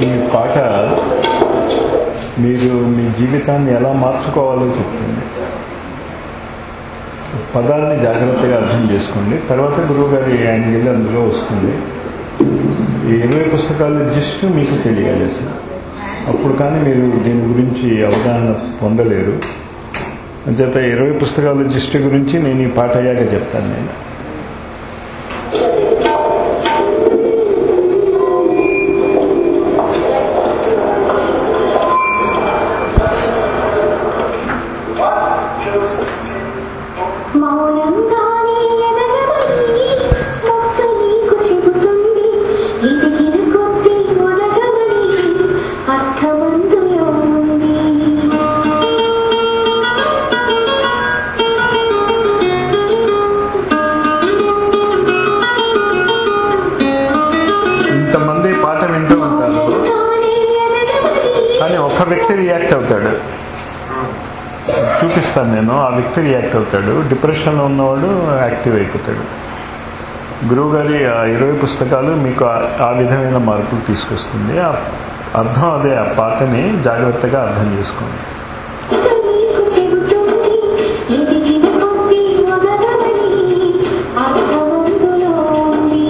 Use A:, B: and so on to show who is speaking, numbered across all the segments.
A: ఈ పాట మీరు మీ జీవితాన్ని ఎలా మార్చుకోవాలో చెప్తుంది పదాలని జాగ్రత్తగా అర్థం చేసుకోండి తర్వాత గురువుగారి యాంగిల్ అందులో వస్తుంది ఈ ఇరవై పుస్తకాలు జస్ట్ మీకు తెలియాలి అసలు అప్పుడు కానీ మీరు దీని గురించి అవగాహన పొందలేరు అంచేత ఇరవై పుస్తకాల జిస్ట్ గురించి నేను ఈ పాట అయ్యాక చెప్తాను నేను
B: మౌనంగానే ఎదగమని మొక్క నీకు చెబుతుంది ఎదిగిన కొద్దీ ఒదగమని అర్థమందులో ఉంది
A: ఇంతమంది పాట వింటూ ఉంటారు
B: మౌనంగానే ఎదగమని
A: కానీ ఒక వ్యక్తి రియాక్ట్ అవుతాడు చూపిస్తాను నేను ఆ వ్యక్తి రియాక్ట్ అవుతాడు డిప్రెషన్లో ఉన్నవాడు యాక్టివ్ అయిపోతాడు గురువుగారి ఆ ఇరవై పుస్తకాలు మీకు ఆ- ఆ విధమైన మార్పులు తీసుకొస్తుంది ఆ అర్థం అదే ఆ పాటని జాగ్రత్తగా అర్థం చేసుకోండి
B: మొక్క నీకు చెబుతుంది ఎదిగిన కొద్దీ ఒదగమని అర్థమందులో ఉంది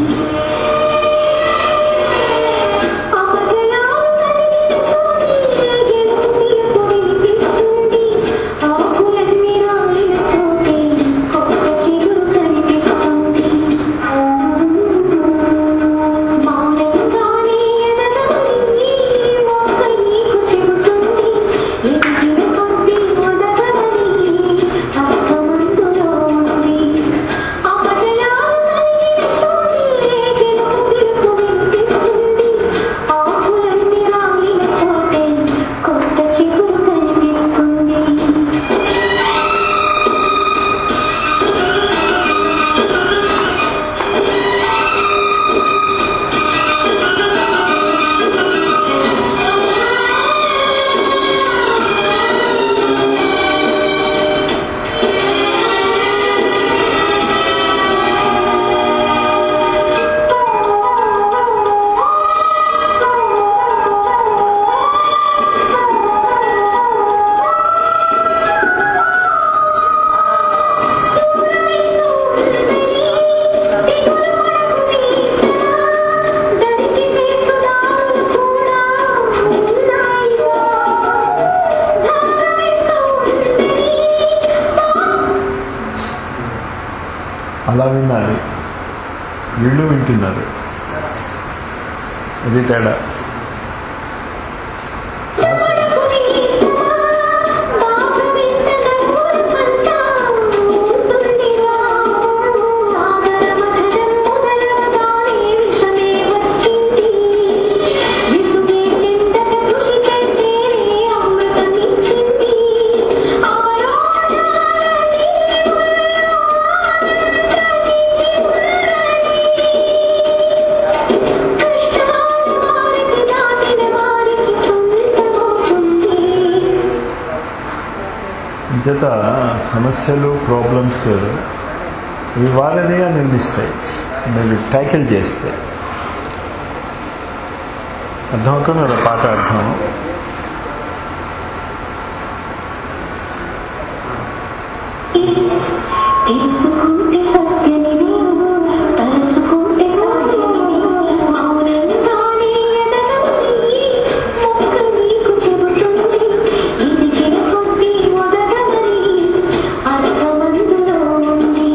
B: అపజయాలు కలిగిన చోటే గెలుపు వినిపిస్తుంది ఆకులన్నీ రాలిన చోటే కొత్త చిగురు కనిపిస్తుంది మౌనంగానే ఎదగమని మొక్క నీకు చెబుతుంది ఎదిగిన కొద్దీ ఒదగమని అర్థమందులో ఉంది అపజయాలు కలిగిన చోటే గెలుపు వినిపిస్తుంది ఆకులన్నీ రాలిన చోటే కొత్త చిగురు కనిపిస్తుంది దరికి చేర్చుదాములు కూడా ఉన్నాయిగా భాగమెంతో ఉంది
A: అలా వినాలి వీళ్ళు వింటున్నారు అది తేడా చేత సమస్యలు ప్రాబ్లమ్స్ ఇవి వాళ్ళనిగా నిందిస్తాయి మీరు ట్యాకిల్ చేస్తే అర్థమవుతుంది కదా పాట అర్థం
B: తెలుసుకుంటే సత్యమిది తలుచుకుంటే సాధ్యమిది మౌనంగానే ఎదగమని మొక్క నీకు చెబుతుంది ఎదిగిన కొద్దీ ఒదగమని అర్థమందులో ఉంది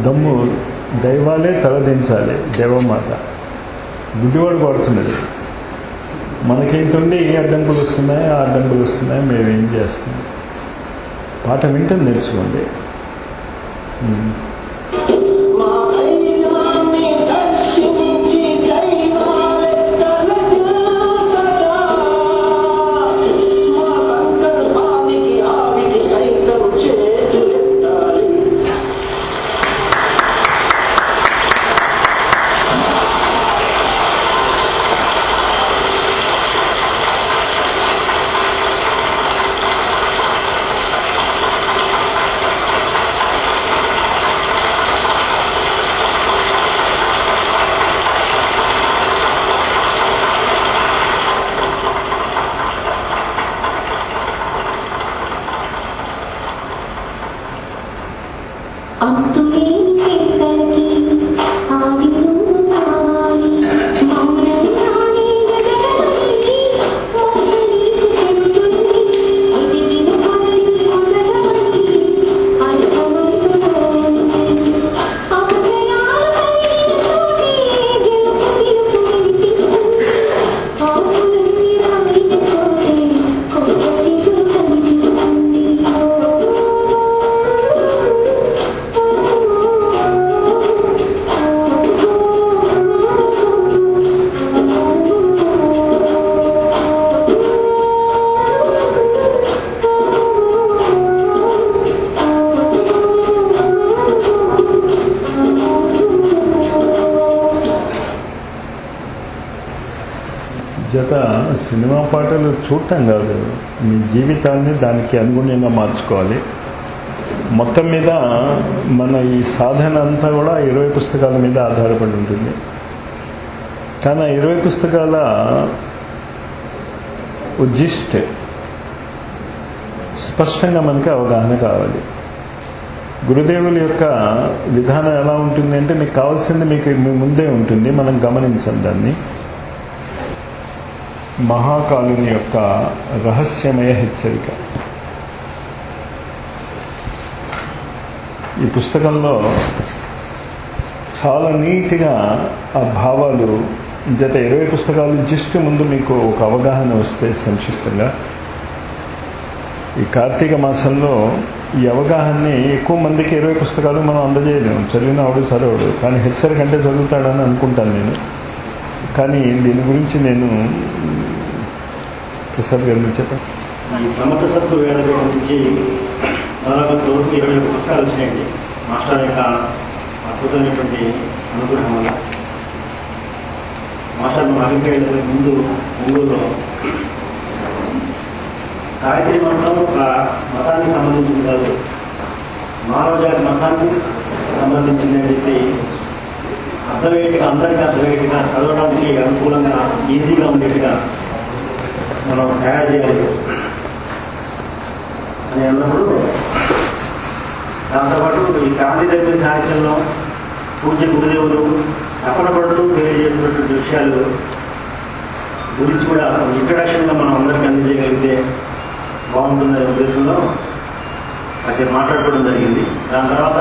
A: దమ్ము దైవాలే తలదించాలి దేవమాత గుడ్డివాడు పడుతున్నది మనకేంటుండి ఏ అడ్డంకులు వస్తున్నాయి ఆ అడ్డంకులు వస్తున్నాయి మేము ఏం చేస్తాం పాట వింటే నేర్చుకోండి ఉమ్.
C: మా దైవాన్ని దర్శించి దైవాలెత్తలెత్తుతగా. మా సంకల్పానికి ఆవిది సైతం చేతులెత్తాలి.
B: అంతులేని చేతలకి ఆది నువ్వు కావాలి మౌనం కాని ఎదగమని మోత నీకు చెబుతుంది అది విను భక్తి పొందగమని అనుభవంతులోని అపజయాలపై చోటి గెలుపు పిలుపు వినిపిస్తుంది ఆకులన్నీ రాలిన చోటే కొత్త చిగురు కనిపిస్తుంది
A: జత సినిమా పాటలు చూడటం కాదు మీ జీవితాన్ని దానికి అనుగుణంగా మార్చుకోవాలి మొత్తం మీద మన ఈ సాధన అంతా కూడా ఇరవై పుస్తకాల మీద ఆధారపడి ఉంటుంది కానీ ఆ ఇరవై పుస్తకాల ఉద్దిష్ట స్పష్టంగా మనకి అవగాహన కావాలి గురుదేవుల యొక్క విధానం ఎలా ఉంటుంది అంటే మీకు కావాల్సింది మీకు మీ ముందే ఉంటుంది మనం గమనించాలి దాన్ని మహాకాలుని యొక్క రహస్యమయ హెచ్చరిక ఈ పుస్తకంలో చాలా నీట్గా ఆ భావాలు జత ఇరవై పుస్తకాలు జస్ట్ ముందు మీకు ఒక అవగాహన వస్తే సంక్షిప్తంగా ఈ కార్తీక మాసంలో ఈ అవగాహనని ఎక్కువ మందికి ఇరవై పుస్తకాలు మనం అందజేయలేము చదివిన వాడు చదవడు కానీ హెచ్చరిక అంటే చదువుతాడని అనుకుంటాను నేను కానీ దీని గురించి నేను ప్రసాద్ గారు మీరు చెప్పండి
D: ఈ సమర్థ సత్తు వేద గురించి దాదాపు రోజుకు ఇరవై ఐదు పుస్తకాలు వచ్చినాయండి మాస్టర్ యొక్క అద్భుతమైనటువంటి అనుగ్రహం వల్ల మాస్టర్ ఆగిపోయేందుకు ముందు ఒంగోలులో గాయత్రి మంత్రం ఒక మతానికి సంబంధించింది కాదు మానవ జాతి మతానికి సంబంధించింది అనేసి అర్థమయ్యేట్టుగా అందరికీ అర్థమయ్యేట్టుగా చదవడానికి అనుకూలంగా ఈజీగా ఉండేట్టుగా మనం తయారు చేయాలి అని అన్నప్పుడు దాంతోపాటు ఈ గాంధీ దగ్గర సాహిత్యంలో పూజ్య గురుదేవులు తపన పడుతూ తెలియజేసినటువంటి విషయాలు గురించి కూడా ఇంట్రడక్షన్గా మనం అందరికీ అందజేయగలిగితే బాగుంటుందనే ఉద్దేశంలో అది మాట్లాడుకోవడం జరిగింది దాని తర్వాత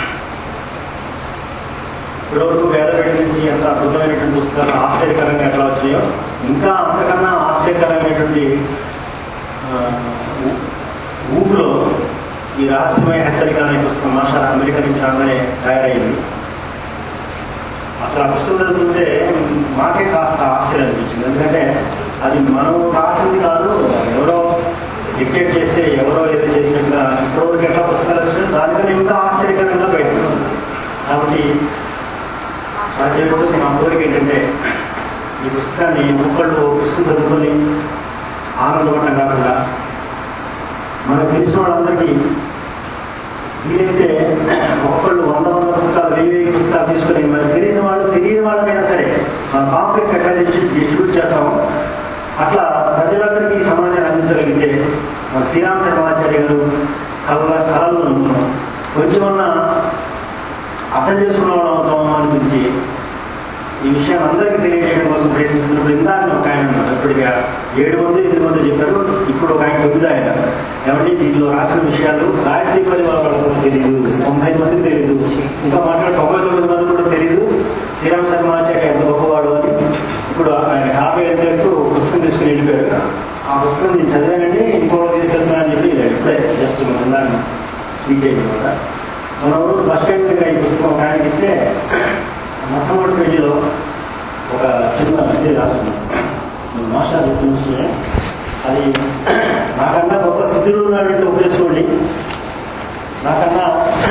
D: ఇప్పటివరకు వేదవేడి నుంచి ఎంత అద్భుతమైనటువంటి పుస్తకాలు ఆశ్చర్యకరంగా ఎట్లా వచ్చినాయో ఇంకా అంతకన్నా ఆశ్చర్యకరమైనటువంటి ఆ, ఊ- ఊపులో ఈ రహస్యమయ హెచ్చరిక అనే పుస్తకం మాస్టర్ అమెరికా నుంచి రాగానే తయారైంది అసలు ఆ పుస్తకం చదువుతుంటే మాకే కాస్త ఆశ్చర్యం అనిపించింది ఎందుకంటే అది మనం రాసింది కాదు ఎవరో డిక్టేట్ చేస్తే ఎవరో ఏదో చేసినట్టుగా ఇప్పటివరకు ఎట్లా పుస్తకాలు వచ్చినా దానికన్నా ఇంకా ఆశ్చర్యకరంగా బయటకు కాబట్టి సాధ్యమైనప్పుడు మా కోరిక ఏంటంటే ఈ పుస్తకాన్ని ఒక్కళ్ళు ఓ పుస్తకం చదువుకొని ఆనందపడటం కాకుండా మనకు తెలిసిన వాళ్ళందరికీ వీలైతే ఒక్కళ్ళు వంద వంద పుస్తకాలు వెయ్యి వెయ్యి పుస్తకాలు తీసుకొని మనకు తెలియని వాళ్ళు తెలియని వాళ్ళకైనా సరే మన కాంప్లెక్స్ ఎట్లా డిస్ట్రిబ్యూట్ చేస్తామో అట్లా ప్రజలందరికీ ఈ సమాచారం అందించగలిగితే మన శ్రీరామ శర్మాచార్య గారు కళ కళలను కొంచెమన్నా అర్థం చేసుకున్న వాళ్ళం అవుతాము అనిపించి ఈ విషయాన్ని అందరికీ తెలియజేయడం కోసం ప్రయత్నిస్తున్నప్పుడు ఇందాక ఒక ఆయన ఉన్నారు, ఇప్పటికే ఏడు మంది ఎనిమిది మంది చెప్పారు ఇప్పుడు ఒక ఆయన తొమ్మిది ఆయన ఏమంటే దీనిలో రాసిన విషయాలు గాయత్రి పని వాళ్ళకు తెలియదు తొంభై మంది తెలియదు ఇంకా మాట్లాడి తొంభై తొమ్మిది మంది కూడా తెలియదు శ్రీరామ్ శర్మాచార్య ఎంత గొప్పవాడు అని ఇప్పుడు ఆయన యాభై ఐదులకు పుస్తకం తీసుకుని వెళ్ళిపోయారు ఆ పుస్తకం నేను చదివానంటే ఇంకోటి తీసుకెళ్తున్నా అని చెప్పి ఇప్పుడే జస్ట్ మనం దాన్ని స్పీచ్ అనమాట మన ఊరు బస్ స్టాండ్ దగ్గర ఈ పుస్తకం ఒక ఆయనకి ఇస్తే మొట్టమొదటి పేజీలో ఒక చిన్న ఇది రాస్తున్నాం మాస్టర్ చెప్తుంది అది నాకన్నా గొప్ప సిద్ధుడు ఉన్నాడంటే ఒప్పేసుకోండి నాకన్నా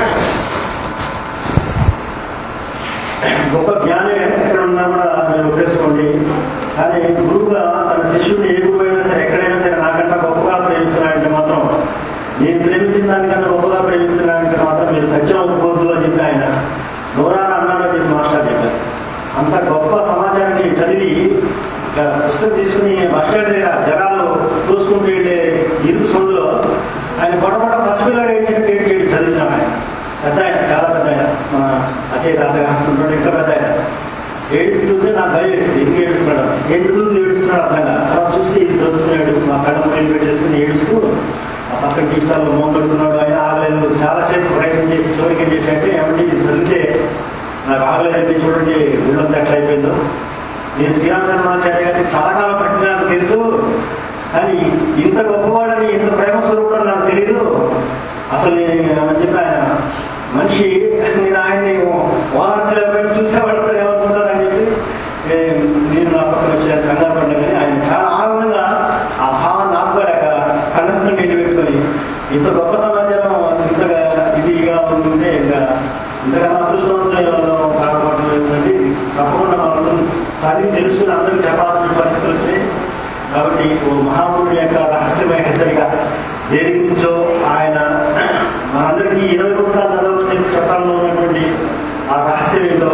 D: గొప్ప జ్ఞానం ఎక్కడ ఉన్నా కూడా మీరు ఒప్పేసుకోండి కానీ గురువుగా తన శిష్యుడిని ఏ గురువు అయినా సరే ఎక్కడైనా సరే నాకన్నా గొప్పగా ప్రేమిస్తున్నాడంటే మాత్రం నేను ప్రేమించిన దానికన్నా గొప్పగా ప్రేమిస్తున్నాడంటే మాత్రం మీరు సత్యం అనుకోవద్దు అని చెప్పి ఆయన నోరాన అన్నాడని చెప్పి మాస్టర్ చెప్పారు అంత గొప్ప సమాచారాన్ని చదివి ఇక పుస్తకం తీసుకుని బస్ స్టాండ్ దగ్గర జనాలు చూసుకుంటూ వెళ్ళే ఇరుకు సందులో ఆయన పొడపడ పసిపిల్లలు ఏంటంటే ఏంటి చదివినాం ఆయన పెద్ద ఆయన చాలా పెద్ద ఆయన మన అజయ్ తాతగా అంటుంటాడు ఇంకా పెద్ద ఆయన ఏడుస్తుంటే నాకు భయం వేసింది ఎందుకు ఏడుస్తున్నాడు ఎందుకు ఏడుస్తున్నాడు అర్థం కాదు అలా చూస్తే ఇది చదువుతున్నాడు మా కళ్ళ మొదలు పెట్టేసుకుని ఏడుస్తూ ఆ పక్కన టీచర్లు మోహన్ పెడుతున్నాడు ఆయన ఆగలేదు చాలాసేపు ప్రయత్నం చేసి చివరికి ఏం చేశాడంటే ఏమంటే ఇది చదివితే నాకు ఆగలేదండి చూడండి ఊళ్ళంతా ఎట్లా అయిపోయిందో నేను శ్రీరామ శర్మాచార్య గారిని చాలా కాలం పట్టిన నాకు తెలుసు కానీ ఇంత గొప్పవాడని ఇంత ప్రేమ స్వరూపుడు నాకు తెలియదు అసలు నేను అని చెప్పి ఆయన మనిషి నేను ఆయన్ని ఓదార్చలేకపోయి చూసేవాళ్ళు ఏమనుకుంటారని చెప్పి ఏ, నేను నా పక్కన వచ్చి కంగారు పడ్డా కానీ ఆయన చాలా ఆనందంగా ఆ భావాన్ని ఆపుకోలేక కళ్ళతో నీళ్ళు పెట్టుకొని ఇంత గొప్ప సమాచారం ఇంతగా ఇదిగా ఉంటుంటే ఇంకా ఇంతగా అదృష్టంతో కాకపోవడం ఏంటంటే తప్పకుండా మనం చదివి తెలుసుకుని అందరికీ చెప్పాల్సిన పరిస్థితులు వస్తాయి కాబట్టి ఓ మహాపురుడి యొక్క రహస్యమైన హెచ్చరిక దేని గురించో ఆయన మనందరికీ ఇరవై పుస్తకాలు చదవని చట్టాల్లో ఉన్నటువంటి ఆ రహస్యం ఏంటో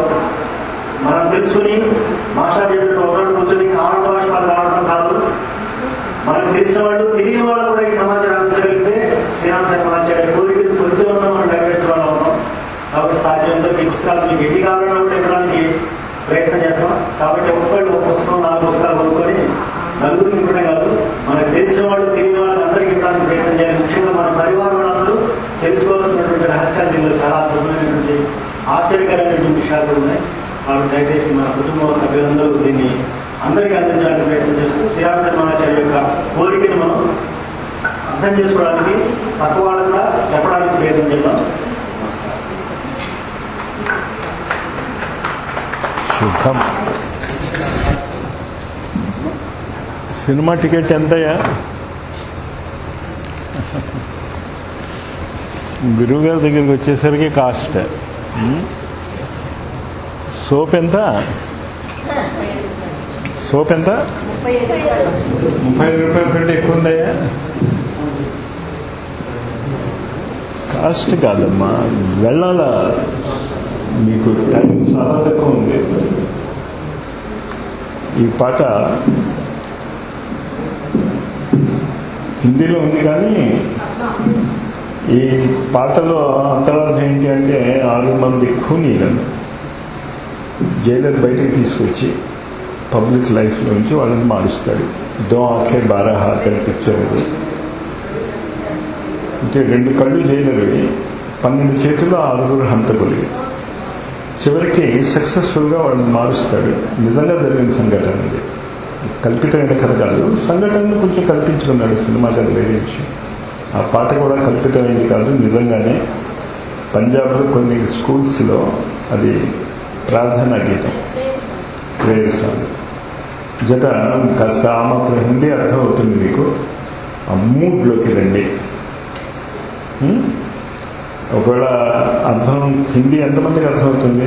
D: మనం తెలుసుకుని మాషా చెప్పిన ఒకరు కూర్చొని కావడం వాళ్ళు రావడం కాదు మనకు తెలిసిన వాళ్ళు తెలియని వాళ్ళు కూడా ఈ సమాచారం అందించగలిగితే శ్రీరామ శర్మాచార్య కోరికలు కొంచెం ఉన్నా మనం నెరవేర్చే వాళ్ళం అవుతాం కాబట్టి సాధ్యంతో ఈ పుస్తకాలు మీకు ఎన్ని కావాలన్నా కూడా ఇవ్వడానికి ప్రయత్నం చేస్తాం కాబట్టి ఒక్కళ్ళు ఒక పుస్తకం నాలుగు పుస్తకాలు కొనుక్కొని నలుగురికి ఇవ్వడం కాదు మనకు తెలిసిన వాళ్ళు తెలియని వాళ్ళకి అందరికీ ఇవ్వడానికి ప్రయత్నం చేయాలి ముఖ్యంగా మన పరివారం వాళ్ళందరూ తెలుసుకోవాల్సినటువంటి రహస్యాలు దీనిలో చాలా అద్భుతమైనటువంటి ఆశ్చర్యకరమైనటువంటి విషయాలు కూడా ఉన్నాయి కాబట్టి దయచేసి మన కుటుంబ సభ్యులందరూ దీన్ని అందరికీ అందించడానికి ప్రయత్నం చేస్తూ శ్రీరామ శర్మాచార్య యొక్క కోరికను మనం అర్థం చేసుకోవడానికి తక్కువ వాళ్ళకు కూడా చెప్పడానికి ప్రయత్నం చేద్దాం
A: శుభం సినిమా టికెట్ ఎంతయ్యా గురువుగారి దగ్గరికి వచ్చేసరికి కాస్ట్ సోప్ ఎంత సోప్ ఎంత ముప్పై ఐదు రూపాయల కంటే ఎక్కువ ఉందయ్యా కాస్ట్ కాదమ్మా వెళ్ళాల మీకు టైం చాలా తక్కువ ఉంది ఈ పాట హిందీలో ఉంది కానీ ఈ పాటలో అంతరార్థం ఏంటి అంటే ఆరు మంది ఖూనీలను జైలర్ బయటికి తీసుకొచ్చి పబ్లిక్ లైఫ్లోంచి వాళ్ళని మారుస్తాడు దో ఆఖే బారా హాత్ అని పిక్చర్ అది అంటే రెండు కళ్ళు జైలర్వి పన్నెండు చేతులు ఆరుగురు హంతకులు చివరికి సక్సెస్ఫుల్గా వాళ్ళని మారుస్తాడు నిజంగా జరిగిన సంఘటన ఇది కల్పితమైన కథ కాదు సంఘటనను కొంచెం కల్పించుకున్నాడు సినిమా కథ వేరే విషయం ఆ పాట కూడా కల్పితమైంది కాదు నిజంగానే పంజాబ్లో కొన్ని స్కూల్స్లో అది ప్రార్థనా గీతం ప్రేయర్ సాంగ్ జత కాస్త ఆ మాత్రం హిందీ అర్థం అవుతుంది మీకు ఆ మూడ్లోకి రండి ఉం? ఒకవేళ అర్థం హిందీ ఎంతమందికి అర్థమవుతుంది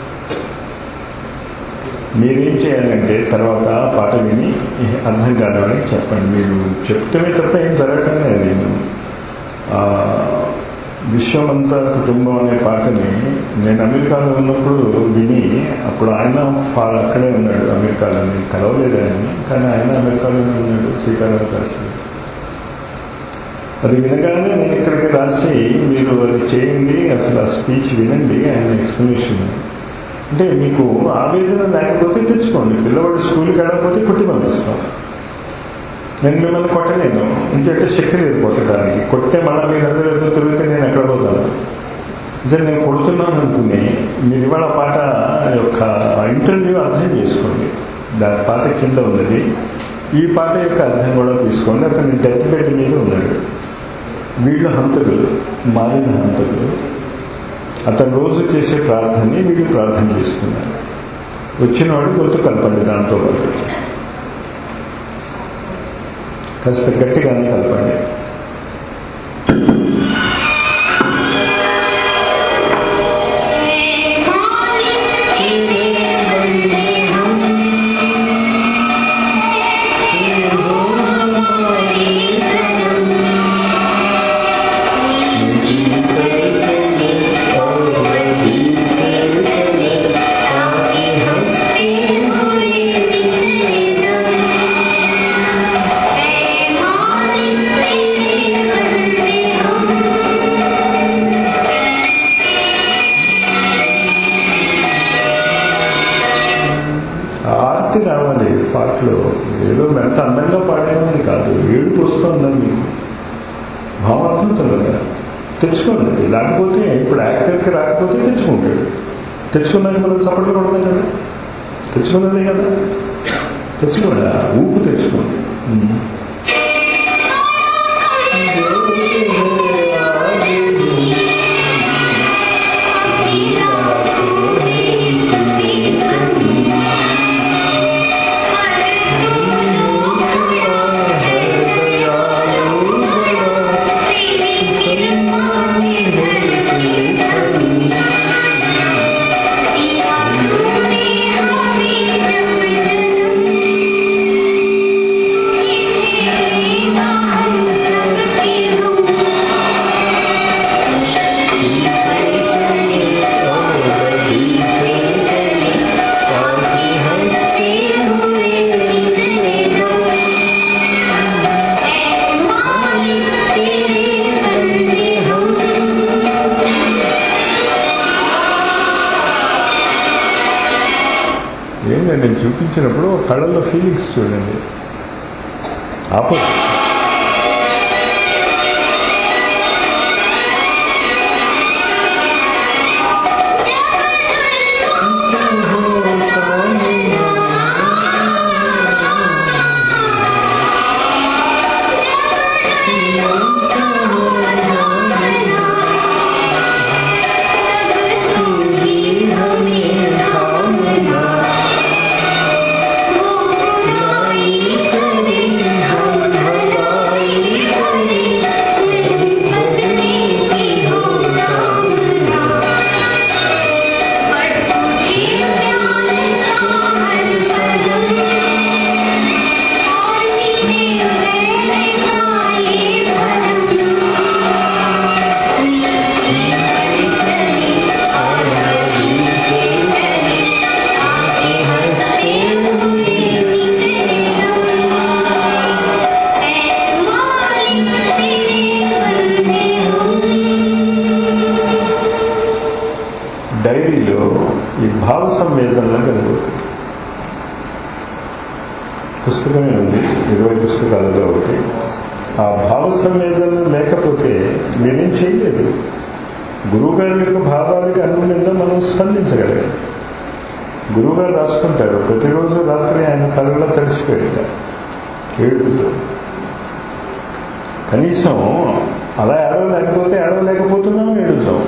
A: మీరేం చేయాలంటే తర్వాత పాట విని అర్థం కాదని చెప్పండి మీరు చెప్తేనే తప్ప ఏం జరగటం లేదు నేను ఆ, విశ్వమంతా కుటుంబం అనే పాటని నేను అమెరికాలో ఉన్నప్పుడు విని అప్పుడు ఆయన ఫా- అక్కడే ఉన్నాడు అమెరికాలో నేను కలవలేదు ఆయన కానీ ఆయన అమెరికాలోనే ఉన్నాడు సీతారామ శాస్త్రి అది వినగానే నేను ఇక్కడికి రాసి మీరు అది చేయండి అసలు ఆ స్పీచ్ వినండి ఆయన ఎక్స్ప్లెనేషన్ అంటే మీకు ఆవేదన లేకపోతే తెచ్చుకోండి పిల్లవాడు స్కూల్కి వెళ్ళకపోతే కొట్టి పంపిస్తాం నేను మిమ్మల్ని కొట్టలేను ఎందుకంటే శక్తి లేదు కొట్టడానికి కొడితే మళ్ళీ మీరందరూ ఎదురు తిరిగితే నేను ఎక్కడ పోతాను నిజం నేను కొడుతున్నాను అనుకుని మీరు ఇవాళ పాట యొక్క ఇంటర్వ్యూ అర్థం చేసుకోండి దాని పాట కింద ఉన్నది ఈ పాట యొక్క అర్థం కూడా తీసుకోండి అతని డెత్ బెడ్ మీద ఉన్నాడు వీళ్ళు హంతకులు మారిన హంతకులు అతను రోజు చేసే ప్రార్థనని వీళ్ళు ప్రార్థన చేస్తున్నారు వచ్చిన వాడు గుర్తు కలపండి దాంతో పాటు కాస్త గట్టిగానే కలపండి ఆర్తి రావాలి పాటలో ఏదో ఎంత అందంగా పాడేమని కాదు ఏడుపు వస్తుందని మీకు భావార్థంతో కదా తెచ్చుకోండి లేకపోతే ఇప్పుడు యాక్టర్కి రాకపోతే తెచ్చుకుంటాడు తెచ్చుకున్నాక మనం చప్పట్లు కొడతాం కదా తెచ్చుకున్నదే కదా తెచ్చుకోండి ఆ ఊపు తెచ్చుకోండి ఉమ్. ఏంటంటే నేను చూపించినప్పుడు కళ్ళల్లో ఫీలింగ్స్ చూడండి ఆపదు డైరీలో ఈ భావ సంవేదనలో కనబడుతుంది పుస్తకమే ఉంది ఇరవై పుస్తకాలలో ఒకటి ఆ భావ సంవేదన లేకపోతే మీరేం చేయలేదు గురువుగారి యొక్క భావాలకి అనుగుణంగా మనం స్పందించగలగాలి గురువుగారు రాసుకుంటారు ప్రతిరోజు రాత్రి ఆయన కళ్ళలో తడిసిపోయాడు ఏడుపుతో కనీసం అలా ఏడవలేకపోతే ఏడవలేకపోతున్నాం ఏడుద్దాం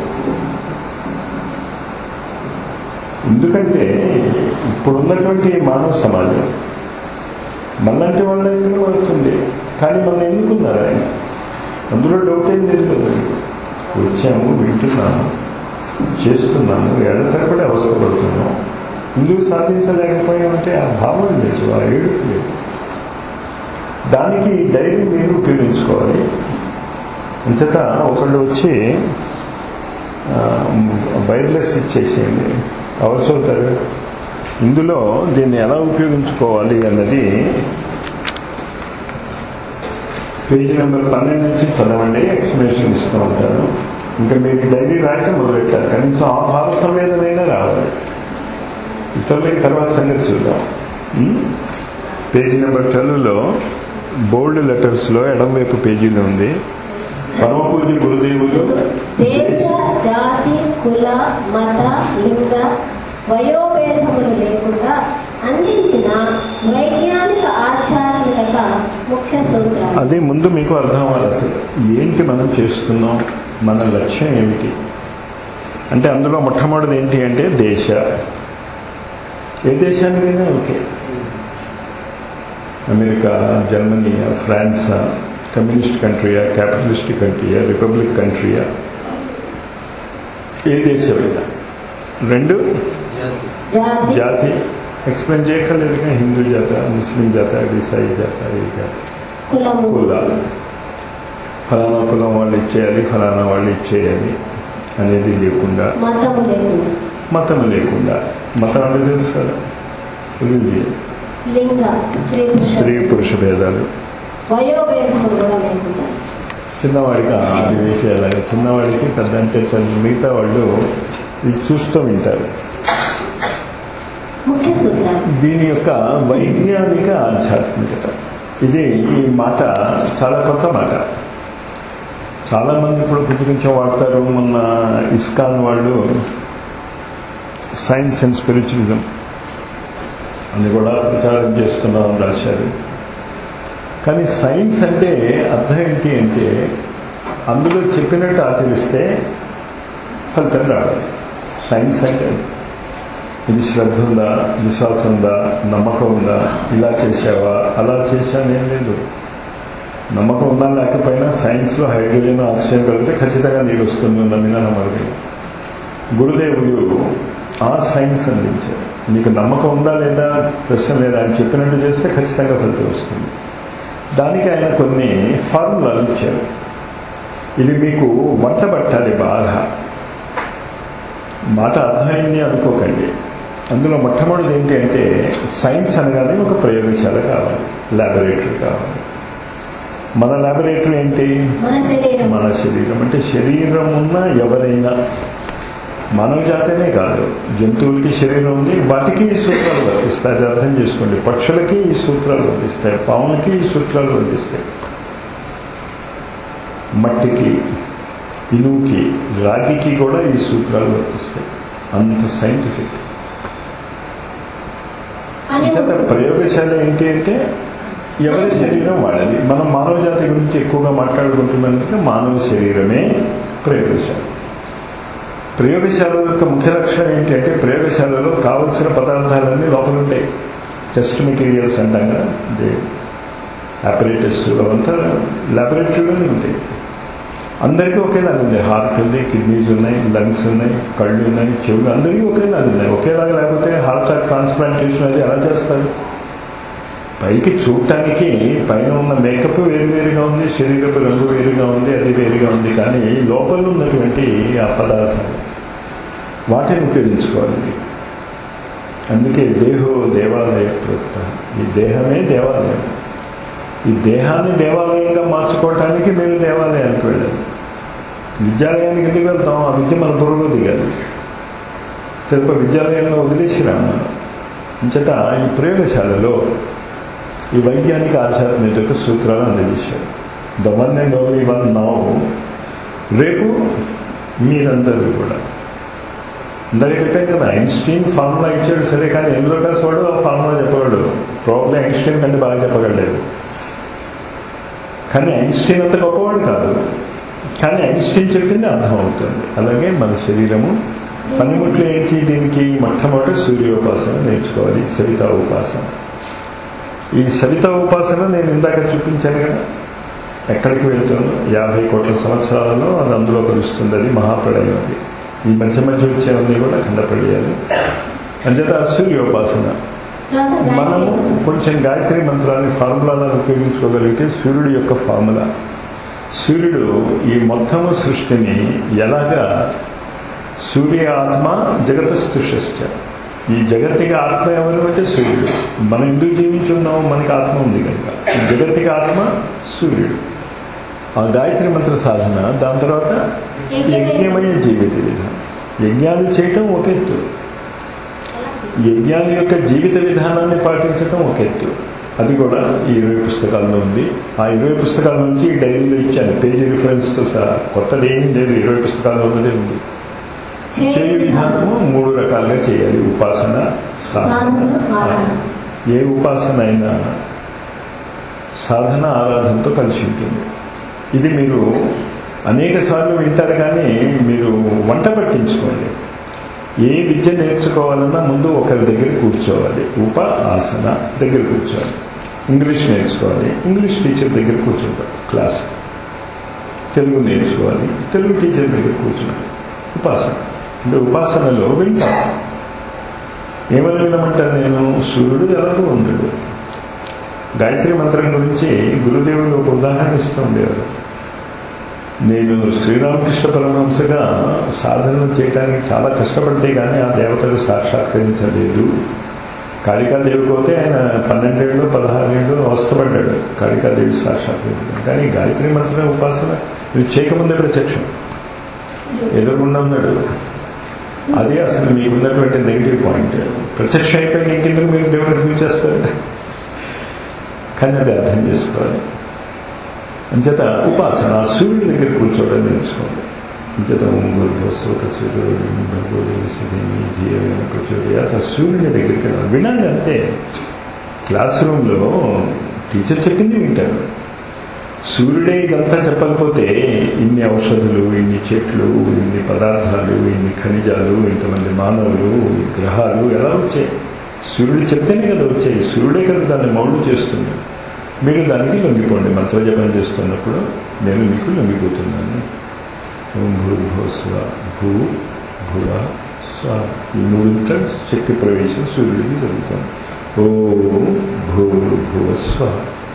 A: ఎందుకంటే ఇప్పుడున్నటువంటి మానవ సమాజం మనలాంటి వాళ్ళ దగ్గర పడుతుంది కానీ మనం ఎన్నుకున్నారు ఆయన అందులో డౌట్ ఏం లేదు కదా వచ్చాము వింటున్నాము చేస్తున్నాము ఏళ్ళ తరబడి అవస్థపడుతున్నాం ఎందుకు సాధించలేకపోయామంటే ఆ భావం లేదు ఆ ఏడుపు లేదు దానికి డైరీ మీరు ఉపయోగించుకోవాలి అంచేత ఒకళ్ళు వచ్చి వైర్లెస్ ఇచ్చేసేయండి అవసరవుతారు ఇందులో దీన్ని ఎలా ఉపయోగించుకోవాలి అన్నది పేజీ నెంబర్ పన్నెండు నుంచి చదవండి ఎక్స్ప్లెనేషన్ ఇస్తూ ఉంటాను ఇంకా మీరు డైరీ రాయటం మొదలెట్టారు కనీసం ఆ భావ సంవేదనైనా రావాలి ఇతరులకి తర్వాత సంగతి చూద్దాం ఉం? పేజీ నెంబర్ ట్వెల్వ్లో బోల్డ్ లెటర్స్లో ఎడంవైపు పేజీలో ఉంది పరమ పూజ్య గురుదేవులు
E: దేశ జాతి కుల మత లింగ వయోభేదములు లేకుండా అందించిన వైజ్ఞానిక ఆధ్యాత్మికత ముఖ్య సూత్రాలు
A: అది ముందు మీకు అర్థం అవ్వాలి అసలు ఏంటి మనం చేస్తున్నాం మన లక్ష్యం ఏమిటి అంటే అందులో మొట్టమొదటిది ఏంటి అంటే దేశ ఏ దేశానికైనా okay America Germany France communist కంట్రీయా క్యాపిటలిస్ట్ కంట్రీయా రిపబ్లిక్ కంట్రీయా ఏ దేశమైనా రెండు
E: జాతి
A: జాతి ఎక్స్ప్లెయిన్ చేయక్కర్లేదుగా హిందూ జాత ముస్లిం జాత ఈసాయి జాత ఏ జాత
E: కులము
A: కులాలు ఫలానా కులం వాళ్ళు ఇచ్చేయాలి ఫలానా వాళ్ళు ఇచ్చేయాలి అనేది లేకుండా
E: మతము లేకుండా
A: మతం లేకుండా మతం అంటే తెలుసు కదా రిలీజియన్
E: లింగ స్త్రీ
A: స్త్రీ
E: పురుష
A: పురుష భేదాలు
E: వయోభేదములు కూడా లేకుండా
A: చిన్నవాడికి ఆది విషయాలు చిన్నవాడికి పెద్ద అంటే చదువు మిగతా వాళ్ళు ఇది చూస్తూ వింటారు
E: ముఖ్య సూత్రాలు
A: దీని యొక్క వైజ్ఞానిక ఆధ్యాత్మికత ఇది ఈ మాట చాలా కొత్త మాట చాలా మంది ఇప్పుడు కొంచెం కొంచెం వాడతారు మొన్న ఇస్కాన్ వాళ్ళు సైన్స్ అండ్ స్పిరిచువలిజం అని కూడా ప్రచారం చేస్తున్నామని రాశారు కానీ సైన్స్ అంటే అర్థం ఏంటి అంటే అందులో చెప్పినట్టు ఆచరిస్తే ఫలితం రావాలి సైన్స్ అంటే ఇది శ్రద్ధ ఉందా విశ్వాసం ఉందా నమ్మకం ఉందా ఇలా చేసావా అలా చేశానేం లేదు నమ్మకం ఉందా లేకపోయినా సైన్స్లో హైడ్రోజన్ ఆక్సిజన్ కలిపితే ఖచ్చితంగా నీరు వస్తుంది నమ్మిన నమ్మకం గురుదేవుడు ఆ సైన్స్ అందించారు మీకు నమ్మకం ఉందా లేదా ప్రశ్న లేదా అని చెప్పినట్టు చేస్తే ఖచ్చితంగా ఫలితం వస్తుంది దానికి ఆయన కొన్ని ఫార్ములాలు ఇచ్చారు ఇది మీకు వంట పట్టాలి బాగా మాట అర్థమైంది అనుకోకండి అందులో మొట్టమొదటిది ఏంటి అంటే సైన్స్ అనగానే ఒక ప్రయోగశాల కావాలి ల్యాబొరేటరీ కావాలి మన ల్యాబొరేటరీ ఏంటి
E: మన శరీరం
A: మన శరీరం అంటే శరీరం ఉన్న ఎవరైనా మానవ జాతనే కాదు జంతువులకి శరీరం ఉంది వాటికి ఈ సూత్రాలు వర్తిస్తాయి అది అర్థం చేసుకోండి పక్షులకి ఈ సూత్రాలు వర్తిస్తాయి పాములకి ఈ సూత్రాలు వర్తిస్తాయి మట్టికి ఇనువుకి రాగికి కూడా ఈ సూత్రాలు వర్తిస్తాయి అంత సైంటిఫిక్
E: అని
A: ఇంకా ప్రయోగశాల ఏంటి అంటే ఎవరి శరీరం వాడాలి మనం మానవ జాతి గురించి ఎక్కువగా మాట్లాడుకుంటున్నాం అంటే మానవ శరీరమే ప్రయోగశాల ప్రయోగశాల యొక్క ముఖ్య లక్షణం ఏంటి అంటే ప్రయోగశాలలో కావలసిన పదార్థాలన్నీ లోపల ఉంటాయి టెస్ట్ మెటీరియల్స్ అంటాం కదా అదే ఆపరేటర్స్ అవంతా ల్యాబొరేటరీలోనే ఉంటాయి అందరికీ ఒకేలాగా ఉంది హార్ట్ ఉంది కిడ్నీస్ ఉన్నాయి లంగ్స్ ఉన్నాయి కళ్ళు ఉన్నాయి చెవులు అందరికీ ఒకేలాగా ఉన్నాయి ఒకేలాగా లేకపోతే హార్ట్ ట్రాన్స్ప్లాంటేషన్ అది ఎలా చేస్తారు పైకి చూడటానికి పైన ఉన్న మేకప్ వేరువేరుగా ఉంది శరీరపు రంగు వేరుగా ఉంది అది వేరుగా ఉంది కానీ లోపల ఉన్నటువంటి ఆ పదార్థాలు వాటిని ఉపయోగించుకోవాలి అందుకే దేహో దేవాలయ ప్రోక్త ఈ దేహమే దేవాలయం ఈ దేహాన్ని దేవాలయంగా మార్చుకోవటానికి మీరు దేవాలయానికి వెళ్ళాలి విద్యాలయానికి ఎందుకు వెళ్తాం ఆ విద్య మన బుర్రలో దిగాలి తిరుపతి విద్యాలయంలో వదిలేసిరాం మనం అంచేత ఈ ప్రయోగశాలలో ఈ వైజ్ఞానిక ఆధ్యాత్మిక యొక్క సూత్రాలు అందజేశారు the one and only one now రేపు మీరందరూ కూడా ఇందాక చెప్పాను కదా ఐన్స్టీన్ ఫార్ములా ఇచ్చాడు సరే కానీ ఎందులో క్లాస్ వాడు ఆ ఫార్ములా చెప్పగలడు ప్రాబ్లం ఐన్స్టీన్ కంటే బాగా చెప్పగలలేదు కానీ ఐన్స్టీన్ అంత గొప్పవాడు కాదు కానీ ఐన్స్టీన్ చెప్పింది అర్థమవుతుంది అలాగే మన శరీరము పనిముట్లు ఏంటి దీనికి మొట్టమొదటి సూర్యోపాసన నేర్చుకోవాలి సవితా ఉపాసన ఈ సవితా ఉపాసన నేను ఇందాక చూపించాను కదా ఎక్కడికి వెళ్తుందో యాభై కోట్ల సంవత్సరాలలో అది అందులో కలుస్తుంది అది మహాప్రళయం అది ఈ మధ్య మధ్య వచ్చేవన్నీ కూడా ఖండపడేయాలి అంచేత సూర్యోపాసన
E: తర్వాత
A: మనము
E: గాయత్రి
A: కొంచెం గాయత్రి మంత్రాన్ని ఫార్ములాలను ఉపయోగించుకోగలిగితే సూర్యుడి యొక్క ఫార్ములా సూర్యుడు ఈ మొత్తము సృష్టిని ఎలాగా సూర్య ఆత్మ జగతస్థుషశ్చ ఈ జగత్తికి ఆత్మ ఎవరు అంటే సూర్యుడు మనం ఎందుకు జీవించున్నాము మనకి ఆత్మ ఉంది కనుక ఈ జగత్తికి ఆత్మ సూర్యుడు ఆ గాయత్రి మంత్ర సాధన దాని తర్వాత యజ్ఞమయ జీవిత విధానం యజ్ఞాలు చేయటం ఒక ఎత్తు యజ్ఞాల యొక్క జీవిత విధానాన్ని పాటించడం ఒక ఎత్తు అది కూడా ఈ ఇరవై పుస్తకాల్లో ఉంది ఆ ఇరవై పుస్తకాల నుంచి ఈ డైరీలో ఇచ్చాను పేజీ రిఫరెన్స్తో సహా కొత్తది ఏమీ లేదు ఇరవై పుస్తకాల్లో ఉన్నదే ఉంది చేయ విధానము మూడు రకాలుగా చేయాలి ఉపాసన సాధన
E: సాధన, ఆరాధన.
A: ఏ ఉపాసన అయినా సాధన ఆరాధనతో కలిసి ఉంటుంది ఇది మీరు అనేక సార్లు వింటారు కానీ మీరు వంట పట్టించుకోండి ఏ విద్య నేర్చుకోవాలన్నా ముందు ఒకరి దగ్గర కూర్చోవాలి ఉప ఆసన దగ్గర కూర్చోవాలి ఇంగ్లీష్ నేర్చుకోవాలి ఇంగ్లీష్ టీచర్ దగ్గర కూర్చుంటారు క్లాస్ తెలుగు నేర్చుకోవాలి తెలుగు టీచర్ దగ్గర కూర్చుంటారు ఉపాసన అంటే ఉపాసనలో వింటాం ఏమని వినమంటారు నేను సూర్యుడు ఎలాగో ఉండడు గాయత్రి మంత్రం గురించి గురుదేవులు ఒక ఉదాహరణ ఇస్తూ ఉండేవారు నేను శ్రీరామకృష్ణ పరమహంసగా సాధన చేయడానికి చాలా కష్టపడితే కానీ ఆ దేవతలు సాక్షాత్కరించలేదు కాళికాదేవి పోతే ఆయన పన్నెండేళ్ళు పదహారేళ్ళు అవస్థపడ్డాడు కాళికాదేవి సాక్షాత్కరించడం కానీ గాయత్రి మంత్రం ఉపాసన ఇది చేయకముందే ప్రత్యక్షం ఎదురుకుండా ఉన్నాడు అదే అసలు మీకున్నటువంటి నెగిటివ్ పాయింట్ ప్రత్యక్షం అయిపోయి ఇంకెందుకు మీరు దేవుడిని చూసేస్తారు కానీ అది అర్థం చేసుకోవాలి అంచేత ఉపాసన ఆ సూర్యుడి దగ్గర కూర్చోవడం నేర్చుకోండి అంచేత భూర్భస్వత కూర్చోడి ఆ సూర్యుని దగ్గరికి వెళ్ళాలి. వినాలి అంతే క్లాస్ రూమ్లో టీచర్ చెప్పింది వింటారు సూర్యుడే ఇదంతా చెప్పకపోతే ఇన్ని ఔషధులు ఇన్ని చెట్లు ఇన్ని పదార్థాలు ఇన్ని ఖనిజాలు ఇంతమంది మానవులు ఈ గ్రహాలు ఎలా వచ్చాయి సూర్యుడు చెప్తేనే కదా వచ్చాయి సూర్యుడే కదా దాన్ని మౌళ్ళు చేస్తుంది మీరు దానికి లొంగిపోండి మంత్రజపం చేస్తున్నప్పుడు నేను మీకు లొంగిపోతున్నాను ఓం భూర్భువ స్వ భూ భువ స్వ ఈ మూడింట శక్తి ప్రవేశం సూర్యుడికి జరుగుతుంది ఓం భూర్భువ స్వ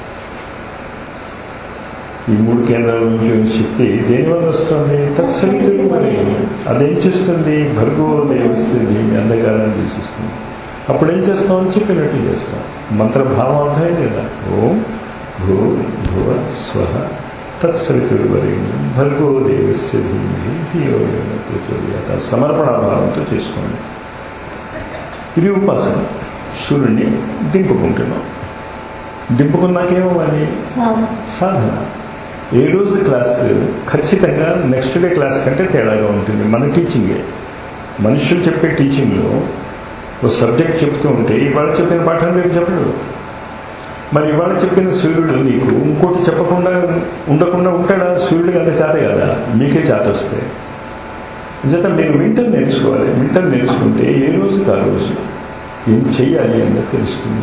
A: ఈ మూడు కేంద్రాల నుంచి ఉన్న శక్తి దేనివల్ల వస్తుంది తత్సవితులు మరి అదేం చేస్తుంది భర్గో దేవస్థ దీన్ని అంధకారాన్ని తీసిస్తుంది అప్పుడు ఏం చేస్తామని చెప్పినట్టు చేస్తాం మంత్రభావం అర్థమే లేదా ఓం భూ భువ స్వ తత్సవితుడు వరేణ్యం భర్గో దేవస్య ధీమహి ధియో యో న ప్రచోదయాత్ సమర్పణ భావంతో చేసుకోండి ఇది ఉపాసన సూర్యుడిని దింపుకుంటున్నాం దింపుకున్నాకేమవ్వాలి
E: సాధన
A: సాధన ఏ రోజు క్లాస్ ఖచ్చితంగా నెక్స్ట్ డే క్లాస్ కంటే తేడాగా ఉంటుంది మన టీచింగే మనుషులు చెప్పే టీచింగ్లో ఓ సబ్జెక్ట్ చెప్తూ ఉంటే ఇవాళ చెప్పిన పాఠం రేపు చెప్పడు మరి ఇవాళ చెప్పిన సూర్యుడు నీకు ఇంకోటి చెప్పకుండా ఉండకుండా ఉంటాడా సూర్యుడికి అంత చేత కదా మీకే చేత వస్తే జత మీరు వింటర్ నేర్చుకోవాలి వింటర్ నేర్చుకుంటే ఏ రోజుకి ఆ రోజు ఏం చెయ్యాలి అన్నది తెలుస్తుంది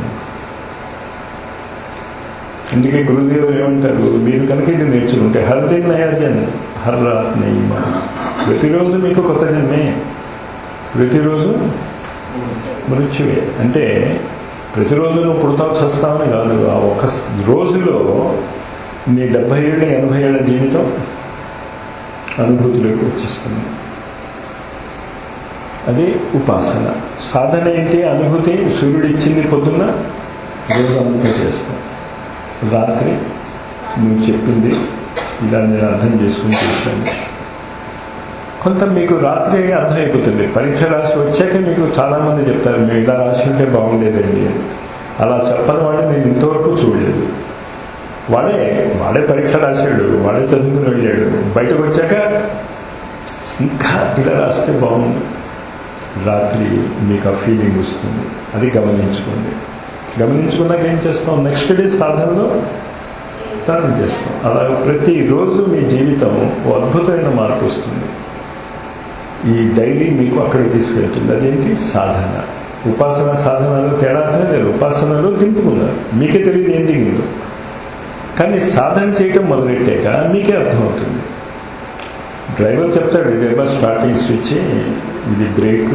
A: అందుకే గురుదేవులు ఏమంటారు మీరు కనుక ఇది నేర్చుకుంటే హర్ దిన్ నయా జన్ హర్ రాత్ నయమా ప్రతిరోజు మీకు కొత్త జన్మే ప్రతిరోజు మృత్యువే అంటే ప్రతిరోజు నువ్వు పుడతావు చస్తావని కాదు ఆ ఒక రోజులో నీ డెబ్బై ఏళ్ళ ఎనభై ఏళ్ళ జీవితం అనుభూతిలోకి వచ్చేస్తుంది అది ఉపాసన సాధన ఏంటి అనుభూతి సూర్యుడు ఇచ్చింది పొద్దున్న రోజు అంతా చేస్తాం రాత్రి నువ్వు చెప్పింది ఇలా నేను అర్థం చేసుకుని చేశాను కొంత మీకు రాత్రి అర్థమైపోతుంది పరీక్ష రాసి వచ్చాక మీకు చాలా మంది చెప్తారు మీరు ఇలా రాసి ఉంటే బాగుండేదండి అని. అలా చెప్పని వాడిని నేను ఇంతవరకు చూడలేదు వాడే వాడే పరీక్ష రాశాడు వాడే చదువుకుని వెళ్ళాడు బయటకు వచ్చాక ఇంకా ఇలా రాస్తే బాగుంది రాత్రి మీకు ఆ ఫీలింగ్ వస్తుంది అది గమనించుకోండి గమనించుకున్నాక ఏం చేస్తాం నెక్స్ట్ డే సాధనలో ప్రారంభం చేస్తాం అలా ప్రతిరోజు మీ జీవితం ఓ అద్భుతమైన మార్పు వస్తుంది ఈ డైలీ మీకు అక్కడికి తీసుకెళ్తుంది అదేంటి సాధన ఉపాసన సాధనలో తేడా అర్థమే లేదు ఉపాసనలో దింపుకున్నారు మీకే తెలియదు ఏం దిగిందో కానీ సాధన చేయటం మొదలెట్టాక మీకే అర్థమవుతుంది డ్రైవర్ చెప్తాడు ఇది ఏమో స్టార్టింగ్ స్విచ్ ఇది బ్రేక్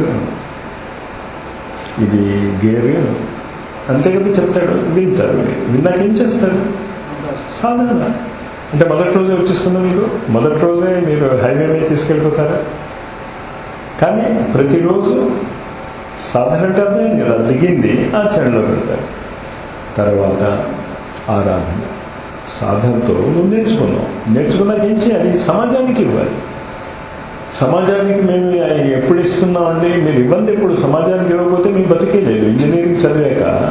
A: ఇది గేర్ అంతే కదా చెప్తాడు వింటారు విన్నాక ఏం చేస్తారు సాధన అంటే మొదటి రోజే వచ్చేస్తుందా మీకు మొదటి రోజే మీరు హైవే మీద తీసుకెళ్ళిపోతారా కానీ ప్రతిరోజు సాధన అంటే అర్థమైంది కదా దిగింది ఆచరణలో పెడతారు తర్వాత ఆరాధన సాధనతో నువ్వు నేర్చుకున్నావు నేర్చుకున్నాక ఏం చేయాలి సమాజానికి ఇవ్వాలి సమాజానికి మేము ఎప్పుడు ఇస్తున్నామండి మీరు ఇబ్బంది ఎప్పుడు సమాజానికి ఇవ్వకపోతే మీ బతికే లేదు ఇంజనీరింగ్ చదివాక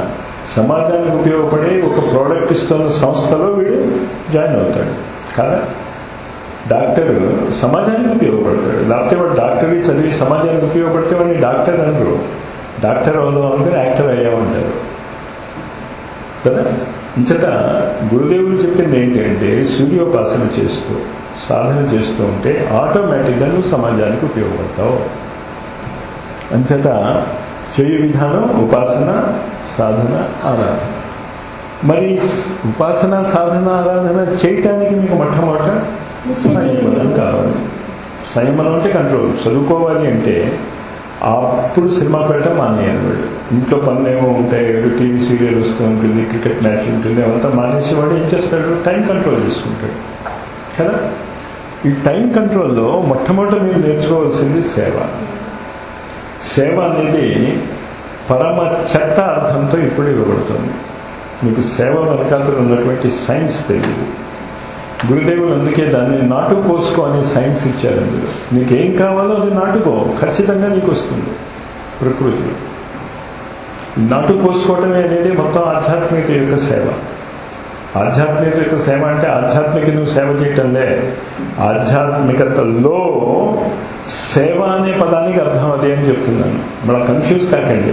A: సమాజానికి ఉపయోగపడే ఒక ప్రోడక్ట్ ఇస్తున్న సంస్థలో వీడు జాయిన్ అవుతాడు కదా డాక్టర్ సమాజానికి ఉపయోగపడతాడు లేకపోతే వాడు డాక్టర్ చదివి సమాజానికి ఉపయోగపడితే వాడిని డాక్టర్ అనరు డాక్టర్ అవుదాం అంటే యాక్టర్ అయ్యామంటారు కదా ఇంచట గురుదేవులు చెప్పింది ఏంటంటే సూర్యోపాసన చేస్తూ సాధన చేస్తూ ఉంటే ఆటోమేటిక్గా నువ్వు సమాజానికి ఉపయోగపడతావు అంచేత చేయు విధానం ఉపాసన సాధన ఆరాధన మరి ఉపాసన సాధన ఆరాధన చేయటానికి మీకు మొట్టమొదట సంయమనం కావాలి సంయమనం అంటే కంట్రోల్ చదువుకోవాలి అంటే అప్పుడు సినిమా పెట్టడం మానేయాలి వాడు ఇంట్లో పనులు ఏమో ఉంటాయి ఏదో టీవీ సీరియల్ వస్తూ ఉంటుంది క్రికెట్ మ్యాచ్ ఉంటుంది అవంతా మానేసి వాడు ఏం చేస్తాడు టైం కంట్రోల్ చేసుకుంటాడు కదా ఈ టైం కంట్రోల్లో మొట్టమొదట మీరు నేర్చుకోవాల్సింది సేవ సేవ అనేది పరమ చట్ట అర్థంతో ఇప్పుడు ఇవ్వబడుతుంది మీకు సేవ వెనకాతలు ఉన్నటువంటి సైన్స్ తెలియదు గురుదేవులు అందుకే దాన్ని నాటు కోసుకో అనే సైన్స్ ఇచ్చారు అందులో నీకేం కావాలో అది నాటుకో ఖచ్చితంగా నీకు వస్తుంది ప్రకృతిలో నాటు కోసుకోవటమే అనేది మొత్తం ఆధ్యాత్మికత యొక్క సేవ ఆధ్యాత్మికత యొక్క సేవ అంటే ఆధ్యాత్మిక నువ్వు సేవ చేయటంలే ఆధ్యాత్మికతలో సేవ అనే పదానికి అర్థం అదే అని చెప్తున్నాను మన కన్ఫ్యూజ్ కాకండి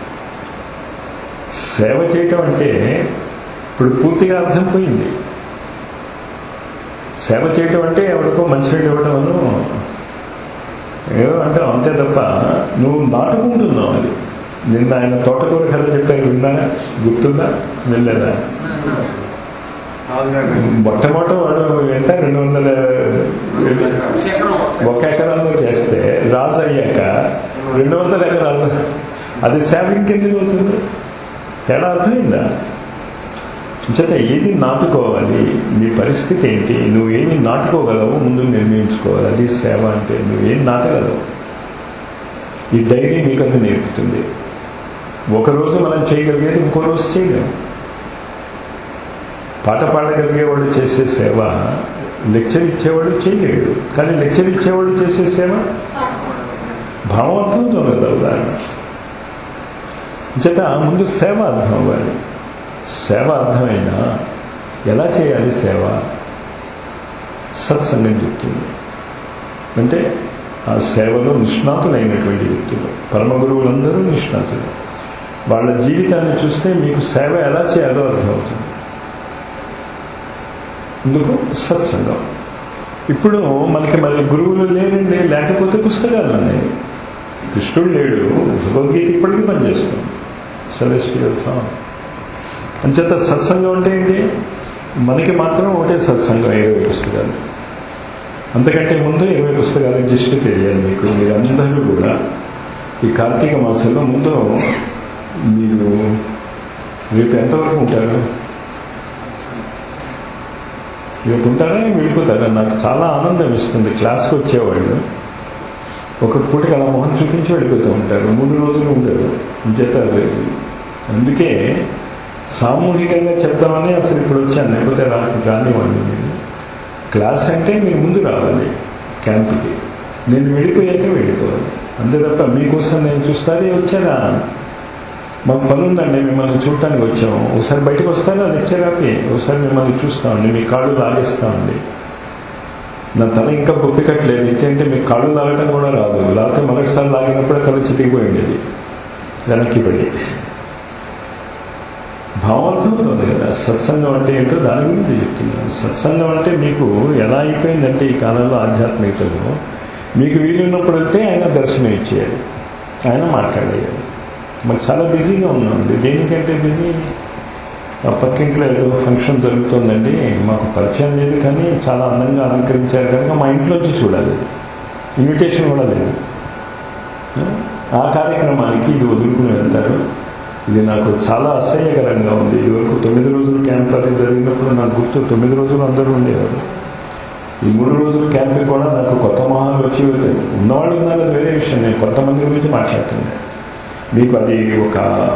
A: సేవ చేయటం అంటే ఇప్పుడు పూర్తిగా అర్థం పోయింది సేవ చేయటం అంటే ఎవరికో మంచినీళ్ళు ఇవ్వడం అను ఏదో అంటే అంతే తప్ప నువ్వు నాటుకుంటున్నావు అది నిన్న ఆయన తోటకూర కథ చెప్పాను విన్నారా గుర్తుందా వెళ్ళలేదా మొట్టమొదటి వాడు ఎంత రెండు వందల ఒక ఎకరాల్లో చేస్తే రాజు అయ్యాక రెండు వందల ఎకరాలు అది సేవ ఇంకెందుకు అవుతుంది తేడా అర్థమైందా చేత ఏది నాటుకోవాలి నీ పరిస్థితి ఏంటి నువ్వు ఏమి నాటుకోగలవు ముందు నిర్ణయించుకోవాలి అది సేవ అంటే నువ్వేం నాటగలవు ఈ డైరీ నీకు అది నేర్పుతుంది ఒకరోజు మనం చేయగలిగేది ఇంకో రోజు చేయలేము పాట పాడగలిగేవాడు చేసే సేవ లెక్చర్ ఇచ్చేవాడు చేయలేడు కానీ లెక్చర్ ఇచ్చేవాడు చేసే సేవ భావం అర్థమవుతుంది కదా ఉదాహరణ చేత ముందు సేవ అర్థం అవ్వాలి సేవ అర్థమైనా ఎలా చేయాలి సేవ సత్సంగం చెప్తుంది అంటే ఆ సేవలో నిష్ణాతులైనటువంటి వ్యక్తులు పరమ గురువులందరూ నిష్ణాతులు వాళ్ళ జీవితాన్ని చూస్తే మీకు సేవ ఎలా చేయాలో అర్థమవుతుంది ఎందుకు సత్సంగం ఇప్పుడు మనకి మళ్ళీ గురువులు లేరండి లేకపోతే పుస్తకాలు ఉన్నాయి కృష్ణుడు లేడు భగవద్గీత ఇప్పటికీ పనిచేస్తుంది సెలెస్టియల్ సాంగ్ అంచేత సత్సంగం అంటే ఏంటి మనకి మాత్రం ఒకటే సత్సంగం ఇరవై పుస్తకాలు అంతకంటే ముందు ఇరవై పుస్తకాల జిస్ట్ తెలియాలి మీకు మీరందరూ కూడా ఈ కార్తీక మాసంలో ముందు మీరు రేపు ఎంతవరకు ఉంటారు రేపు ఉంటారా వెళ్ళిపోతారా నాకు చాలా ఆనందం ఇస్తుంది క్లాస్కి వచ్చేవాళ్ళు ఒక పూటకి అలా మొహం చూపించి వెళ్ళిపోతూ ఉంటారు మూడు రోజులు ఉంటారు చేత అందుకే సామూహికంగా చెప్తామని అసలు ఇప్పుడు వచ్చాను లేకపోతే రా రానివ్వండి మీరు క్లాస్ అంటే మీరు ముందు రావాలి క్యాంప్కి నేను వెళ్ళిపోయాక వెళ్ళిపోవాలి అంతే తప్ప మీకోసం నేను చూస్తారే వచ్చారా మాకు పని ఉందండి మిమ్మల్ని చూడటానికి వచ్చాము ఒకసారి బయటకు వస్తారా లెక్చర్ ఆపి ఒకసారి మిమ్మల్ని చూస్తామండి మీ కాళ్ళు లాగేస్తామండి నా తల ఇంకా పొప్పికట్లేదు ఏంటంటే మీకు కాళ్ళు లాగటం కూడా రాదు లేకపోతే మరొకసారి లాగినప్పుడే తల చితికిపోయి ఉండేది వెనక్కి పడి భావార్థం అవుతుంది కదా సత్సంగం అంటే ఏంటో దాని గురించి చెప్తున్నాను సత్సంగం అంటే మీకు ఎలా అయిపోయిందంటే ఈ కాలంలో ఆధ్యాత్మికతలో మీకు వీలున్నప్పుడు వెళ్తే ఆయన దర్శనం ఇచ్చేయాలి ఆయన మాట్లాడేయాలి మాకు చాలా బిజీగా ఉన్నామండి దేనికంటే బిజీ ఆ పక్కింట్లో ఏదో ఫంక్షన్ జరుగుతుందండి మాకు పరిచయం లేదు కానీ చాలా అందంగా అలంకరించారు కనుక మా ఇంట్లోంచి చూడాలి ఇన్విటేషన్ కూడా లేదు ఆ కార్యక్రమానికి ఇది వదులుకుని వెళ్తారు ఇది నాకు చాలా అసహ్యకరంగా ఉంది ఇదివరకు తొమ్మిది రోజులు క్యాంప్ అది జరిగినప్పుడు నాకు గుర్తు తొమ్మిది రోజులు అందరూ ఉండేవారు ఈ మూడు రోజుల క్యాంప్కి కూడా నాకు కొత్త మొహాలు వచ్చి ఉన్నవాళ్ళు ఉన్నారు అది వేరే విషయం నేను కొంతమంది గురించి మాట్లాడుతున్నాను మీకు అది ఒక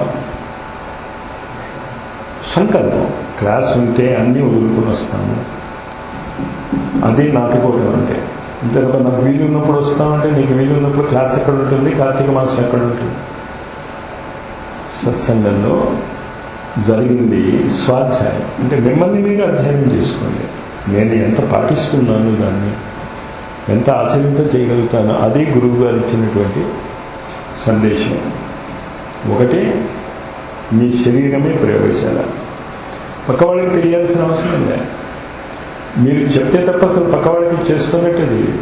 A: సంకల్పం క్లాస్ ఉంటే అన్నీ వదులుకుని వస్తాము అది నాటుకోవడం అంటే అంతే తప్ప నాకు వీలు ఉన్నప్పుడు వస్తామంటే నీకు వీలు ఉన్నప్పుడు క్లాస్ ఎక్కడ ఉంటుంది కార్తీక మాసం ఎక్కడ ఉంటుంది సత్సంగంలో జరిగింది స్వాధ్యాయం అంటే మిమ్మల్ని మీరు అధ్యయనం చేసుకోండి నేను ఎంత పాటిస్తున్నాను దాన్ని ఎంత ఆచరింప చేయగలుగుతాను అది గురువు గారు ఇచ్చినటువంటి సందేశం ఒకటి మీ శరీరమే ప్రయోగశాల పక్కవాడికి తెలియాల్సిన అవసరం లేదు మీరు చెప్తే తప్ప అసలు పక్కవాడికి చేస్తున్నట్టు తెలియదు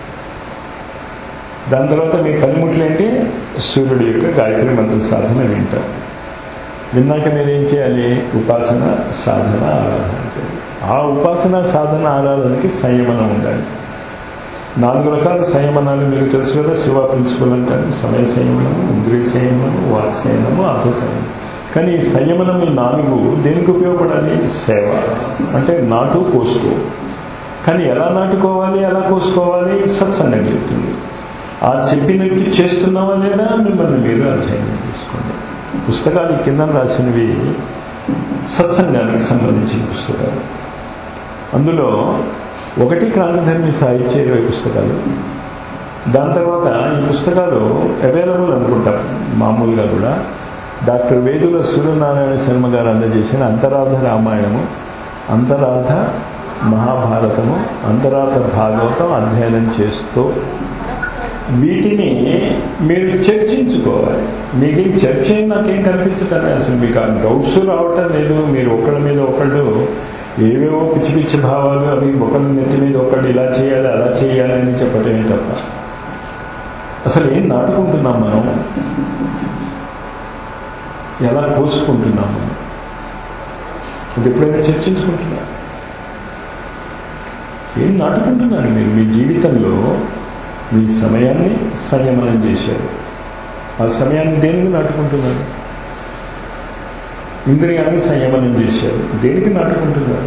A: దాని తర్వాత మీ కనుముట్లు ఏంటి సూర్యుడి యొక్క గాయత్రి మంత్ర సాధన వింటారు విన్నాక మీరు ఏం చేయాలి ఉపాసన సాధన ఆరాధన చేయాలి ఆ ఉపాసన సాధన ఆరాధనకి సంయమనం ఉండాలి నాలుగు రకాల సంయమనాలు మీకు తెలుసు కదా శివ ప్రిన్సిపల్ అంటారు సమయ సంయమనము ఇంద్రియ సంయమనము వాక్ సంయమనము అర్థ సంయమనం కానీ ఈ సంయమనం ఈ నాలుగు దేనికి ఉపయోగపడాలి సేవ అంటే నాటు కోసుకో కానీ ఎలా నాటుకోవాలి ఎలా కోసుకోవాలి సత్సంగం చెప్తుంది ఆ చెప్పినట్టు చేస్తున్నావా లేదా మిమ్మల్ని మీరు అధ్యయనం చేసుకోండి పుస్తకాలు కింద రాసినవి సత్సంగానికి సంబంధించిన పుస్తకాలు అందులో ఒకటి క్రాంతిధర్మి సాహిత్య ఇరవై పుస్తకాలు దాని తర్వాత ఈ పుస్తకాలు అవైలబుల్ అనుకుంటాం మామూలుగా కూడా డాక్టర్ వేదుల సూర్యనారాయణ శర్మ గారు అందజేసిన అంతరార్థ రామాయణము అంతరార్థ మహాభారతము అంతరార్థ భాగవతం అధ్యయనం చేస్తూ వీటిని మీరు చర్చించుకోవాలి మీకు చర్చ ఏం నాకేం కనిపించటం లేదు. అసలు మీకు ఆ డౌట్స్ రావటం లేదు మీరు ఒకళ్ళ మీద ఒకళ్ళు ఏవేవో పిచ్చి పిచ్చి భావాలు అవి ఒకళ్ళ నెత్తి మీద ఒకళ్ళు ఇలా చేయాలి అలా చేయాలి అని చెప్పటమే తప్ప అసలు ఏం నాటుకుంటున్నాం మనం ఎలా కోసుకుంటున్నాం మనం అది ఎప్పుడైనా చర్చించుకుంటున్నాం ఏం నాటుకుంటున్నారు మీరు మీ జీవితంలో మీ సమయాన్ని సంయమనం చేశారు ఆ సమయాన్ని దేనికి నాటుకుంటున్నారు ఇంద్రియాన్ని సంయమనం చేశారు దేనికి నాటుకుంటున్నారు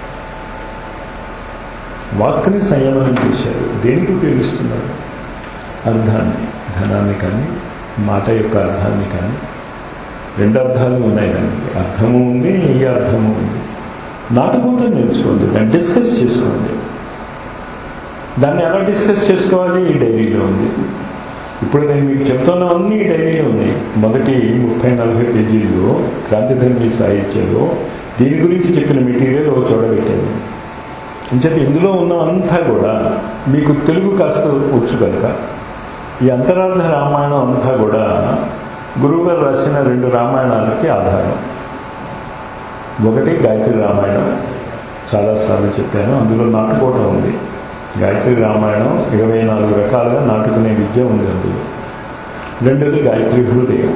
A: వాక్ని సంయమనం చేశారు దేనికి ఉపయోగిస్తున్నారు అర్థాన్ని ధనాన్ని కానీ మాట యొక్క అర్థాన్ని కానీ రెండు అర్థాలు ఉన్నాయి దానికి అర్థము ఉంది ఈ అర్థము ఉంది నాటుకుంటూ నేర్చుకోండి దాన్ని డిస్కస్ చేసుకోండి దాన్ని ఎలా డిస్కస్ చేసుకోవాలి ఈ డైరీలో ఉంది ఇప్పుడు నేను మీకు చెప్తున్నవన్నీ ఈ డైరీలో ఉన్నాయి మొదటి ముప్పై నలభై పేజీల్లో క్రాంతిధర్మి సాహిత్యంలో దీని గురించి చెప్పిన మెటీరియల్ ఒక చూడబెట్టాను అంచేత ఇందులో ఉన్నవంతా కూడా మీకు తెలుగు కాస్త వచ్చు కనుక ఈ అంతరార్థ రామాయణం అంతా కూడా గురువుగారు రాసిన రెండు రామాయణాలకి ఆధారం ఒకటి గాయత్రి రామాయణం చాలాసార్లు చెప్పాను అందులో నాటుకోవటం ఉంది గాయత్రి రామాయణం ఇరవై నాలుగు రకాలుగా నాటుకునే విద్య ఉంది అందులో రెండోది గాయత్రి హృదయం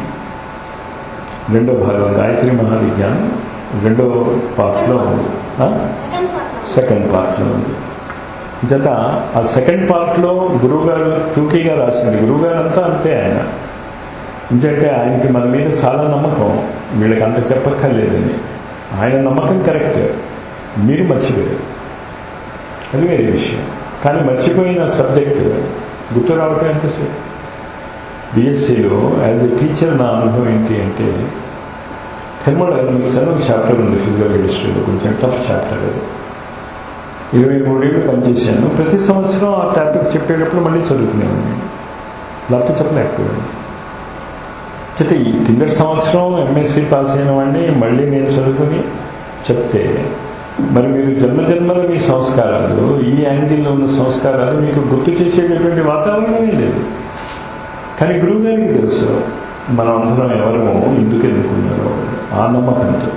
A: రెండో భాగం గాయత్రి మహావిజ్ఞానం రెండో పార్ట్లో ఉంది ఆ? సెకండ్ పార్ట్లో ఉంది జత ఆ సెకండ్ పార్ట్లో గురువుగారు టూకీగా రాసింది గురువుగారు అంతా అంతే ఆయన ఎందుకంటే ఆయనకి మన మీద చాలా నమ్మకం వీళ్ళకి అంత చెప్పక్కర్లేదని ఆయన నమ్మకం కరెక్ట్ మీరు మర్చిపోయారు అది వేరే విషయం కానీ మర్చిపోయిన సబ్జెక్ట్ గుర్తు రావటం ఎంతసేపు బిఎస్సిలో యాజ్ ఎ టీచర్ నా అనుభవం ఏంటి అంటే థెర్మోడైనమిక్స్ అని ఒక చాప్టర్ ఉంది ఫిజికల్ కెమిస్ట్రీలో కొంచెం టఫ్ చాప్టర్ అది ఇరవై మూడేళ్ళు పనిచేశాను ప్రతి సంవత్సరం ఆ టాపిక్ చెప్పేటప్పుడు మళ్ళీ చదువుకునేవాడిని లేకపోతే చెప్పలేకపోయాను అయితే ఈ కిందటి సంవత్సరం ఎంఎస్సి పాస్ అయిన వాడిని మళ్ళీ నేను చదువుకుని చెప్తే మరి మీరు జన్మ జన్మల మీ సంస్కారాలు ఈ యాంగిల్లో ఉన్న సంస్కారాలు మీకు గుర్తు చేసేటటువంటి వాతావరణమే లేదు కానీ గురువు గారికి తెలుసు మనం అందరం ఎవరమో ఎందుకు ఎదుర్కొన్నారో ఆ నమ్మకంతో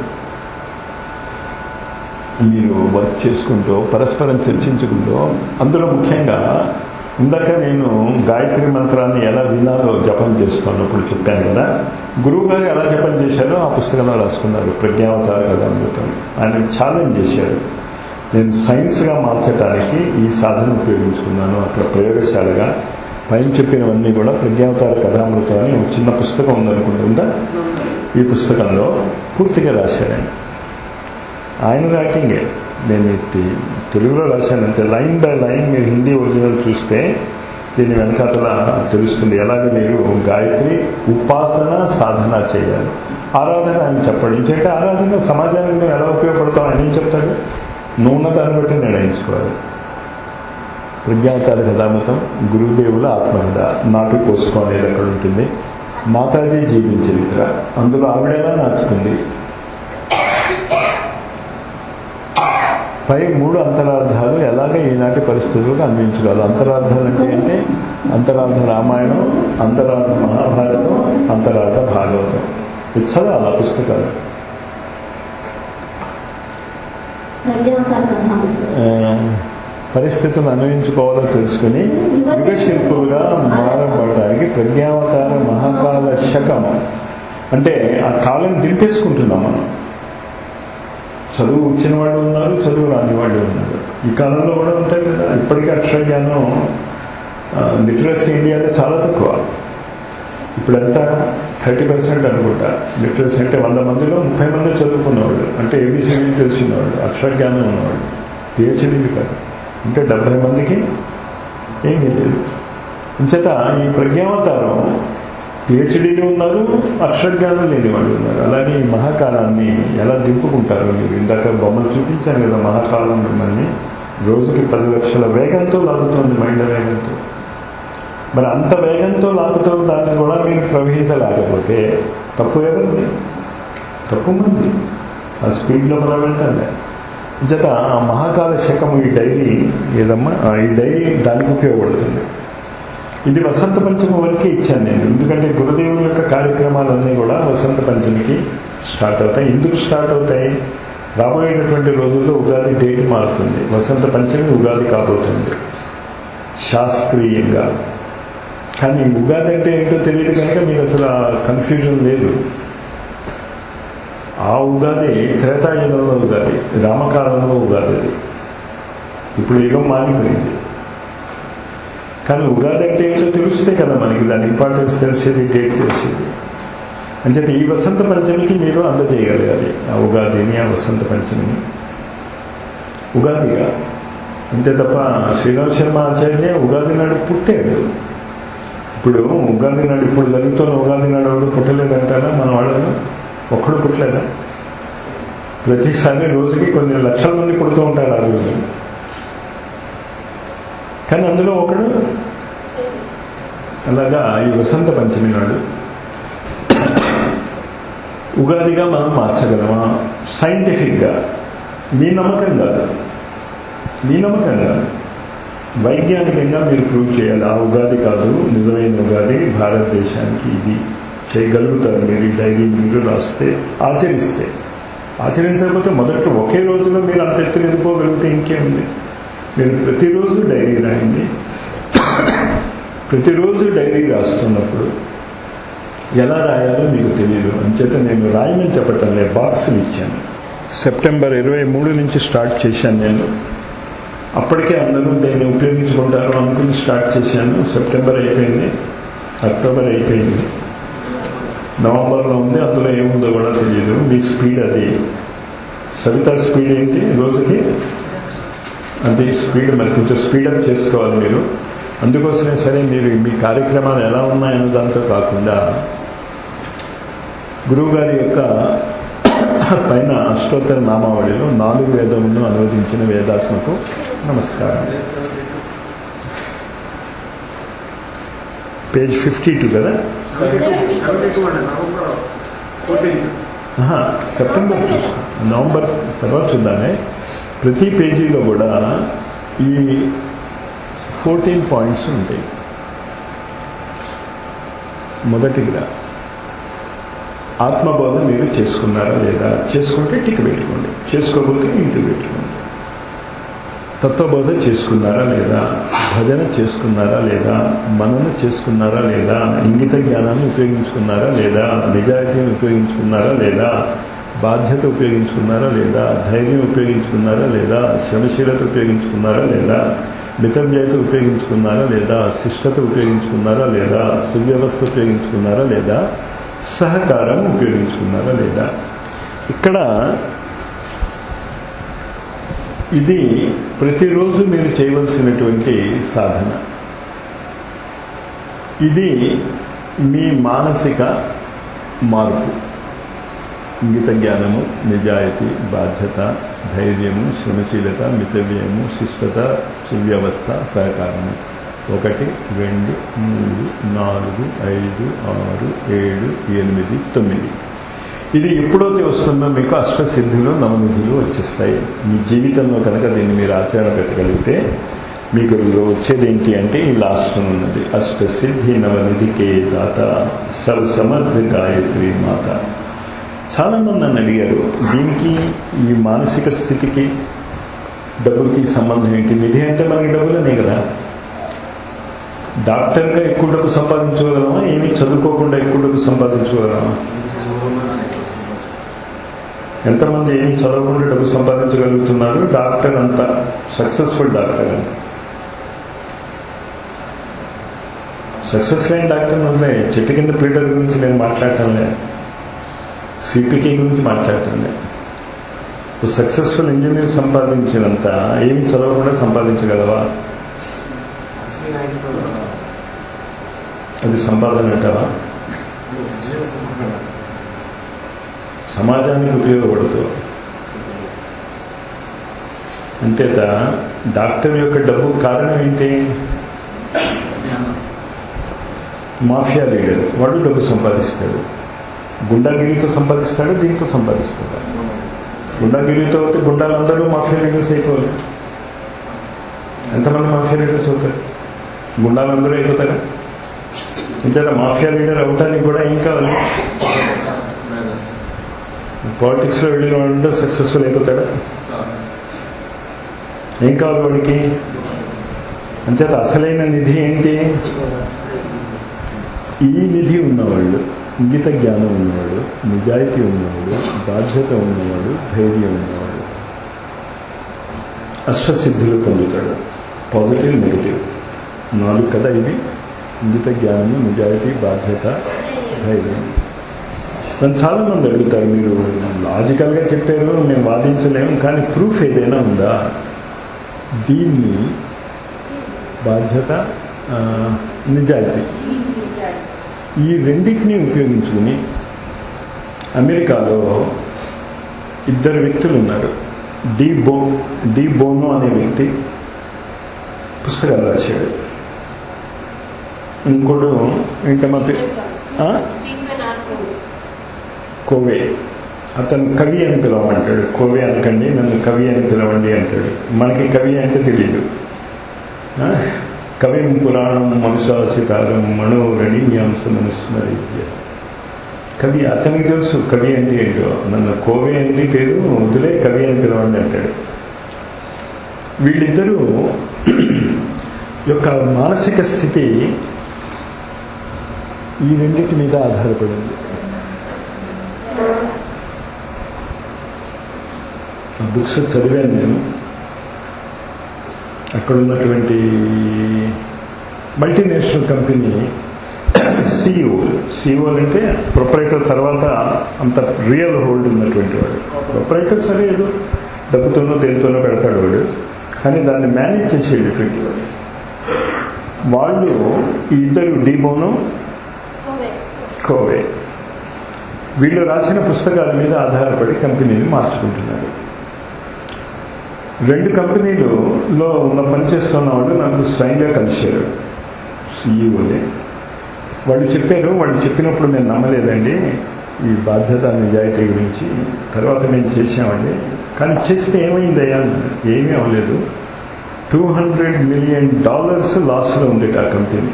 A: మీరు వర్క్ చేసుకుంటూ పరస్పరం చర్చించుకుంటూ అందులో ముఖ్యంగా ఇందాక నేను గాయత్రి మంత్రాన్ని ఎలా వినాలో జపం చేస్తున్నప్పుడు చెప్పాను కదా గురువు గారు ఎలా జపం చేశారో ఆ పుస్తకంలో రాసుకున్నారు ప్రజ్ఞావతార కదా అమృతం ఆయన ఛాలెంజ్ చేశారు నేను సైన్స్గా మార్చడానికి ఈ సాధన ఉపయోగించుకున్నాను అక్కడ ప్రయోగశాలగా పైన చెప్పినవన్నీ కూడా ప్రజ్ఞావతార కథామృతం అని ఒక చిన్న పుస్తకం ఉందనుకుంటుందా ఈ పుస్తకంలో పూర్తిగా రాశారు ఆయన ఆయన రైటింగే నేను ఇది తెలుగులో రాశాను అంతే లైన్ బై లైన్ మీరు హిందీ ఒరిజినల్ చూస్తే దీని వెనకాతల తెలుస్తుంది ఎలాగ మీరు గాయత్రి ఉపాసన సాధన చేయాలి ఆరాధన అని చెప్పండి ఎందుకంటే ఆరాధన సమాజానికి నువ్వు ఎలా ఉపయోగపడతావు ఆయన ఏం చెప్తాడు నువ్వు ఉన్న దాన్ని బట్టి నిర్ణయించుకోవాలి ప్రజ్ఞావతార కథామతం గురుదేవుల ఆత్మకథ నాటు కోసుకో అనేది అక్కడ ఉంటుంది మాతాజీ జీవిత చరిత్ర అందులో ఆవిడ ఎలా నాటుకుంది పై మూడు అంతరార్థాలు ఎలాగ ఈనాటి పరిస్థితులకు అన్వయించగలరు అంతరార్థాలు అంటే ఏంటి అంతరార్థ రామాయణం అంతరార్థ మహాభారతం అంతరార్థ భాగవతం ఇది చదవాలి ఆ పుస్తకాలు
E: ప్రజ్ఞాకార కథ
A: ఆ, పరిస్థితులను అన్వయించుకోవాలో తెలుసుకుని యుగ శిల్పులుగా మారబడడానికి ప్రజ్ఞావతార మహాకాల శకం అంటే ఆ కాలం దింపేసుకుంటున్నాం మనం చదువు వచ్చిన వాళ్ళు ఉన్నారు చదువు రాని వాళ్ళు ఉన్నారు ఈ కాలంలో కూడా ఉంటాయి కదా ఇప్పటికీ అక్షర జ్ఞానం లిటరసీ ఇండియాలో చాలా తక్కువ ఇప్పుడంతా థర్టీ పర్సెంట్ అనుకుంటా లిటరసీ అంటే వంద మందిలో ముప్పై మంది చదువుకున్నవాళ్ళు అంటే ఏబిసిడి తెలిసినవాళ్ళు అక్షర జ్ఞానం ఉన్నవాళ్ళు పిహెచ్డీలు కాదు అంటే డెబ్బై మందికి ఏమీ లేదు అంచేత ఈ ప్రజ్ఞావతారం పిహెచ్డీలు ఉన్నారు అక్షర జ్ఞానం లేని వాళ్ళు ఉన్నారు అలాగే ఈ మహాకాలాన్ని ఎలా దింపుకుంటారు మీరు ఇందాక బొమ్మలు చూపించాను కదా మహాకాలం మిమ్మల్ని రోజుకి పది లక్షల వేగంతో లాగుతోంది మైండ్ వేగంతో మరి అంత వేగంతో లాగుతూ దాన్ని కూడా మీరు ప్రవహించలేకపోతే తప్పు ఎవరిది తప్పు మంది ఆ స్పీడ్లో మనం వెళ్తాంలే జత ఆ మహాకాల శకము ఈ డైరీ ఏదమ్మా ఆ ఈ డైరీ దానికి ఉపయోగపడుతుంది ఇది వసంత పంచమి వరకే ఇచ్చాను నేను ఎందుకంటే గురుదేవుల యొక్క కార్యక్రమాలన్నీ కూడా వసంత పంచమికి స్టార్ట్ అవుతాయి ఎందుకు స్టార్ట్ అవుతాయి రాబోయేటటువంటి రోజుల్లో ఉగాది డేట్ మారుతుంది వసంత పంచమి ఉగాది కాబోతుంది శాస్త్రీయంగా కానీ ఉగాది అంటే ఏంటో తెలియదు కనుక మీకు అసలు ఆ కన్ఫ్యూజన్ లేదు ఆ ఉగాది త్రేతాయుగంలో ఉగాది రామకాలంలో ఉగాది అది ఇప్పుడు యుగం మారిపోయింది కానీ ఉగాది అంటే ఏంటో తెలిస్తే కదా మనకి దాని ఇంపార్టెన్స్ తెలిసేది డేట్ తెలిసేది అంచేత ఈ వసంత పంచమికి మీరు అందజేయగలగాలి ఆ ఉగాదిని ఆ వసంత పంచమిని ఉగాదిగా అంతే తప్ప శ్రీరామ్ శర్మ ఆచార్య ఉగాది నాడు పుట్టాడు ఇప్పుడు ఉగాది నాడు ఇప్పుడు జరుగుతున్న ఉగాది నాడు ఎవడు పుట్టలేదంటారా మన వాళ్ళను ఒక్కడు పుట్టలేదా ప్రతిసారి రోజుకి కొన్ని లక్షల మంది పుడుతూ ఉంటారు ఆ రోజు కానీ అందులో ఒకడు అలాగా ఈ వసంత పంచమి నాడు ఉగాదిగా మనం మార్చగలమా సైంటిఫిక్గా మీ నమ్మకం కాదు మీ నమ్మకం కాదు వైజ్ఞానికంగా మీరు ప్రూవ్ చేయాలి ఆ ఉగాది కాదు నిజమైన ఉగాది భారతదేశానికి ఇది చేయగలుగుతారు మీరు ఈ డైరీ మీరు రాస్తే ఆచరిస్తే ఆచరించకపోతే మొదట ఒకే రోజులో మీరు అంత ఎత్తుకు ఎదిపోగలిగితే ఇంకేముంది మీరు ప్రతిరోజు డైరీ రాయండి ప్రతిరోజు డైరీ రాస్తున్నప్పుడు ఎలా రాయాలో మీకు తెలియదు అంచేత నేను రాయమని చెప్పటం లేదు బాక్సులు ఇచ్చాను సెప్టెంబర్ ఇరవై మూడు నుంచి స్టార్ట్ చేశాను నేను అప్పటికే అందరూ దీన్ని ఉపయోగించుకుంటారు అనుకుని స్టార్ట్ చేశాను సెప్టెంబర్ అయిపోయింది అక్టోబర్ అయిపోయింది నవంబర్లో ఉంది అందులో ఏముందో కూడా తెలియదు మీ స్పీడ్ అది సవితా స్పీడ్ ఏంటి రోజుకి అది స్పీడ్ మరి కొంచెం స్పీడప్ చేసుకోవాలి మీరు అందుకోసమే సరే మీరు మీ కార్యక్రమాలు ఎలా ఉన్నాయన్న దాంతో కాకుండా గురువుగారి యొక్క పైన అష్టోత్తర నామావళిలో నాలుగు వేదములను అనువదించిన వేదాత్మకు నమస్కారం పేజ్ ఫిఫ్టీ టూ కదా ఆహా, సెప్టెంబర్ చూసుకో. నవంబర్ తర్వాత చూద్దామే ప్రతి పేజీలో కూడా ఈ ఫోర్టీన్ పాయింట్స్ ఉంటాయి మొదటిగా ఆత్మబోధ మీరు చేసుకున్నారా లేదా చేసుకుంటే టిక్ పెట్టుకోండి చేసుకోకపోతే ఇంటికి పెట్టుకోండి తత్వబోధ చేసుకున్నారా లేదా భజన చేసుకున్నారా లేదా మనన చేసుకున్నారా లేదా ఇంగిత జ్ఞానాన్ని ఉపయోగించుకున్నారా లేదా నిజాయితీని ఉపయోగించుకున్నారా లేదా బాధ్యత ఉపయోగించుకున్నారా లేదా ధైర్యం ఉపయోగించుకున్నారా లేదా శ్రమశీలత ఉపయోగించుకున్నారా లేదా మితవ్యయత ఉపయోగించుకున్నారా లేదా శిష్టత ఉపయోగించుకున్నారా లేదా సువ్యవస్థ ఉపయోగించుకున్నారా లేదా సహకారం ఉపయోగించుకున్నారా లేదా ఇక్కడ ఇది ప్రతిరోజు మీరు చేయవలసినటువంటి సాధన ఇది మీ మానసిక మార్పు ఇంగిత జ్ఞానము నిజాయితీ బాధ్యత ధైర్యము శ్రమశీలత మితవ్యయము శిష్టత సువ్యవస్థ సహకారము ఒకటి రెండు మూడు నాలుగు ఐదు ఆరు ఏడు ఎనిమిది తొమ్మిది ఇది ఎప్పుడైతే వస్తుందో మీకు అష్టసిద్ధులు నవనిధులు వచ్చేస్తాయి మీ జీవితంలో కనుక దీన్ని మీరు ఆచరణ పెట్టగలిగితే మీకు వచ్చేది ఏంటి అంటే ఈ లాస్ట్ ఉన్నది అష్టసిద్ధి నవనిధికే దాత సర్వసమర్థ గాయత్రి మాత చాలా మంది నన్ను అడిగారు దీనికి ఈ మానసిక స్థితికి డబ్బులకి సంబంధం ఏంటి నిధి అంటే మనకి డబ్బులనే కదా డాక్టర్గా ఎక్కువ డబ్బు సంపాదించగలమా ఏమీ చదువుకోకుండా ఎక్కువ డబ్బు సంపాదించగలమా ఎంతమంది ఏమి చదవకుండా డబ్బు సంపాదించగలుగుతున్నారు డాక్టర్ అంతా సక్సెస్ఫుల్ డాక్టర్ అంత సక్సెస్ లేని డాక్టర్ ఉన్నాయి చెట్టు కింద పీటర్ గురించి నేను మాట్లాడటం లేదు సిపికే గురించి మాట్లాడటం లేదు సక్సెస్ఫుల్ ఇంజనీర్ సంపాదించినంత ఏమి చదవకుండా సంపాదించగలవా అది సంపాదన అంటావా సమాజానికి ఉపయోగపడుతూ అంతేత డాక్టర్ యొక్క డబ్బు కారణం ఏంటి మాఫియా లీడర్ వాడు డబ్బు సంపాదిస్తాడు గుండాగిరితో సంపాదిస్తాడు దీంతో సంపాదిస్తాడు గుండాగిరితో అయితే గుండాలందరూ మాఫియా లీడర్స్ అయిపోవాలి ఎంతమంది మాఫియా లీడర్స్ అవుతారు గుండాలందరూ అయిపోతారా ఇంతేనా మాఫియా లీడర్ అవటానికి కూడా ఏం కావాలి పాలిటిక్స్లో వెళ్ళిన వాడు సక్సెస్ఫుల్ అయిపోతాడా ఏం కావాలి వాడికి అంచేత అసలైన నిధి ఏంటి ఈ నిధి ఉన్నవాళ్ళు ఇంగిత జ్ఞానం ఉన్నవాడు నిజాయితీ ఉన్నవాడు బాధ్యత ఉన్నవాడు ధైర్యం ఉన్నవాడు అష్టసిద్ధులు పొందుతాడు పాజిటివ్ నెగిటివ్ నాలుగు కదా ఇది ఇంగిత జ్ఞానము నిజాయితీ బాధ్యత ధైర్యం నన్ను చాలా మంది అడుగుతారు మీరు లాజికల్గా చెప్పారు మేము వాదించలేము కానీ ప్రూఫ్ ఏదైనా ఉందా దీన్ని బాధ్యత ఆ, నిజాయితీ ఈ రెండింటినీ ఉపయోగించుకుని అమెరికాలో ఇద్దరు వ్యక్తులు ఉన్నారు డి బో డి బోనో అనే వ్యక్తి పుస్తకాలు రాశాడు ఇంకోడు ఇంకా మా పే- ఆ? కోవే అతను కవి అని పిలవమంటాడు కోవే అనకండి నన్ను కవి అని పిలవండి అంటాడు మనకి కవి అంటే తెలియదు ఆ? కవిం పురాణం మనసాసితారం మనోరణీయాంసమనుస్మరిద్య కవి అతనికి తెలుసు కవి అంటే ఏంటో నన్ను కోవే అంటే పేరు వదిలే కవి అని పిలవండి అంటాడు వీళ్ళిద్దరూ యొక్క మానసిక స్థితి ఈ రెండింటి మీద ఆధారపడింది ఆ బుక్స్ చదివాను నేను అక్కడ ఉన్నటువంటి మల్టీనేషనల్ కంపెనీ సిఇఓ సిఇఓ అంటే ప్రొపరేటర్ తర్వాత అంత రియల్ హోల్డ్ ఉన్నటువంటి వాడు ప్రొపరేటర్ సరే ఏదో డబ్బుతోనో దేనితోనో పెడతాడు వాడు కానీ దాన్ని మేనేజ్ చేసేటటువంటి వాడు వాళ్ళు ఈ ఇద్దరు డీబోను కోవే వీళ్ళు రాసిన పుస్తకాల మీద ఆధారపడి కంపెనీని మార్చుకుంటున్నారు రెండు కంపెనీలలో ఉన్న పనిచేస్తున్న వాళ్ళు నాకు స్వయంగా కలిశారు సిఇఓలే వాళ్ళు చెప్పారు వాళ్ళు చెప్పినప్పుడు నేను నమ్మలేదండి ఈ బాధ్యత నిజాయితీ గురించి తర్వాత మేము చేసామండి కానీ చేస్తే ఏమైందయ్యా అన్నారు. ఏమీ అవ్వలేదు టూ హండ్రెడ్ మిలియన్ డాలర్స్ లాస్లో ఉంది ఆ కంపెనీ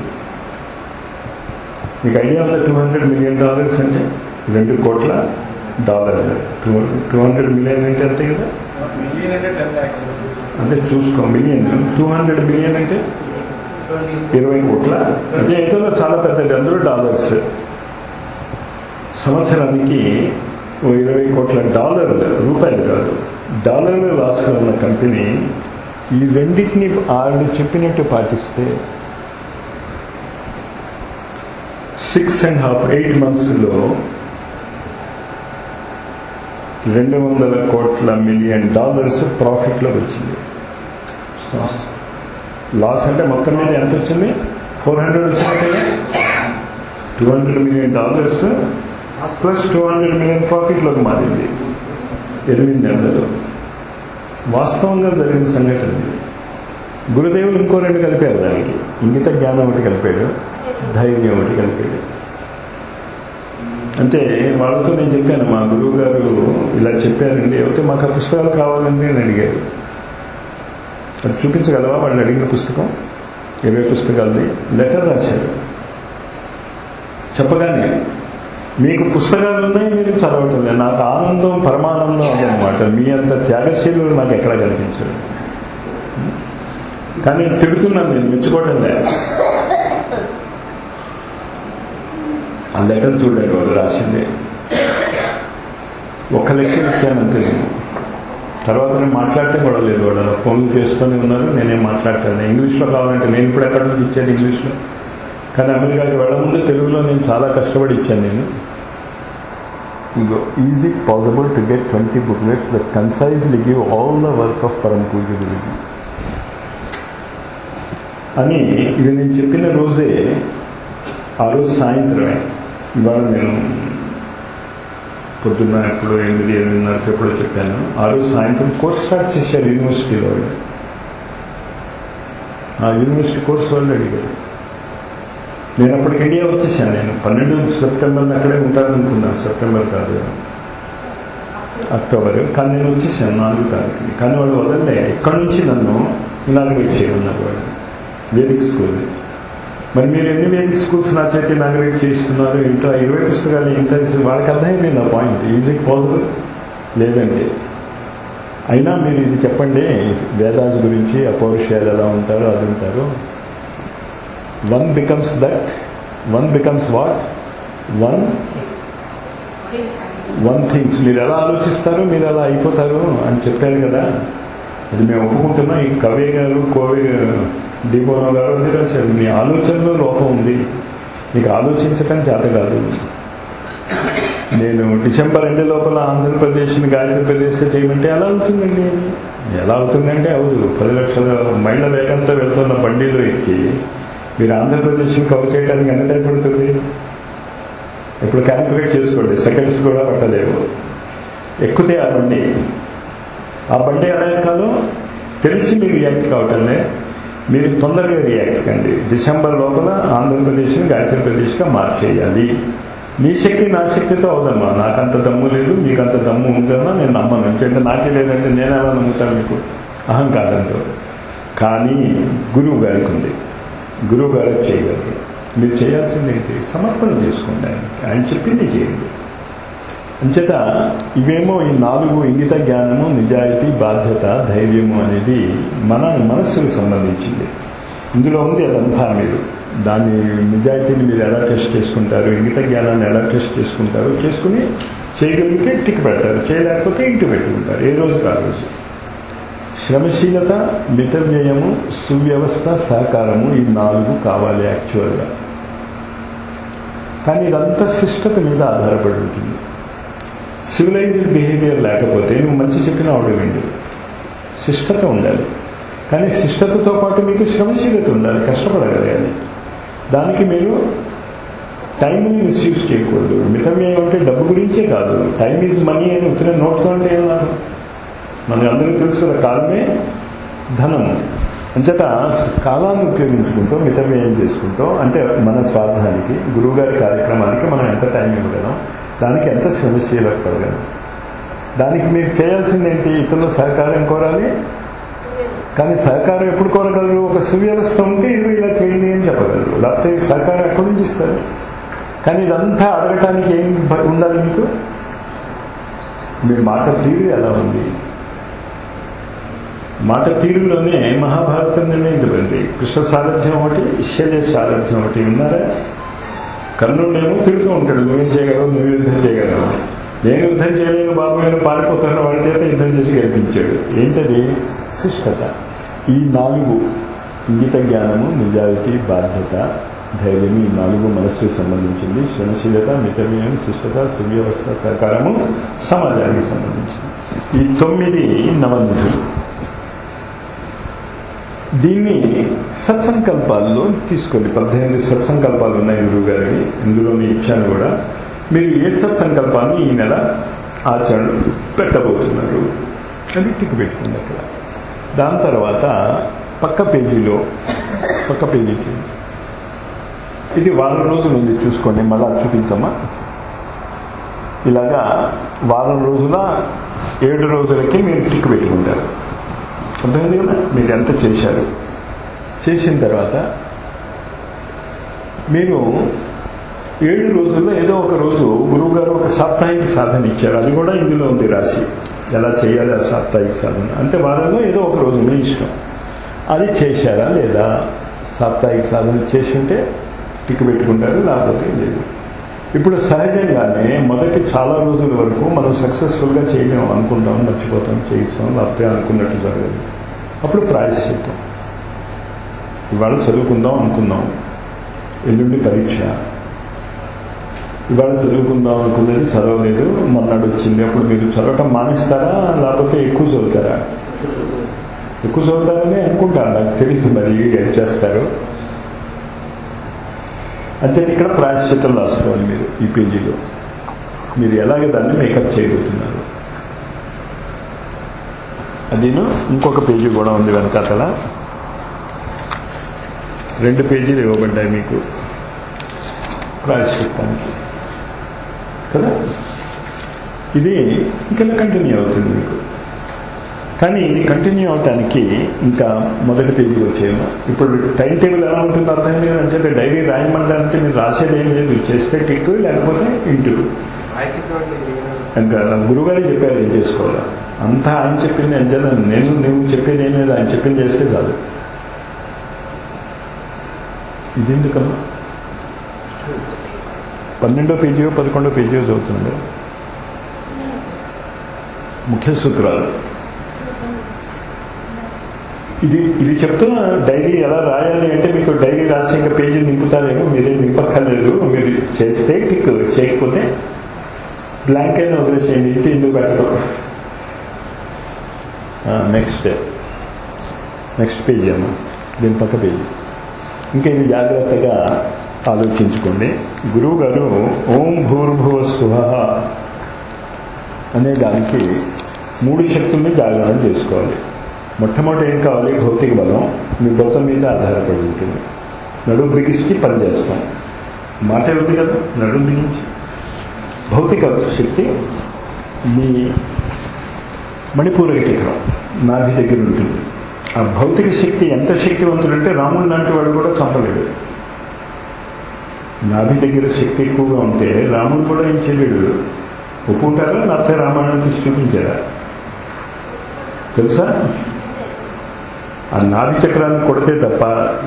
A: మీకు ఐడియా ఉందా టూ హండ్రెడ్ మిలియన్ డాలర్స్ అంటే రెండు కోట్ల డాలర్లు టూ టూ హండ్రెడ్ మిలియన్ అంటే అంతే కదా అంటే చూసుకో మిలియన్ టూ హండ్రెడ్ మిలియన్ అంటే ఇరవై కోట్ల అంటే ఏదో చాలా పెద్దది అందులో డాలర్స్ సంవత్సరానికి ఓ ఇరవై కోట్ల డాలర్లు రూపాయలు కాదు డాలర్లు లాస్లో ఉన్న కంపెనీ ఈ రెండింటిని వాళ్ళు చెప్పినట్టు పాటిస్తే సిక్స్ అండ్ హాఫ్ ఎయిట్ మంత్స్లో రెండు వందల కోట్ల మిలియన్ డాలర్స్ ప్రాఫిట్లో వచ్చింది లాస్ అంటే మొత్తం మీద ఎంత వచ్చింది ఫోర్ హండ్రెడ్ వచ్చినట్టే two hundred million dollars plus two hundred million ప్రాఫిట్లోకి మారింది ఎనిమిది నెలలు వాస్తవంగా జరిగిన సంఘటన ఇది. గురుదేవులు ఇంకో రెండు కలిపారు దానికి ఇంగిత జ్ఞానం ఒకటి కలిపాడు ధైర్యం ఒకటి కలిపాడు అంటే వాళ్ళతో నేను చెప్పాను మా గురువు గారు ఇలా చెప్పారండి అయితే మాకు ఆ పుస్తకాలు కావాలండి అని అడిగారు అది చూపించగలవా వాళ్ళు అడిగిన పుస్తకం ఇరవై పుస్తకాలది లెటర్ రాశారు చెప్పగానే మీకు పుస్తకాలు ఉన్నాయి మీరు చదవటం లేదు నాకు ఆనందం పరమానందం అదనమాట మీ అంత త్యాగశీలు నాకు ఎక్కడ కనిపించదు కానీ తిడుతున్నాను నేను మెచ్చుకోవడం లేదు ఆ లెటర్ చూడారు వాళ్ళు రాసింది ఒక్క లెక్క ఇచ్చాను అంతే నేను తర్వాత నేను మాట్లాడటం కూడా లేదు వాళ్ళు ఫోన్లు చేస్తూనే ఉన్నారు నేనేం మాట్లాడతాను ఇంగ్లీష్లో కావాలంటే నేను ఇప్పుడు ఎక్కడ నుంచి ఇచ్చాను ఇంగ్లీష్లో కానీ అమెరికాకి వెళ్ళముందు తెలుగులో నేను చాలా కష్టపడి ఇచ్చాను నేను ఇగో is it possible to get twenty booklets that concisely give all the work of Param Pooja గురించి అని ఇది నేను చెప్పిన రోజే ఆ రోజు సాయంత్రమే ఇవాళ నేను పొద్దున్న ఎప్పుడు ఎనిమిది ఎనిమిదిన్నరకు ఎప్పుడో చెప్పాను ఆ రోజు సాయంత్రం కోర్స్ స్టార్ట్ చేశారు యూనివర్సిటీలో వాళ్ళు ఆ యూనివర్సిటీ కోర్స్ వాళ్ళు అడిగారు నేను అప్పటికి ఇండియా వచ్చేసాను నేను పన్నెండు సెప్టెంబర్ అక్కడే ఉంటాననుకున్నాను సెప్టెంబర్ కాదు అక్టోబర్ కానీ నేను వచ్చేసాను నాలుగు తారీఖుని కానీ వాళ్ళు వదలలే ఇక్కడ నుంచి నన్ను ఇనాగ్రేట్ చేయమన్నారు వాళ్ళు వేదిక్ స్కూల్ మరి మీరు ఎన్ని వేదిక్ స్కూల్స్ నా చేతి ఇనాగ్రేట్ చేస్తున్నారు ఇంట్లో ఇరవై పుస్తకాలు ఇంత వాళ్ళకి అర్థమైపోయింది ఆ పాయింట్ ఈజ్ ఇట్ పాసిబుల్ లేదంటే అయినా మీరు ఇది చెప్పండి వేదాస్ గురించి అపౌరుషాలు ఎలా ఉంటారో అది ఉంటారు one becomes that one becomes what one one things మీరు ఎలా ఆలోచిస్తారు మీరు ఎలా అయిపోతారు అని చెప్పారు కదా అది మేము ఒప్పుకుంటున్నాం ఈ కవి గారు కోవి డిపోనో గారు అది రాశారు మీ ఆలోచనలో లోపం ఉంది మీకు ఆలోచించటం చేత కాదు నేను డిసెంబర్ ఎండ్ లోపల ఆంధ్రప్రదేశ్ని గాయత్రి ప్రదేశ్గా చేయమంటే ఎలా అవుతుందండి ఎలా అవుతుందంటే అవదు పది లక్షల మైళ్ళ వేగంతో వెళ్తున్న బండిలో ఎక్కి మీరు ఆంధ్రప్రదేశ్ని కవర్ చేయడానికి ఎంత టైం పడుతుంది ఇప్పుడు క్యాలిక్యులేట్ చేసుకోండి సెకండ్స్ కూడా పట్టలేవు ఎక్కితే ఆ బండి ఆ బండి ఎలా ఎక్కాలో తెలిసి మీరు రియాక్ట్ కావటంలే మీరు తొందరగా రియాక్ట్ కండి డిసెంబర్ లోపల ఆంధ్రప్రదేశ్ని గాయత్రి ప్రదేశ్గా మార్చేయాలి మీ శక్తి నా శక్తితో అవదమ్మా నాకంత దమ్ము లేదు మీకంత దమ్ము ఉందమ్మా నేను నమ్మను ఎందుకంటే నాకే లేదంటే నేను ఎలా నమ్ముతాను మీకు అహంకారంతో కానీ గురువు గారికి ఉంది గురువు గారు చేయగలరు మీరు చేయాల్సింది ఏంటి సమర్పణ చేసుకోండి ఆయనకి ఆయన చెప్పింది చేయండి అంచేత ఇవేమో ఈ నాలుగు ఇంగిత జ్ఞానము నిజాయితీ బాధ్యత ధైర్యము అనేది మన మనస్సుకు సంబంధించింది ఇందులో ఉంది అదంతా మీరు దాన్ని నిజాయితీని మీరు ఎలా టెస్ట్ చేసుకుంటారు ఇంగిత జ్ఞానాన్ని ఎలా టెస్ట్ చేసుకుంటారు చేసుకుని చేయగలిగితే టిక్ పెడతారు చేయలేకపోతే ఇంటి పెట్టుకుంటారు ఏ రోజు ఆ రోజు శ్రమశీలత మితవ్యయము సువ్యవస్థ సహకారము ఈ నాలుగు కావాలి యాక్చువల్గా కానీ ఇదంతా శిష్టత మీద ఆధారపడి ఉంటుంది సివిలైజ్డ్ బిహేవియర్ లేకపోతే నువ్వు మంచి చెప్పిన ఆవిడ విండు శిష్టత ఉండాలి కానీ శిష్టతతో పాటు మీకు శ్రమశీలత ఉండాలి కష్టపడగలగాలి దానికి మీరు టైంని మిస్యూజ్ చేయకూడదు మితవ్యయం అంటే డబ్బు గురించే కాదు టైం ఈజ్ మనీ అని ఉత్తర నోట్తో అంటే ఏం లాభం మనకు అందరికీ తెలుసు కదా కాలమే ధనం అంచేత కాలాన్ని ఉపయోగించుకుంటూ మితవ్యయం చేసుకుంటూ అంటే మన స్వార్థానికి గురువుగారి కార్యక్రమానికి మనం ఎంత టైం ఇవ్వగలం దానికి ఎంత శ్రమశీలకు పడగలం దానికి మీరు చేయాల్సింది ఏంటి ఇతరుల సహకారం కోరాలి కానీ సహకారం ఎప్పుడు కోరగలరు ఒక సువ్యవస్థ ఉంటే ఇల్లు ఇలా చేయండి అని చెప్పగలరు లేకపోతే సహకారం ఎక్కడి నుంచి ఇస్తారు కానీ ఇదంతా అడగటానికి ఏం భ- ఉండాలి మీకు మీ మాట తీరు ఎలా ఉంది మాట తీరులోనే మహాభారతం నిర్ణయించబడింది కృష్ణ సారథ్యం ఒకటి శల్య సారథ్యం ఒకటి ఉన్నారా కర్ణుడేమో తిరుగుతూ ఉంటాడు నువ్వేం చేయగలవు నువ్వు యుద్ధం చేయగలవు అని. నేను యుద్ధం చేయలేను బాబు నేను పారిపోతున్న వాడి చేత యుద్ధం చేసి గెలిపించాడు ఏంటది శిష్టత ఈ నాలుగు ఇంగిత జ్ఞానము నిజాయితీ బాధ్యత ధైర్యం ఈ నాలుగు మనస్సుకు సంబంధించింది శ్రమశీలత మితవ్యం శిష్టత సువ్యవస్థ సహకారము సమాజానికి సంబంధించింది ఈ తొమ్మిది నవనిధులు దీన్ని సత్సంకల్పాల్లో తీసుకోండి పద్దెనిమిది సత్సంకల్పాలు ఉన్నాయి గురువు గారికి ఇందులో నేను ఇచ్చాను కూడా మీరు ఏ సత్సంకల్పాన్ని ఈ నెల ఆచరణ పెట్టబోతున్నారు అని టిక్ పెట్టుకుంది అక్కడ దాని తర్వాత పక్క పేజీలో పక్క పేజీకి ఇది వారం రోజుల నుంచి చూసుకోండి మళ్ళా చూపించమ్మా ఇలాగా వారం రోజుల ఏడు రోజులకి మీరు టిక్ పెట్టుకుంటారు అర్థమైంది కదా మీరు ఎంత చేశారు చేసిన తర్వాత మీరు ఏడు రోజుల్లో ఏదో ఒక రోజు గురువు గారు ఒక సాప్తాహిక సాధన ఇచ్చారు అది కూడా ఇందులో ఉంది రాసి ఎలా చేయాలి ఆ సాప్తాహిక సాధన అంటే వారంలో ఏదో ఒక రోజు మీ ఇష్టం అది చేశారా లేదా సాప్తాహిక సాధన చేసి ఉంటే టిక్ పెట్టుకుంటారు లేకపోతే లేదు ఇప్పుడు సహజంగానే మొదటి చాలా రోజుల వరకు మనం సక్సెస్ఫుల్గా చేయలేము అనుకుంటాం మర్చిపోతాం చేయిస్తాం లేకపోతే అనుకున్నట్టు జరగదు అప్పుడు ప్రాయశ్చిత్తం ఇవాళ చదువుకుందాం అనుకుందాం ఎల్లుండి పరీక్ష ఇవాళ చదువుకుందాం అనుకున్నది చదవలేదు మొన్నడు వచ్చింది అప్పుడు మీరు చదవటం మానేస్తారా లేకపోతే ఎక్కువ చదువుతారా ఎక్కువ చదువుతారని అనుకుంటాను నాకు తెలిసి మరి ఏం చేస్తారు అంటే ఇక్కడ ప్రాయశ్చిత్తం రాసుకోవాలి మీరు ఈ పేజీలో మీరు ఎలాగ దాన్ని మేకప్ చేయబోతున్నారు అదిను ఇంకొక పేజీ కూడా ఉంది వెనకాతల రెండు పేజీలు ఇవ్వబడ్డాయి మీకు ప్రాయశ్చిత్తానికి కదా ఇది ఇంకా కంటిన్యూ అవుతుంది మీకు కానీ ఇది కంటిన్యూ అవటానికి ఇంకా మొదటి పేజీకి వచ్చేయము ఇప్పుడు టైం టేబుల్ ఎలా ఉంటుందో అర్థమైంది కదా అంటే డైరీ రాయమంటే మీరు రాసేది ఏం లేదు చేస్తే టిక్ లేకపోతే ఇంటూ ఇంకా గురుగారు చెప్పారు ఏం చేసుకోవాలా అంతా ఆయన చెప్పింది అంచనా నేను నువ్వు చెప్పేది ఏం లేదు ఆయన చెప్పింది చేస్తే చాలు ఇదెందుకమ్మా పన్నెండో పేజీయో పదకొండో పేజీయో చదువుతుంది ముఖ్య సూత్రాలు ఇది ఇది చెప్తున్న డైరీ ఎలా రాయాలి అంటే మీకు డైరీ రాసి ఇంకా పేజీ నింపుతారేమో మీరేం నింపక్కర్లేదు మీరు చేస్తే టిక్ చేయకపోతే బ్లాంక్ అయినా వదిలేసేయండి ఇంటి ఎందుకు పెట్టడం నెక్స్ట్ నెక్స్ట్ పేజీ అమ్మ దీని పక్క పేజీ ఇంకా ఇది జాగ్రత్తగా ఆలోచించుకోండి గురువు గారు ఓం భూర్భువ స్వహ అనే దానికి మూడు శక్తుల్ని జాగ్రత్త చేసుకోవాలి మొట్టమొదటి ఏం కావాలి భౌతిక బలం మీ బొత్త మీద ఆధారపడి ఉంటుంది నడుము బిగించి పనిచేస్తాం మాట ఉంది కదా నడుము బిగించి భౌతిక శక్తి మీ మణిపూరక చక్రం నాభి దగ్గర ఉంటుంది ఆ భౌతిక శక్తి ఎంత శక్తివంతుడంటే రాముడు లాంటి వాడు కూడా చంపలేడు నాభి దగ్గర శక్తి ఎక్కువగా ఉంటే రాముడు కూడా ఏం చేయలేడు ఒప్పుకుంటారా లేకపోతే రామాయణం తీసి చూపించారా తెలుసా ఆ నాభి చక్రాన్ని కొడితే తప్ప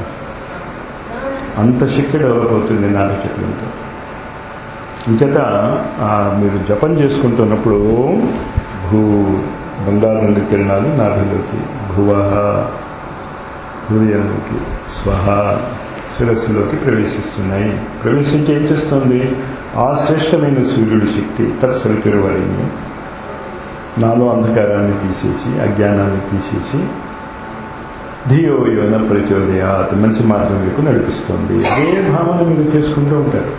A: అంత శక్తి డెవలప్ అవుతుంది నాభి చక్రంతో ఇంచేత ఆ మీరు జపం చేసుకుంటున్నప్పుడు భూ బంగారు రంగు కిరణాలు నాభిలోకి భువ హృదయంలోకి స్వహ శిరస్సులోకి ప్రవేశిస్తున్నాయి ప్రవేశించి ఏం చేస్తుంది ఆ శ్రేష్టమైన సూర్యుడి శక్తి తత్సవితిరువరిని నాలో అంధకారాన్ని తీసేసి అజ్ఞానాన్ని తీసేసి ధియో యోన ప్రచోదయాత్ మంచి మార్గం వైపు నడిపిస్తుంది అదే భావన మీరు చేసుకుంటూ ఉంటారు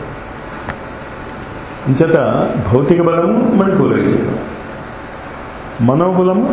A: ఇంచేత భౌతిక బలము మణిపూరక చక్రం మనోబలము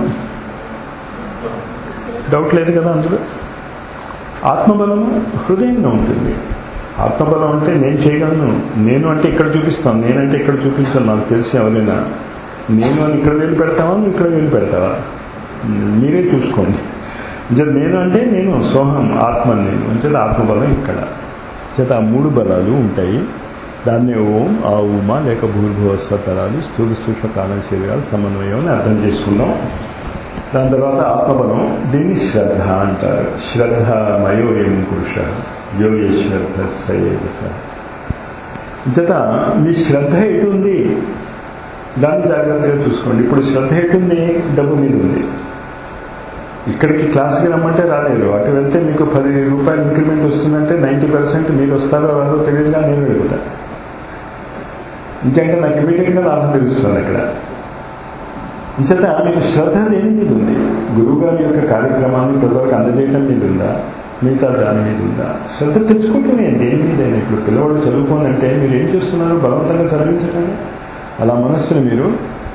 A: డౌట్ లేదు కదా అందులో ఆత్మబలము హృదయంలో ఉంటుంది ఆత్మబలం అంటే నేను చేయగలను నేను అంటే ఇక్కడ చూపిస్తాను నేనంటే ఇక్కడ చూపించాను నాకు తెలిసి ఎవరైనా నేను అని ఇక్కడ వేలు పెడతావా నువ్వు ఇక్కడ వేలు పెడతావా మీరే చూసుకోండి అంటే నేను అంటే నేను సోహం ఆత్మ నేను అంటే ఆత్మబలం ఇక్కడ చేత ఆ మూడు బలాలు ఉంటాయి దాన్ని ఓం ఆ ఉమా లేక భూర్భువ స్వతరాలు స్థూల సూక్ష్మ కాల శరీరాలు సమన్వయం అని అర్థం చేసుకుందాం దాని తర్వాత ఆత్మబలం దీన్ని శ్రద్ధ అంటారు శ్రద్ధ మయోయం పురుష యోయ శ్రద్ధ సయేవ జత మీ శ్రద్ధ ఎటు ఉంది దాన్ని జాగ్రత్తగా చూసుకోండి ఇప్పుడు శ్రద్ధ ఎటుంది డబ్బు మీద ఉంది ఇక్కడికి క్లాస్కి రమ్మంటే రాలేరు అటు వెళ్తే మీకు పది రూపాయలు ఇంక్రిమెంట్ వస్తుందంటే నైంటీ పర్సెంట్ మీరు వస్తారో రాదో తెలియదుగా నేను వెళ్తా ఇంకంటే నాకు ఇమీడియట్గా లాభం తెలుస్తుంది అక్కడ ఇంచేత మీకు శ్రద్ధ దేని మీద ఉంది గురువు గారి యొక్క కార్యక్రమాన్ని ప్రజలకు అందజేయటం మీద ఉందా మిగతా దాని మీద ఉందా శ్రద్ధ తెచ్చుకుంటూనే దేని మీద ఇప్పుడు పిల్లవాడు చదువుకోనంటే మీరు ఏం చేస్తున్నారు బలవంతంగా చదివించటం అలా మనస్సుని మీరు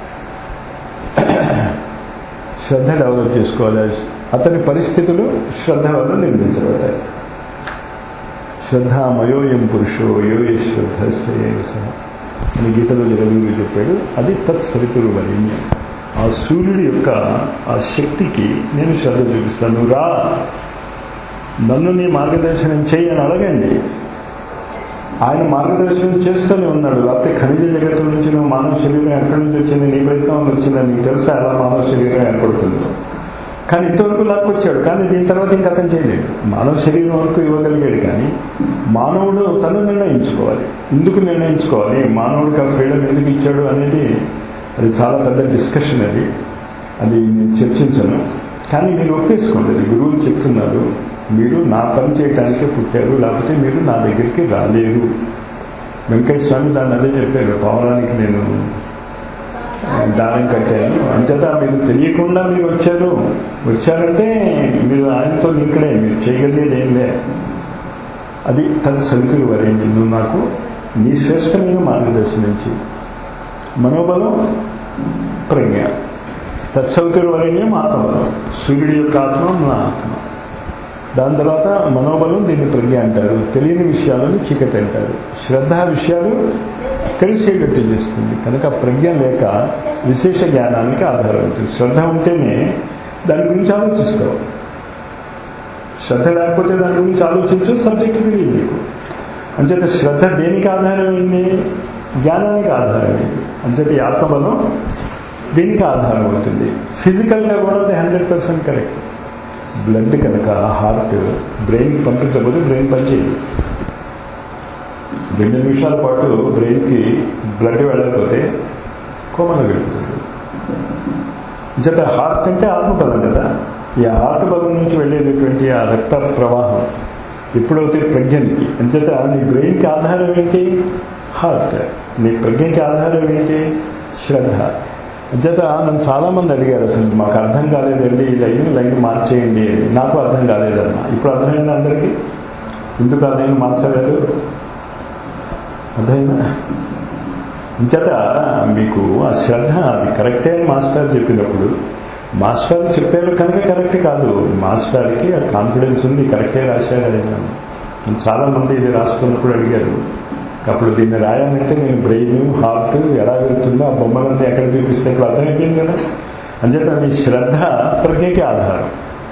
A: శ్రద్ధ డెవలప్ చేసుకోవాలి అతని పరిస్థితులు శ్రద్ధ వల్ల నిర్మించబడతాయి శ్రద్ధ మయోయం పురుషో యోయ శ్రద్ధ అని గీతలో జగదుగురు చెప్పాడు అది తత్ సరితురు వరిణ్యం ఆ సూర్యుడి యొక్క ఆ శక్తికి నేను శ్రద్ధ చూపిస్తాను నువ్వు రా నన్ను నీ మార్గదర్శనం చేయి అని అడగండి ఆయన మార్గదర్శనం చేస్తూనే ఉన్నాడు లేకపోతే ఖనిజ జగత్తు నుంచి నువ్వు మానవ శరీరం ఎక్కడి నుంచి వచ్చింది నీ ప్రయత్నం వల్ల వచ్చిందని నీకు తెలుసా ఎలా మానవ శరీరం ఏర్పడుతుందో కానీ ఇంతవరకు లాక్కొచ్చాడు కానీ దీని తర్వాత ఇంక అతను చేయలేడు మానవ శరీరం వరకు ఇవ్వగలిగాడు కానీ మానవుడు తను నిర్ణయించుకోవాలి ఎందుకు నిర్ణయించుకోవాలి మానవుడికి ఆ ఫ్రీడమ్ ఎందుకు ఇచ్చాడు అనేది అది చాలా పెద్ద డిస్కషన్ అది అది నేను చర్చించను కానీ మీరు ఒప్పేసుకోండి అది గురువులు చెప్తున్నారు మీరు నా పని చేయడానికే పుట్టారు లేకపోతే మీరు నా దగ్గరికి రాలేరు వెంకయ్య స్వామి దాన్ని అదే చెప్పారు పవనానికి నేను దానం కట్టాను అంచేత మీరు తెలియకుండా మీరు వచ్చారు వచ్చారంటే మీరు ఆయనతో ఇక్కడే మీరు చేయగలిగేది ఏం లే అది తన సరితులు వరేంటి నువ్వు నాకు నీ శ్రేష్టమైన మార్గదర్శనించి మనోబలం ప్రజ్ఞ తత్సవితులు వరేణ్యం ఆత్మబలం సూర్యుడి యొక్క ఆత్మ నా ఆత్మ దాని తర్వాత మనోబలం దీన్ని ప్రజ్ఞ అంటారు తెలియని విషయాలను చీకటి అంటారు శ్రద్ధ విషయాలు తెలిసేటట్టు చేస్తుంది కనుక ప్రజ్ఞ లేక విశేష జ్ఞానానికి ఆధారం అవుతుంది శ్రద్ధ ఉంటేనే దాని గురించి ఆలోచిస్తావు శ్రద్ధ లేకపోతే దాని గురించి ఆలోచించు సబ్జెక్ట్ తెలియదు నీకు అంచేత శ్రద్ధ దేనికి ఆధారమైంది జ్ఞానానికి ఆధారమైంది అంచేత ఈ ఆత్మబలం దీనికి ఆధారం అవుతుంది ఫిజికల్గా కూడా అది హండ్రెడ్ పర్సెంట్ కరెక్ట్ బ్లడ్ కనుక హార్ట్ బ్రెయిన్కి పంపించకపోతే బ్రెయిన్ పనిచేయదు రెండు నిమిషాల పాటు బ్రెయిన్కి బ్లడ్ వెళ్ళకపోతే కోమలో వెళ్ళిపోతుంది జత హార్ట్ అంటే ఆత్మబలం కదా ఈ హార్ట్ బలం నుంచి వెళ్ళేటటువంటి ఆ రక్త ప్రవాహం ఎప్పుడైతే ప్రజ్ఞనికి అంచేత నీ బ్రెయిన్కి ఆధారం ఏంటి హార్ట్ నీ ప్రజ్ఞకి ఆధారం ఏంటి శ్రద్ధ అంచేత నన్ను చాలా మంది అడిగారు అసలు మాకు అర్థం కాలేదండి ఈ లైన్ లైన్ మార్చేయండి అని నాకు అర్థం కాలేదమ్మా ఇప్పుడు అర్థమైంది అందరికీ ఎందుకు ఆ లైన్ మార్చలేదు అర్థమైందా ఇంచేత మీకు ఆ శ్రద్ధ అది కరెక్టే అని మాస్టర్ చెప్పినప్పుడు మాస్టర్ చెప్పారు కనుక కరెక్ట్ కాదు మాస్టర్కి ఆ కాన్ఫిడెన్స్ ఉంది కరెక్టే రాశాడు అని చాలా మంది ఇది రాస్తున్నప్పుడు అడిగారు అప్పుడు దీన్ని రాయాలంటే నేను బ్రెయిన్ హార్ట్ ఎలా వెళ్తుందో ఆ బొమ్మలన్నీ ఎక్కడ చూపిస్తే ఇప్పుడు అర్థమైపోయింది కదా అంచేత అది శ్రద్ధ ప్రజ్ఞకి ఆధారం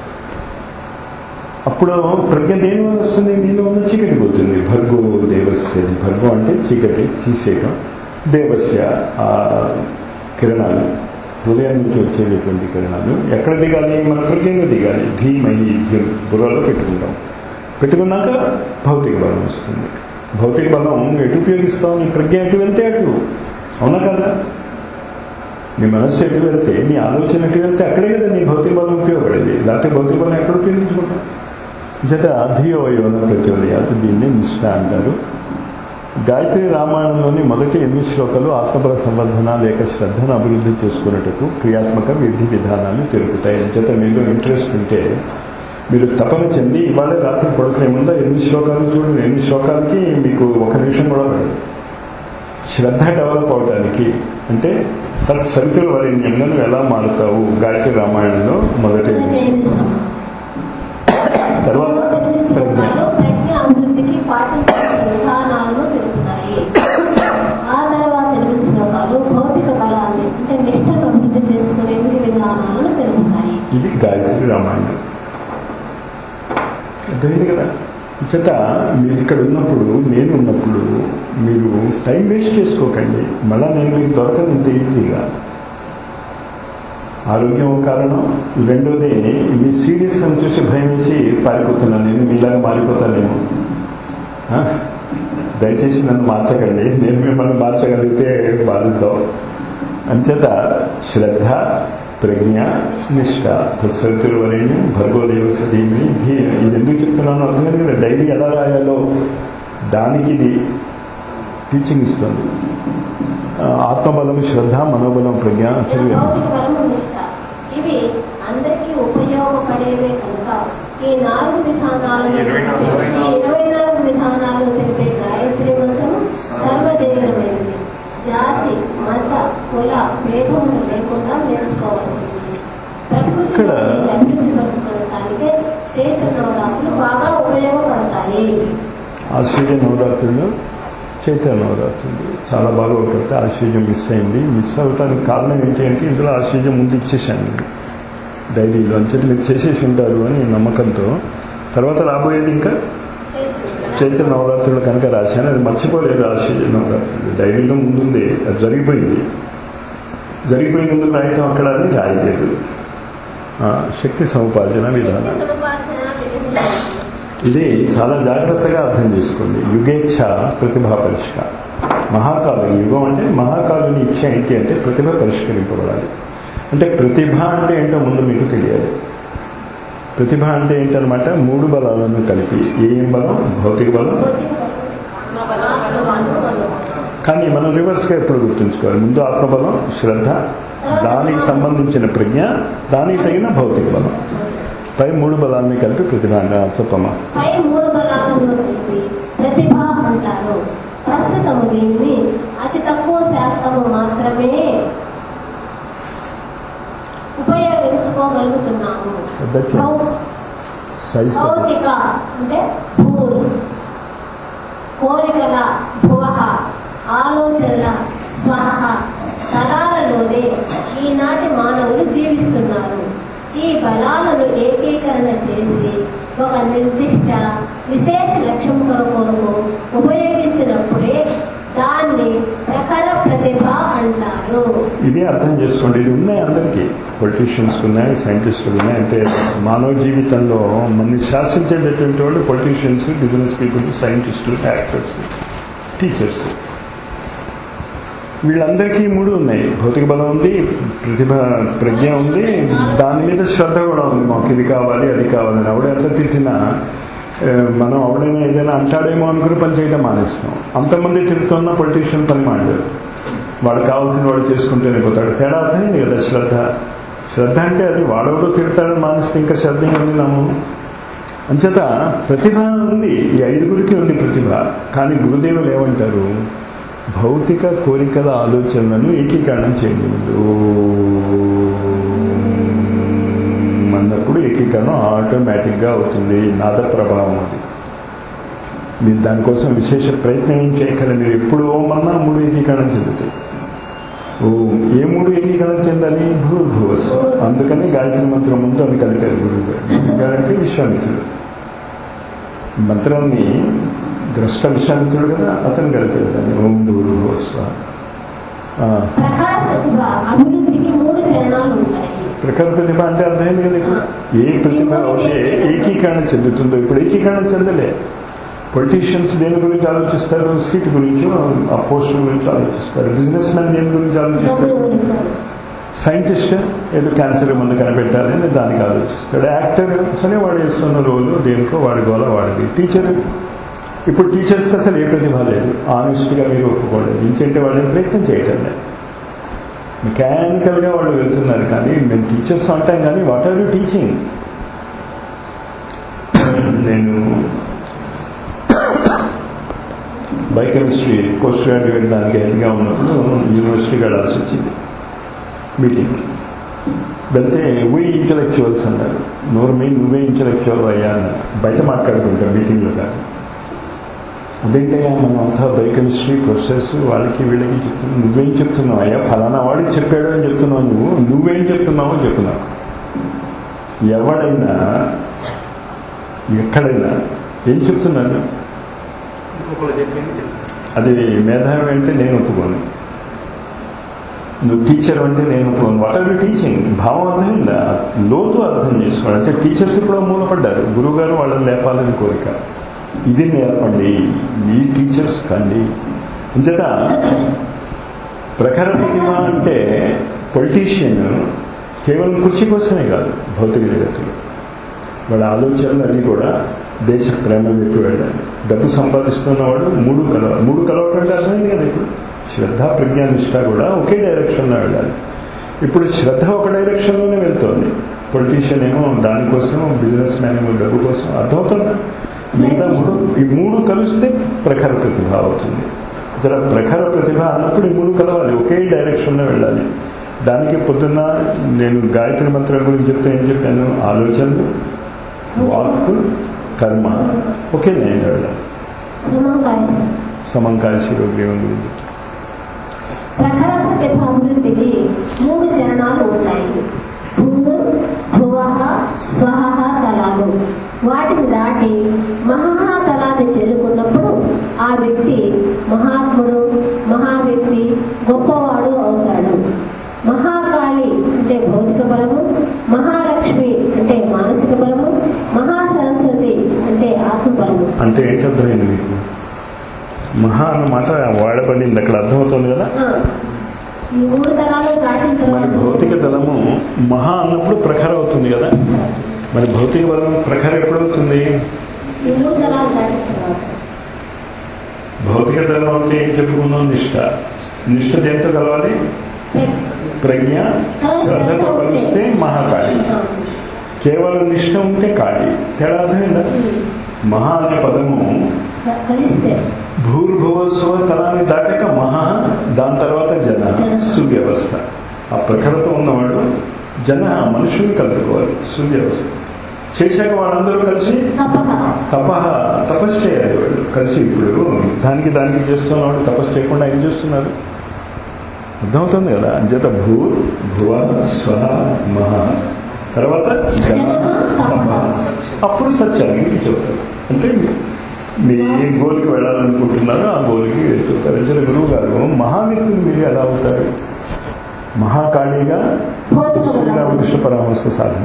A: అప్పుడు ప్రజ్ఞ దేని వల్ల వస్తుంది నీలో ఉన్న చీకటి పోతుంది భర్గో దేవస్య భర్గో అంటే చీకటి చీసేయడం దేవస్య ఆ కిరణాలు హృదయం నుంచి వచ్చేటటువంటి కిరణాలు ఎక్కడ దిగాలి మన ప్రజ్ఞలో దిగాలి ధీమయి ధీమ్ బుర్రలో పెట్టుకుంటాం పెట్టుకున్నాక భౌతిక బలం వస్తుంది భౌతిక బలం ఎటు ఉపయోగిస్తాం నీ ప్రజ్ఞ ఎటు వెళ్తే అటు అవునా కదా నీ మనస్సు ఎటు వెళ్తే నీ ఆలోచన ఎటు వెళ్తే అక్కడే కదా నీ భౌతిక బలం ఉపయోగపడేది లేకపోతే భౌతిక బలం ఎక్కడ ఉపయోగించుకుంటాం జత అధియో యోన ప్రచోదయాత్ దీన్ని నిష్ఠ అంటారు గాయత్రి రామాయణంలోని మొదటి ఎనిమిది శ్లోకాలు ఆత్మబల సంవర్ధన లేక శ్రద్ధను అభివృద్ధి చేసుకున్నట్టుకు క్రియాత్మక విధి విధానాలు తెలుపుతాయి జత మీలో ఇంట్రెస్ట్ ఉంటే మీరు తపన చెంది ఇవాళ రాత్రి పడుకునే ముందు ఎనిమిది శ్లోకాలు చూడండి ఎనిమిది శ్లోకాలకి మీకు ఒక నిమిషం కూడా పడదు శ్రద్ధ డెవలప్ అవడానికి అంటే తన సరితుల వరిణ్యంగా నువ్వు ఎలా మారుతావు గాయత్రి రామాయణంలో మొదటి ఎనిమిది శ్లోకాలు. తర్వాత ప్రజ్ఞ
E: ప్రజ్ఞ అభివృద్ధికి పాటించాల్సిన విధానాలను తెలుపుతాయి ఆ తర్వాత ఎనిమిది శ్లోకాలు భౌతిక బలాన్ని అంటే నిష్ఠను అభివృద్ధి చేసుకునే విధి విధానాలను తెలుపుతాయి
A: ఇది గాయత్రి రామాయణం అర్థమైంది కదా చేత మీరు ఇక్కడ ఉన్నప్పుడు నేను ఉన్నప్పుడు మీరు టైం వేస్ట్ చేసుకోకండి మళ్ళా నేను మీకు దొరకదు ఇంత ఈజీగా ఆరోగ్యం ఒక కారణం రెండోది మీ సీరియస్ అని చూసి భయం వేసి పారిపోతున్నాను నేను మీలాగా మారిపోతానేమో ఆ? దయచేసి నన్ను మార్చకండి నేను మిమ్మల్ని మార్చగలిగితే బాధతో అంచేత శ్రద్ధ ప్రజ్ఞ నిష్ఠ తత్సవితులు వరేణ్యం భర్గోదేవ సజీవిని ధీ ఇది ఎందుకు చెప్తున్నాను అర్థమైంది కదా డైలీ ఎలా రాయాలో దానికి ఇది టీచింగ్ ఇస్తుంది ఆ, ఆత్మబలం శ్రద్ధ మనోబలం ప్రజ్ఞ చదివాను
E: భౌతిక బలము నిష్ఠ ఇవి అందరికీ ఉపయోగపడేవే కనుక ఈ నాలుగు విధానాలను
A: ఇరవై నాలుగు.
E: ఈ ఇరవై నాలుగు విధానాలు తెలిపే గాయత్రి మంత్రము సర్వదేవమైనది జాతి మత కుల భేదములు లేకుండా నేర్చుకోవాల్సింది ప్రకృతి
A: ఇక్కడ-
E: అభివృద్ధి పరచుకోవడానికే చేసిన నవరాత్రులు బాగా ఉపయోగపడతాయి
A: ఆశ్చర్య నవరాత్రులు చైతన్య నవరాత్రి ఉంది. చాలా బాగా ఉంటుంది ఆశ్చర్యం మిస్ అయింది మిస్ అవటానికి కారణం ఏంటి అంటే ఇందులో ఆశ్చర్యం ముందు ఇచ్చేసాను నేను డైరీలో అంచేది మీరు చేసేసి ఉంటారు అని నమ్మకంతో తర్వాత రాబోయేది ఇంకా చైత్ర నవరాత్రులు కనుక రాశాను అది మర్చిపోలేదు ఆశ్చర్య నవరాత్రులు డైరీలో ముందుంది అది జరిగిపోయింది జరిగిపోయినందుకు రాయటం అక్కడ అది రాయలేదు ఆ, శక్తి సముపార్జన విధానం ఇది చాలా జాగ్రత్తగా అర్థం చేసుకోండి యుగేచ్ఛ ప్రతిభా పరిష్కారం మహాకాలం యుగం అంటే మహాకాలుని ఇచ్చ ఏంటి అంటే ప్రతిభ పరిష్కరింపబడాలి అంటే ప్రతిభ అంటే ఏంటో ముందు మీకు తెలియాలి ప్రతిభ అంటే ఏంటనమాట మూడు బలాలను కలిపి ఏం బలం భౌతిక బలం కానీ మనం రివర్స్గా ఎప్పుడు గుర్తుంచుకోవాలి ముందు ఆత్మబలం శ్రద్ధ దానికి సంబంధించిన ప్రజ్ఞ దానికి తగిన భౌతిక బలం పై మూడు బలాన్ని కలిపి ప్రతిభ అన్నారు. చెప్పమ్మా
E: పై మూడు బలాలను కలిపి ప్రతిభ అంటారు ప్రస్తుతము దీన్ని అతి తక్కువ శాతము మాత్రమే ఉపయోగించుకోగలుగుతున్నాము
A: పెద్దకి
E: భౌ-
A: సైజ్ పెద్ద
E: భౌతిక అంటే భూములు కోరికల భువ ఆలోచనల స్వహ తలాలలోనే ఈనాటి మానవులు జీవిస్తున్నారు ఈ బలాలను ఏకీకరణ చేసి ఒక నిర్దిష్ట విశేష లక్ష్యం కొరకు ఉపయోగించినప్పుడే దాన్ని ప్రఖర ప్రతిభ అంటారు
A: ఇది అర్థం చేసుకోండి ఇది ఉన్నాయి అందరికీ పొలిటీషియన్స్కి ఉన్నాయి సైంటిస్టులు ఉన్నాయి అంటే మానవ జీవితంలో మనని శాసించేటటువంటి వాళ్ళు పొలిటీషియన్స్ బిజినెస్ పీపుల్ సైంటిస్టులు యాక్టర్స్ టీచర్స్ వీళ్ళందరికీ ఈ మూడు ఉన్నాయి భౌతిక బలం ఉంది ప్రతిభ ప్రజ్ఞ ఉంది దాని మీద శ్రద్ధ కూడా ఉంది మాకు ఇది కావాలి అది కావాలని ఆవిడ ఎంత తిట్టినా ఆ, మనం ఆవిడైనా ఏదైనా అంటాడేమో అనుకుని పని చేయడం మానేస్తాం అంతమంది తిరుగుతున్న పొలిటీషియన్ పని మాండారు వాడు కావాల్సిన వాడు చేసుకుంటూనే పోతాడు తేడా అర్థమైంది కదా శ్రద్ధ శ్రద్ధ అంటే అది వాడెవడో తిడతాడని మానేస్తే ఇంకా శ్రద్ధ ఉంది నమ్ము అంచేత ప్రతిభ ఉంది ఈ ఐదుగురికి ఉంది ప్రతిభ కానీ గురుదేవులు ఏమంటారు భౌతిక కోరికల ఆలోచనలను ఏకీకరణం చేయండి ముందు ఓం అన్నప్పుడు ఏకీకరణం ఆటోమేటిక్గా అవుతుంది నాద ప్రభావం అది మీరు దానికోసం విశేష ప్రయత్నం ఏం చేయగలరు మీరు ఎప్పుడు ఓం అన్నా మూడు ఏకీకరణం చెందుతాయి ఓం ఏ మూడు ఏకీకరణం చెందాలి భూర్భువస్ అందుకని గాయత్రి మంత్రం ముందు అని కలిపారు గురువు గారు గురువు గారు అంటే విశ్వామిత్రుడు మంత్రాన్ని ద్రష్ట విశ్వామిత్రుడు కదా అతను కలిపారు దాన్ని ఓం భూర్భువస్వ ఆ,
E: ప్రఖర ప్రతిభ అభివృద్ధికి మూడు చరణాలు ఉంటాయి
A: ప్రఖర ప్రతిభ అంటే అర్థమైంది కదా ఇప్పుడు ఏ ప్రతిభ అయితే ఏకీకరణ చెందుతుందో ఇప్పుడు ఏకీకరణ చెందలే పొలిటీషియన్స్ దేని గురించి ఆలోచిస్తారు సీట్ గురించి ఆ పోస్ట్ గురించి ఆలోచిస్తారు బిజినెస్ మ్యాన్ దేని గురించి ఆలోచిస్తారు
E: డబ్బులు గురించి
A: సైంటిస్ట్ ఏదో క్యాన్సర్ మందు కనిపెట్టాలి అని దానికి ఆలోచిస్తాడు యాక్టర్ సరే వాడు వేస్తున్న రోలు దేనికో వాడి గోల వాడిది టీచర్ ఇప్పుడు టీచర్స్కి అసలు ఏ ప్రతిభ లేదు ఆనెస్ట్గా మీరు ఒప్పుకోలేదు ఇంకంటే వాళ్ళని ప్రయత్నం చేయటం లేదు మెకానికల్గా వాళ్ళు వెళ్తున్నారు కానీ మేము టీచర్స్ అంటాం కానీ వాట్ ఆర్ యూ టీచింగ్ నేను బయోకెమిస్ట్రీ పోస్ట్ గ్రాడ్యుయేట్ దానికి హెడ్గా ఉన్నప్పుడు యూనివర్సిటీకి వెళ్ళాల్సి వచ్చింది మీటింగ్ వెళ్తే వీ ఇంటలెక్చువల్స్ అన్నారు నోరు మీ నువ్వే ఇంటలెక్చువల్ అయ్యా అన్నారు బయట మాట్లాడుకుంటాం మీటింగ్లో కాదు అదేంటయ్యా మనం అంతా బయోకెమిస్ట్రీ ప్రొసెస్ వాళ్ళకి వీళ్ళకి చెప్తున్నావు నువ్వేం చెప్తున్నావు అయ్యా ఫలానా వాడికి చెప్పాడు అని చెప్తున్నావు నువ్వు నువ్వేం చెప్తున్నావు అని చెప్తున్నావు ఎవడైనా ఎక్కడైనా ఏం చెప్తున్నాను అది మేధావి అంటే నేను ఒప్పుకోను నువ్వు టీచర్ అంటే నేను ఒప్పుకోను వాట్ ఆర్ యూ టీచింగ్ భావం అర్థమైందా లోతు అర్థం చేసుకోవాలి అంటే టీచర్స్ ఇప్పుడు మూలపడ్డారు గురువు గారు వాళ్ళని లేపాలని కోరిక ఇది నేర్పండి మీ టీచర్స్ కండి అంచేత ప్రఖర ప్రతిభ అంటే పొలిటీషియన్ కేవలం కుర్చీ కోసమే కాదు భౌతిక జగత్తులో వాళ్ళ ఆలోచనలు అన్నీ కూడా దేశ ప్రేమ వైపు వెళ్ళాలి డబ్బు సంపాదిస్తున్నవాడు మూడు కలవ మూడు కలవటం అంటే అర్థమైంది కదా ఇప్పుడు శ్రద్ధ ప్రజ్ఞా నిష్ట కూడా ఒకే డైరెక్షన్లో వెళ్ళాలి ఇప్పుడు శ్రద్ధ ఒక డైరెక్షన్లోనే వెళ్తోంది పొలిటీషియన్ ఏమో దానికోసం బిజినెస్ మ్యాన్ ఏమో డబ్బు కోసం అర్థమవుతుందా మిగతా మూడు ఈ మూడు కలిస్తే ప్రఖర ప్రతిభ అవుతుంది జర ప్రఖర ప్రతిభ అన్నప్పుడు ఈ మూడు కలవాలి ఒకే డైరెక్షన్లో వెళ్ళాలి దానికి పొద్దున్న నేను గాయత్రి మంత్రం గురించి చెప్తే ఏం చెప్పాను ఆలోచనలు వాక్ కర్మ ఒకే లైన్లో వెళ్ళాలి
E: శ్రమం కాదు
A: సమంకాల శిరోగ్రీవం గురించి
E: ప్రఖర సంఖ్యత అభివృద్ధికి మూడు చరణాలు ఉంటాయి భూము భువహ స్వహ తలాలు వాటిని దాటి మహా తలాన్ని చేరుకున్నప్పుడు ఆ వ్యక్తి మహాత్ముడు మహా వ్యక్తి గొప్పవాడు అవుతాడు మహాకాళి అంటే భౌతిక బలము మహాలక్ష్మి అంటే మానసిక బలము మహాసరస్వతి అంటే ఆత్మ బలము
A: అంటే ఏంటి అర్థమైంది మీకు మహా అన్న మాట వాడబడింది అక్కడ అర్థమవుతుంది కదా
E: ఆ, ఈ మూడు తలాలు దాటిన
A: మరి
E: తర్వాత
A: భౌతిక దళము మహా అన్నప్పుడు ప్రఖర అవుతుంది కదా మరి భౌతిక బలం ప్రఖర ఎప్పుడవుతుంది
E: ఈ మూడు తలాలు దాటిన తర్వాత
A: భౌతిక దళం అంటే ఏం చెప్పుకున్నాం నిష్ట నిష్ట దేంతో కలవాలి ప్రజ్ఞ శ్రద్ధతో కలిస్తే మహాకాళి కేవలం నిష్ట ఉంటే కాళి తేడా అర్థమైందా మహా అనే పదము
E: కలిస్తే
A: భూర్భువస్వ తలాన్ని దాటాక మహా దాని తర్వాత జన సువ్యవస్థ ఆ ప్రఖరత ఉన్నవాడు జన మనుషుల్ని కలుపుకోవాలి సువ్యవస్థ చేశాక వాళ్ళందరూ కలిసి
E: తప్పక
A: తప తపస్సు చేయాలి వాళ్ళు కలిసి ఇప్పుడు దానికి దానికి చేస్తున్నవాడు తపస్సు చేయకుండా ఏం చేస్తున్నారు అర్థమవుతుంది కదా అంచేత భూ భువ స్వ మహా తర్వాత జన తప అప్పుడు సత్యానికి చెబుతారు అంటే మీ ఏ గోల్కి వెళ్ళాలనుకుంటున్నారో ఆ గోల్కి వెళ్తుంటారు అంచేత గురువు గారు మహావ్యక్తులు మీరు ఎలా అవుతారు మహాకాళిగా
E: భౌతిక బలం
A: శ్రీరామకృష్ణ పరమహంస సాధన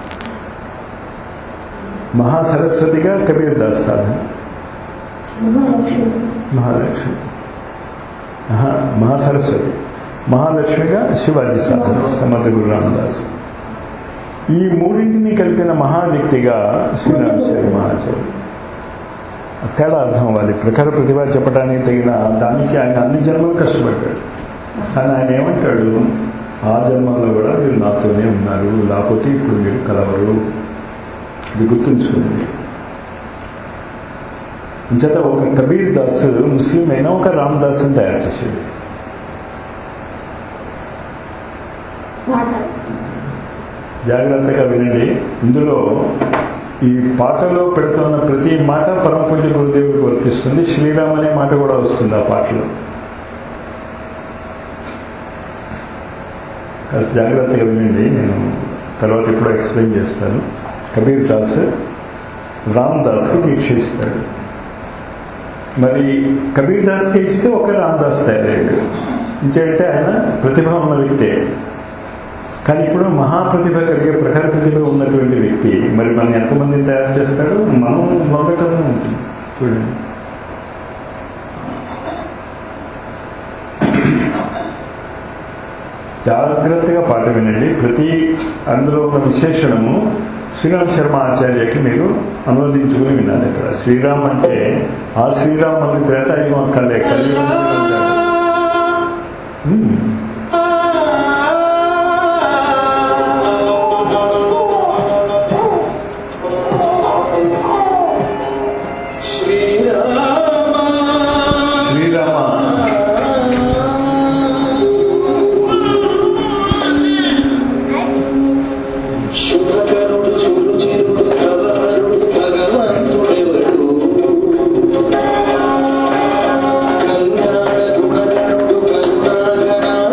A: మహాసరస్వతిగా కబీర్ దాస్ సాధన
E: మహాలక్ష్మి
A: మహాలక్ష్మి ఆహా, మహాసరస్వతి మహాలక్ష్మిగా శివాజీ సాధన సమర్థ గురు రామదాస్ ఈ మూడింటిని కలిపిన మహా వ్యక్తిగా శ్రీరామచారి మహాచార్య తేడా అర్థం అవ్వాలి ప్రఖర ప్రతిభ చెప్పడానికి తగిన దానికి ఆయన అన్ని జన్మలు కష్టపడ్డాడు కానీ ఆయన ఏమంటాడు ఆ జన్మలో కూడా మీరు నాతోనే ఉన్నారు లేకపోతే ఇప్పుడు మీరు కలవరు ఇది గుర్తుంచుకోండి ఇంచేత ఒక కబీర్ దాస్ ముస్లిం అయినా ఒక రామ్ దాస్ని తయారు చేసేది
E: పాట
A: జాగ్రత్తగా వినండి ఇందులో ఈ పాటలో పెడుతున్న ప్రతి మాట పరమ పూజ్య గురుదేవుడికి వర్తిస్తుంది శ్రీరామ్ అనే మాట కూడా వస్తుంది ఆ పాటలో కాస్త జాగ్రత్తగా వినండి నేను తర్వాత ఎప్పుడో ఎక్స్ప్లెయిన్ చేస్తాను కబీర్ దాస్ రామ్ దాస్కి దీక్ష ఇస్తాడు మరి కబీర్ దాస్కి ఇస్తే ఒక రామ్ దాస్ తయారయ్యాడు ఇంకేంటే ఆయన ప్రతిభ ఉన్న వ్యక్తే కానీ ఇప్పుడు మహాప్రతిభ కలిగే ప్రఖర ప్రతిభ ఉన్నటువంటి వ్యక్తి మరి మనం ఎంతమందిని తయారు చేస్తాడు మనం మొదటనే ఉంటుంది చూడండి జాగ్రత్తగా పాట వినండి ప్రతి అందులో ఒక విశేషణము శ్రీరామ్ శర్మ ఆచార్యకి మీరు అనువదించుకుని వినాలి ఇక్కడ శ్రీరామ్ అంటే ఆ శ్రీరామ్ మళ్ళీ త్రేతాయుగం అక్కర్లే కలియుగం శ్రీరామ్ కాదు. హ్మ్. శ్రీరామ
C: శుభకరుడు సురుచిరుడు కవరుడు భగవంతుడెవడు కళ్యాణ దుఃఖరుడు కరుణాకరావతారుడెవడు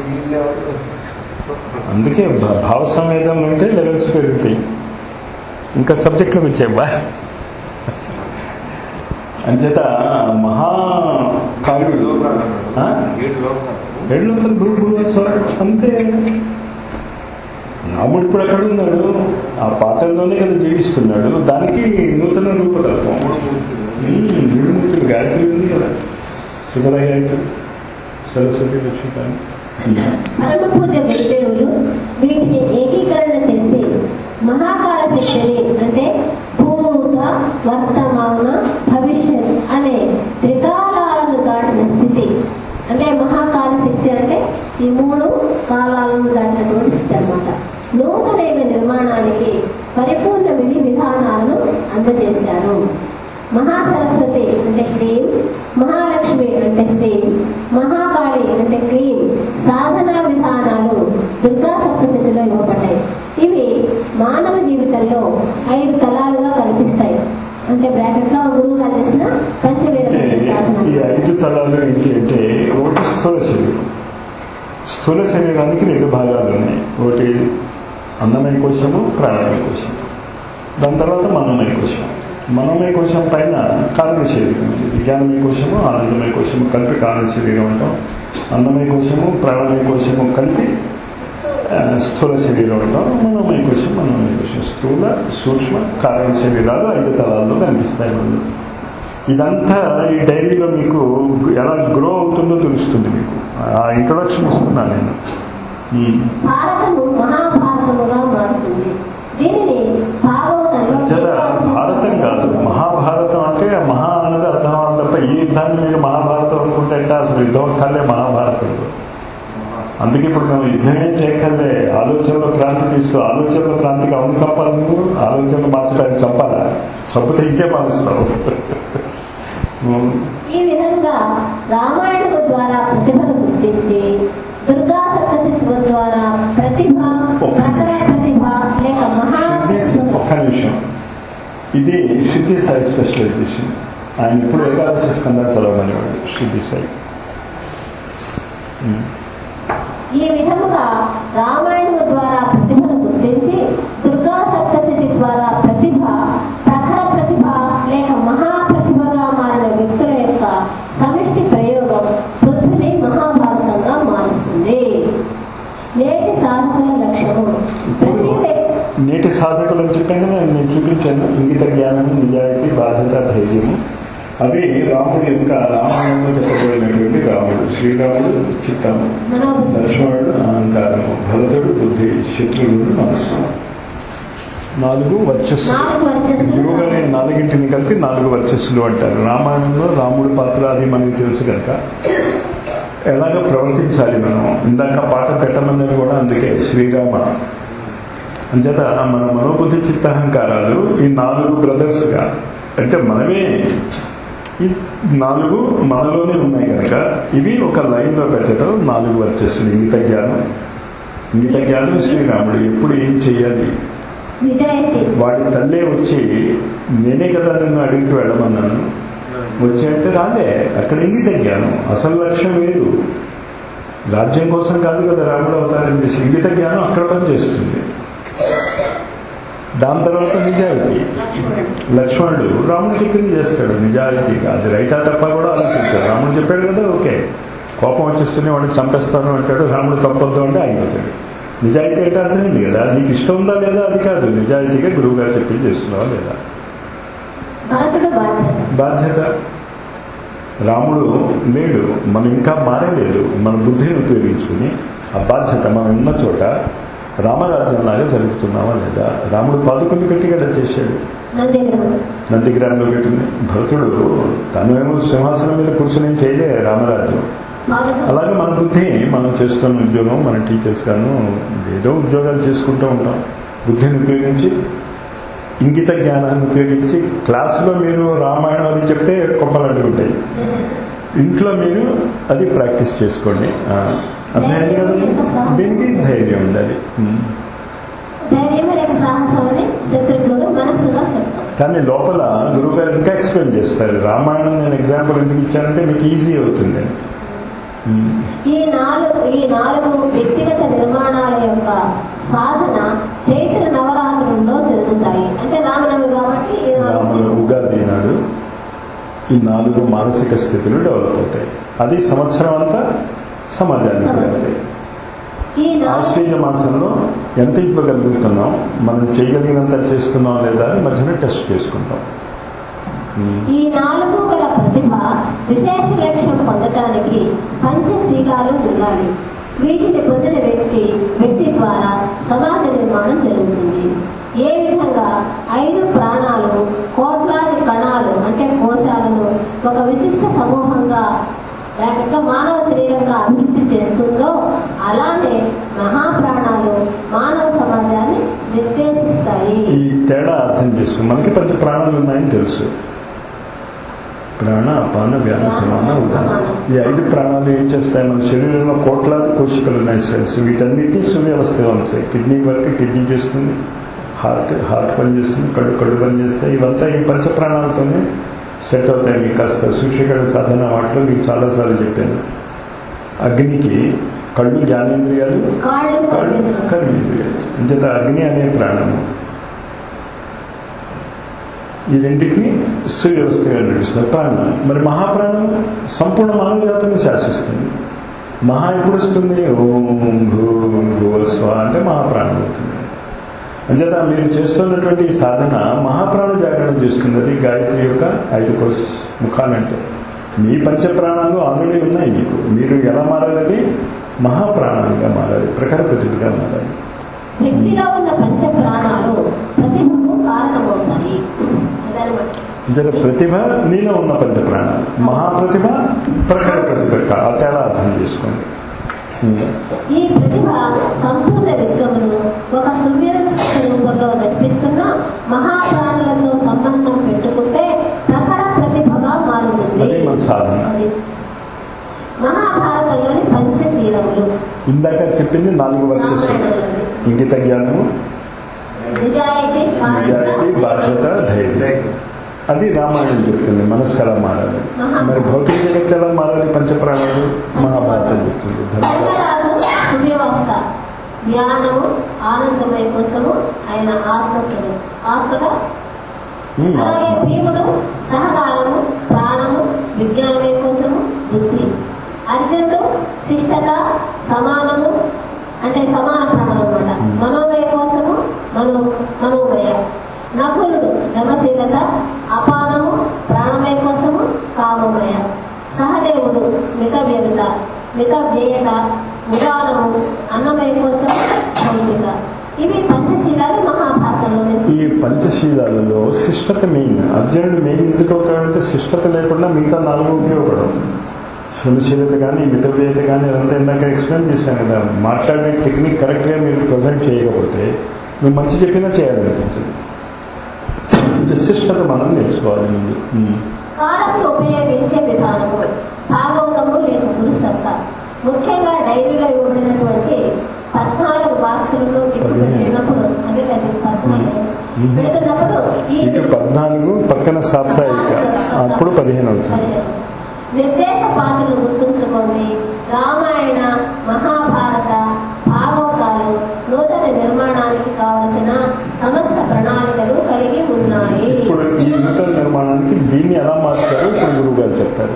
A: అందుకే భా- భావ సంవేదం అంటే లెవెల్స్ పెరుగుతాయి ఇంకా సబ్జెక్టులకు వచ్చేవా అంచేత మహా కావ్యుడు ఆ? ఏడు లోపల గురు గురు స్వరం అంతే రాముడు ఇప్పుడు ఎక్కడ ఉన్నాడు ఆ పాటల్లోనే కదా జీవిస్తున్నాడు దానికి నూతన రూపకల్పం విడుమూర్తులు గాయత్రి ఉంది కదా సుధర గాయత్రి సరస్వతి లక్ష్మీకాంత్
E: పరమ పూజ గురుదేవులు వీటిని ఏకీకరణ చేసి మహాకాల శక్తిని అంటే భూత వర్తమాన భవిష్యత్ అనే త్రికాలాలను దాటిన స్థితి అంటే మహాకాల శక్తి అంటే ఈ మూడు కాలాలను దాటినటువంటి స్థితి అన్నమాట నూతన యుగ నిర్మాణానికి పరిపూర్ణ విధి విధానాలను అందజేశారు మహాసరస్వతి అంటే క్లీం మహాలక్ష్మి అంటే శ్రీం మహాకాళి అంటే క్లీం సాధనా విధానాలు దుర్గా సప్తశతిలో ఇవ్వబడ్డాయి ఇవి మానవ జీవితంలో ఐదు తలాలుగా కనిపిస్తాయి అంటే బ్రాకెట్ లో గురువు గారు చేసిన పంచవీర
A: అంటే ఈ
E: సాధన
A: ఐదు తలాలు ఏంటి అంటే ఒకటి స్థూల శరీరం స్థూల శరీరానికి రెండు భాగాలు ఉన్నాయి ఒకటి అన్నమయ కోశము ప్రాణమయ కోశం దాని తర్వాత మనోమయ కోశం మనోమయ కోశం పైన కారణ శరీరం ఉంది విజ్ఞానమయ కోశము ఆనందమయ కోశము కలిపి కారణ శరీరం అంటాం అన్నమయ కోశము ప్రాణమయ కోశము కలిపి ఆ, స్థూల శరీరం అంటాం మనోమయ కోశం మనోమయ కోశం స్థూల సూక్ష్మ కారణ శరీరాలు ఐదు తలాల్లో కనిపిస్తాయి మనలో ఇదంతా ఈ డైరీలో మీకు ఎలా గ్రో అవుతుందో తెలుస్తుంది మీకు ఆ ఇంట్రొడక్షన్ ఇస్తున్నాను నేను ఉమ్.
E: భారతము మహాభారతముగా మారుతుంది దీనిని భాగవతంలో
A: చేత భారతం కాదు మహాభారతం అంటే ఆ మహా అన్నది అర్థం అవ్వాలి తప్ప ఈ యుద్ధాన్ని మీరు మహాభారతం అనుకుంటే అంటే అసలు యుద్ధం కల్లే మహాభారతంలో అందుకే ఇప్పుడు మేము యుద్ధం ఏం చేయక్కర్లే ఆలోచనలో క్రాంతి తీసుకో ఆలోచనలో క్రాంతికి అవును చంపాలి నువ్వు ఆలోచనలు మార్చడానికి చంపాలా చంపితే ఇంకే మారుస్తావు ఉమ్.
E: ఈ విధంగా రామాయణము ద్వారా ప్రతిభను గుర్తించి దుర్గా సప్తశిత్వ ద్వారా ప్రతిభ ప్రకట ప్రతిభ లేక మహా
A: సిద్ధి ఒక్క నిమిషం ఇది సిద్ధి సాయి స్పెషలైజేషన్ ఆయన ఇప్పుడు ఏకాదశి స్కందా చదవమనేవాడు సిద్ధి సాయి
E: ఈ విధముగా రామాయణము ద్వారా ప్రతిభను గుర్తించి దుర్గా సప్తశతి ద్వారా ప్రతిభ ప్రఖర ప్రతిభ లేక మహా ప్రతిభగా మారిన వ్యక్తుల యొక్క సమిష్టి ప్రయోగం పృథ్వీని మహాభారతంగా మారుస్తుంది నేటి సాధకుల లక్ష్యము ప్రతి వ్యక్తి
A: నేటి సాధకులు అని చెప్పాను కదా నేను చూపించాను ఇంగిత జ్ఞానము నిజాయితీ బాధ్యత ధైర్యము అవి రాముడి యొక్క రామాయణంలో చెప్పబడినటువంటి రాముడు శ్రీరాముడు చిత్తము
E: మనోబుద్ధి
A: లక్ష్మణుడు అహంకారము భరతుడు బుద్ధి శత్రువుడు మనస్సు నాలుగు వర్చస్సు
E: నాలుగు వర్చస్సులు
A: గురువు గారి నాలుగింటిని కలిపి నాలుగు వర్చస్సులు అంటారు రామాయణంలో రాముడి పాత్ర అది మనకి తెలుసు కనుక ఎలాగ ప్రవర్తించాలి మనం ఇందాక పాట పెట్టమన్నది కూడా అందుకే శ్రీరామ అంచేత మన మనోబుద్ధి చిత్తహంకారాలు ఈ నాలుగు బ్రదర్స్గా అంటే మనమే ఈ నాలుగు మనలోనే ఉన్నాయి కనుక ఇవి ఒక లైన్లో పెట్టడం నాలుగు వర్చస్సులు ఇంగిత జ్ఞానం ఇంగిత జ్ఞానం శ్రీరాముడు ఎప్పుడు ఏం చేయాలి
E: నిజాయితీ
A: వాడి తల్లే వచ్చి నేనే కదా నిన్ను అడిగికి వెళ్ళమన్నాను వచ్చి అంటే రాలే అక్కడ ఇంగి తగ్గాను అసలు లక్ష్యం వేరు రాజ్యం కోసం కాదు కదా రాముడు అవతారం చేసి ఇంగిత జ్ఞానం అక్కడ పని చేస్తుంది దాని తర్వాత నిజాయితీ లక్ష్మణుడు రాముడు చెప్పింది చేస్తాడు నిజాయితీగా అది రైటా తప్ప కూడా ఆలోచించాడు రాముడు చెప్పాడు కదా ఓకే కోపం వచ్చేస్తూనే వాడిని చంపేస్తాను అంటాడు రాముడు చంపొద్దు అంటే ఆగిపోతాడు నిజాయితీ అంటే అర్థమైంది కదా నీకు ఇష్టం ఉందా లేదా అది కాదు నిజాయితీగా గురువు గారు చెప్పింది చేస్తున్నావా లేదా
E: భరతుడు బాధ్యత
A: బాధ్యత రాముడు లేడు మనం ఇంకా మారలేదు మన బుద్ధిని ఉపయోగించుకుని ఆ బాధ్యత మనం ఉన్న చోట రామరాజ్యంలాగా జరుగుతున్నావా లేదా రాముడు పాదుకుని పెట్టి కదా చేశాడు
E: నందిగ్రహం
A: నందిగ్రామంలో పెట్టింది భరతుడు తనేమో సింహాసనం మీద కూర్చొని ఏం చేయలే రామరాజ్యం
E: బాధ్యత
A: అలాగే మన బుద్ధి మనం చేస్తున్న ఉద్యోగం మన టీచర్స్ గాను ఏదో ఉద్యోగాలు చేసుకుంటూ ఉంటాం బుద్ధిని ఉపయోగించి ఇంగిత జ్ఞానాన్ని ఉపయోగించి క్లాసులో మీరు రామాయణం అది చెప్తే కొప్పలు అడ్డుకుంటాయి ఇంట్లో మీరు అది ప్రాక్టీస్ చేసుకోండి ఆ, అర్థమైంది కదా దీనికి ధైర్యం ఉండాలి ఉమ్.
E: ధైర్యం లేక సాహసం అని శత్రుఘ్నుడు మనస్సుగా చెప్తాం
A: కానీ లోపల గురువు గారు ఇంకా ఎక్స్ప్లెయిన్ చేస్తారు రామాయణం నేను ఎగ్జాంపుల్ ఎందుకు ఇచ్చానంటే మీకు ఈజీ అవుతుంది ఉమ్.
E: ఈ నాలుగు ఈ నాలుగు వ్యక్తిగత నిర్మాణాల యొక్క సాధన చైత్ర నవరాత్రుల్లో జరుగుతాయి అంటే రామనవమి కాబట్టి ఈ నాలుగు
A: రాముల ఉగాది నాడు ఈ నాలుగు మానసిక స్థితులు డెవలప్ అవుతాయి అది సంవత్సరం అంతా సమాజానికి వెళ్తాయి
E: ఈ నాలుగు
A: ఆశ్వీజ మాసంలో ఎంత ఇవ్వగలుగుతున్నాం మనం చేయగలిగినంత చేస్తున్నాం లేదా అని మధ్యన టెస్ట్ చేసుకుంటాం ఉమ్.
E: ఈ నాలుగు గల ప్రతిభ విశేష లక్ష్యం పొందటానికి పంచశీలాలు ఉండాలి వీటిని పొందిన వ్యక్తి వ్యక్తి ద్వారా సమాజ నిర్మాణం జరుగుతుంది ఏ విధంగా ఐదు ప్రాణాలు కోట్లాది కణాలు అంటే కోశాలను ఒక విశిష్ట సమూహంగా లేకపోతే మానవ శరీరంగా అభివృద్ధి చేస్తుందో అలానే మహాప్రాణాలు మానవ సమాజాన్ని నిర్దేశిస్తాయి
A: ఈ తేడా అర్థం చేసుకుని మనకి పెద్ద ప్రాణాలు ఉన్నాయని తెలుసు ప్రాణ అపాన వ్యాన సమాన ఉదాహరణ ఈ ఐదు ప్రాణాలు ఏం చేస్తాయి మన శరీరంలో కోట్లాది కోశికలు ఉన్నాయి సెల్స్ వీటన్నిటినీ సువ్యవస్థగా ఉంటాయి కిడ్నీ వర్క్ కిడ్నీ చేస్తుంది హార్ట్ హార్ట్ పని చేస్తుంది కళ్ళు కళ్ళు పని చేస్తాయి ఇవంతా ఈ పంచ ప్రాణాలతోనే సెట్ అవుతాయి మీకు కాస్త సూక్ష్మీకరణ సాధన వాటిలో మీకు చాలాసార్లు చెప్పాను అగ్నికి కళ్ళు జ్ఞానేంద్రియాలు
E: కాళ్ళు
A: కళ్ళు
E: కళ్ళు
A: కర్మేంద్రియాలు అంచేత అగ్ని అనే ప్రాణము ఈ రెండింటిని సువ్యవస్థగా నడుస్తుంది ప్రాణం మరి మహాప్రాణం సంపూర్ణ మానవ జాతిని శాసిస్తుంది మహా ఎప్పుడు వస్తుంది ఓం భూ భూస్వ అంటే మహాప్రాణం అవుతుంది అంచేత మీరు చేస్తున్నటువంటి ఈ సాధన మహాప్రాణ జాగరణ చేస్తుంది అది గాయత్రి యొక్క ఐదు కోర్స్ ముఖాలంటే మీ పంచ ప్రాణాలు ఆల్రెడీ ఉన్నాయి మీకు మీరు ఎలా మారాలి మహాప్రాణాలుగా మారాలి ప్రఖర ప్రతిభగా మారాలి
E: వ్యక్తిలో ఉన్న పంచ ప్రాణాలు ప్రతిభకు కారణమవుతాయి అదనమాట
A: అంచేత ప్రతిభ నీలో ఉన్న పంచ ప్రాణాలు మహాప్రతిభ ప్రఖర ప్రతిభ ఆ తేడా అర్థం చేసుకోండి
E: ఈ ప్రతిభ సంపూర్ణ విశ్వమును ఒక సువ్యవస్థ రూపంలో నడిపిస్తున్న మహాప్రాణులతో సంబంధం పెట్టుకుంటే ప్రఖర ప్రతిభగా మారుతుంది
A: అది మన సాధన
E: అది. మహాభారతంలోని పంచశీలములు
A: ఇందాక చెప్పింది నాలుగు వర్చస్సు ఇంగిత జ్ఞానము
E: నిజాయితీ
A: నిజాయితీ బాధ్యత ధైర్యం అది రామాయణం చెప్తుంది మనస్సు ఎలా మారాలి మరి భౌతిక జగత్తు ఎలా మారాలి పంచప్రాణాలు మహాభారతం చెప్తుంది ధర్మ
E: ధర్మరాజు సువ్యవస్థ ధ్యానము ఆనందమయ కోసము ఆయన ఆత్మస్వరం ఆత్మగా
A: ఉమ్,
E: అలాగే
A: ఆత్మ.
E: భీముడు సహకారము ప్రాణము విజ్ఞానమయ కోసము బుద్ధి అర్జునుడు శిష్టత సమానము అంటే సమాన ప్రాణం అనమాట మనోమయ కోసము మనో మనోమయ నకులుడు శ్రమశీలత అపానము ప్రాణమయ కోసము కామమయ సహదేవుడు మిత వ్యవత మిత వ్యయత ఉదానము అన్నమయ కోసము భౌతిక ఇవి పంచశీలాలు మహాభారతంలో నుంచి
A: ఈ పంచశీలాలలో శిష్టత మెయిన్ అర్జునుడు మెయిన్ ఎందుకు అవుతాడంటే శిష్టత లేకుండా మిగతా నాలుగు ఉపయోగపడవు సునిశీలత కానీ మితవ్యత కానీ అదంతా ఇందాక ఎక్స్ప్లెయిన్ చేశాను కదా మాట్లాడే టెక్నిక్ కరెక్ట్గా మీరు ప్రజెంట్ చేయకపోతే నువ్వు మంచి చెప్పినా చేయాలనిపించదు అంటే శిష్టత మనం నేర్చుకోవాలి ముందు ఉమ్.
E: కాలంలో ఉపయోగించే విధానము భాగవతము లేక పురుషత్త ముఖ్యంగా డైరీలో ఇవ్వబడినటువంటి పద్నాలుగు బాక్సులను టిప్పు పెట్టినప్పుడు అదే కదా పద్నాలుగు
A: మ్మ్.
E: పెడుతున్నప్పుడు ఈ
A: ఇటు పద్నాలుగు పక్కన సాప్తాయిక అప్పుడు పదిహేను అవుతుంది
E: నిర్దేశ పాత్రలు గుర్తుంచుకోండి రామాయణ మహాభారత భాగవతాలు నూతన నిర్మాణానికి కావలసిన సమస్త ప్రణాళికలు కలిగి ఉన్నాయి
A: ఇప్పుడు ఈ నూతన నిర్మాణానికి దీన్ని ఎలా మార్చారో ఇప్పుడు గురువు గారు చెప్తారు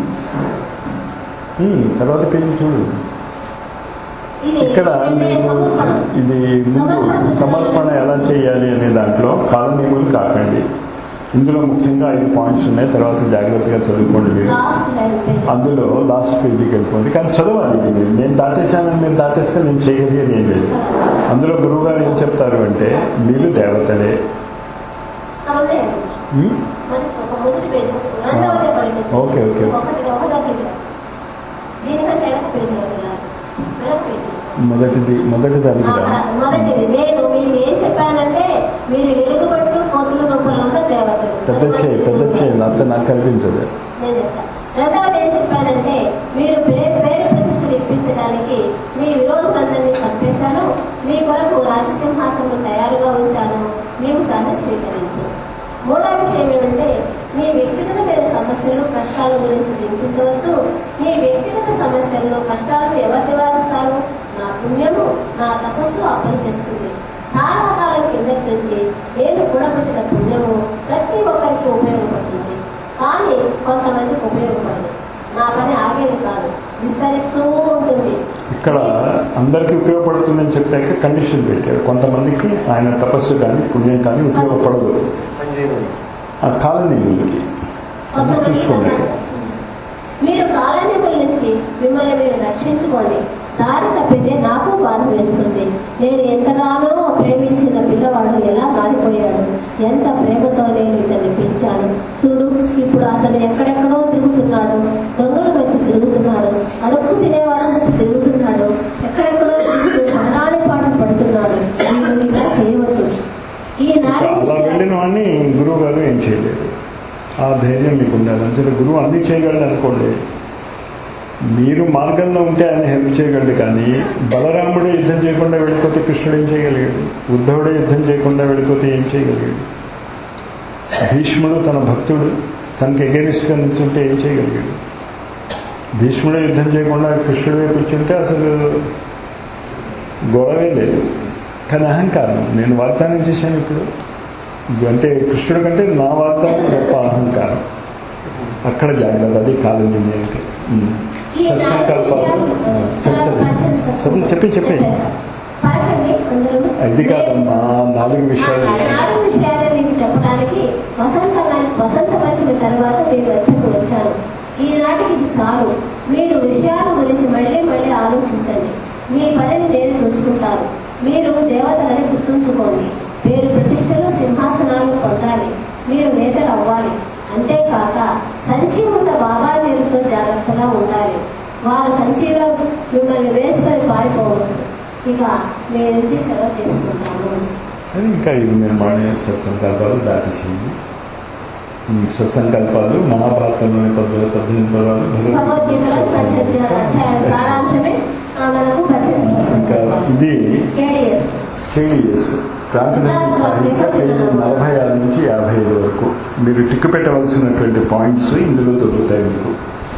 A: ఉమ్, తర్వాత పేజీ చూడు
E: ఇది
A: ఇక్కడ మీకు
E: సమర్పణ.
A: ఇది ముందు సమర్పణ ఎలా చేయాలి అనే దాంట్లో కాలనియములు కాకండి ఇందులో ముఖ్యంగా ఐదు పాయింట్స్ ఉన్నాయి తర్వాత జాగ్రత్తగా చదువుకోండి మీరు
E: లాస్ట్ లైన్ పేజ్.
A: అందులో లాస్ట్ పేజీకి వెళ్ళిపోండి కానీ చదవాలి ఇది మీరు నేను దాటేశానని మీరు దాటేస్తే నేను చేయగలిగేది ఏం లేదు అందులో గురువు గారు ఏం చెప్తారు అంటే మీరు దేవతలే
E: అవునే.
A: ఉమ్,
E: మరి ఒక మొదటి పేజ్ రెండవదే పడింది
A: ఓకే, ఓకే.
E: ఒకటి ఒకటో పేజ్ దీనికంటే వెనక పేజ్ వెళ్ళాలి. వెనక పేజ్
A: మొదటిది మొదటి దానికి రా.
E: ఆ, మొదటిది నేను మీకు ఏం చెప్పానంటే మీరు వెలుగుబట్టు కోతులు నొప్పులంతా దేవతలు
A: పెద్ద చేయి పెద్ద చేయి నాకు నాకు కనిపించదు
E: నేను చెప్పాను. రెండవది ఏం చెప్పానంటే మీరు పేరు పేరు ప్రతిష్టలు ఇప్పించడానికి మీ విరోధులందరినీ చంపేశాను మీ కొరకు రాజసింహాసనం తయారుగా ఉంచాను నీవు దాన్ని స్వీకరించు మూడో విషయం ఏమంటే నీ వ్యక్తిగతమైన సమస్యలు కష్టాల గురించి చింతించవద్దు నీ వ్యక్తిగత సమస్యలను కష్టాలను ఎవరు నివారిస్తారు నా పుణ్యము నా తపస్సు అప్పని చేస్తుంది చాలా కాలం కిందటి నుంచి నేను కూడబెట్టిన పుణ్యము ప్రతి ఒక్కరికి ఉపయోగపడుతుంది కానీ కొంతమందికి ఉపయోగపడదు నా పని ఆగేది కాదు విస్తరిస్తూ ఉంటుంది
A: ఇక్కడ అందరికీ ఉపయోగపడుతుందని చెప్పాక కండిషన్ పెట్టారు కొంతమందికి ఆయన తపస్సు కానీ పుణ్యం కానీ ఉపయోగపడదు ఆ కాలనీయులకి అది చూసుకోండి
E: మీరు కాలనిపుల నుంచి మిమ్మల్ని మీరు రక్షించుకోండి దారి తప్పితే నాకు బాధ వేస్తుంది నేను ఎంతగానో ప్రేమించిన పిల్లవాడు ఎలా మారిపోయాడు ఎంత ప్రేమతో నేను ఇతన్ని పెంచాను చూడు ఇప్పుడు అతను ఎక్కడెక్కడో తిరుగుతున్నాడు దొంగలు వచ్చి తిరుగుతున్నాడు అడుగు తినేవాడు వచ్చి తిరుగుతున్నాడు ఎక్కడెక్కడో తిరుగుతూ మరణాన్ని పాటు పడుతున్నాడు మీరు ఇలా చేయవద్దు ఈ నాలుగు
A: అలా
E: విషయాలు-
A: వెళ్ళిన వాడిని గురువు గారు ఏం చేయలేదు ఆ ధైర్యం మీకు ఉండాలి అంతే గురువు అన్ని చేయగలడు అనుకోండి మీరు మార్గంలో ఉంటే ఆయన హెల్ప్ చేయగలడు కానీ బలరాముడే యుద్ధం చేయకుండా వెళ్ళిపోతే కృష్ణుడు ఏం చేయగలిగాడు ఉద్ధవుడే యుద్ధం చేయకుండా వెళ్ళిపోతే ఏం చేయగలిగాడు భీష్ముడు తన భక్తుడు తనకి ఎగెనిస్ట్గా నిల్చుంటే ఏం చేయగలిగాడు భీష్ముడే యుద్ధం చేయకుండా కృష్ణుడు వైపు కూర్చుంటే అసలు గొడవే లేదు కానీ అహంకారం నేను వాగ్దానం చేశాను ఇప్పుడు అంటే కృష్ణుడి కంటే నా వాగ్దానం గొప్ప అహంకారం అక్కడ జాగ్రత్త అది కాలం అంటే
E: ఈ నాలుగు విషయాలు,
A: చెప్పి చెప్పి చెప్పి
E: పాడండి అందరూ.
A: అది కాదమ్మా నాలుగు విషయాలు
E: ఆ నాలుగు విషయాలు మీకు చెప్పడానికి వసంత వసంత పంచమి తర్వాత మీ వద్దకు వచ్చాను ఈనాటికి ఇది చాలు మీరు విషయాల గురించి మళ్ళీ మళ్ళీ ఆలోచించండి మీ పనిని నేను చూసుకుంటాను మీరు దేవతలని గుర్తుంచుకోండి మీరు ప్రతిష్టలు సింహాసనాలు పొందాలి మీరు నేతలు అవ్వాలి అంతేకాక సంచి ఉన్న బాబాజీలతో జాగ్రత్తగా ఉండాలి వారు సంచిలో మిమ్మల్ని వేసుకొని పారిపోవచ్చు ఇక మీ నుంచి సెలవు తీసుకుంటాము
A: సరే ఇంకా ఇవి నిర్మాణ సత్సంకల్పాలు దాటేసింది ఈ సత్సంకల్పాలు మహాభారతంలోని పద్దెనిమిది పద్దెనిమిది పదాలు
E: భగవద్గీతలో ప్రచురించిన అధ్యాయ సారాంశమే ఆ మనకు
A: ఇంకా ఇది
E: కేడిఎస్
A: కేడిఎస్ క్రాంతిదర్శన సాహిత్య పేజీ నలభై ఆరు నుంచి యాభై ఐదు వరకు మీరు టిక్కు పెట్టవలసినటువంటి పాయింట్స్ ఇందులో దొరుకుతాయి మీకు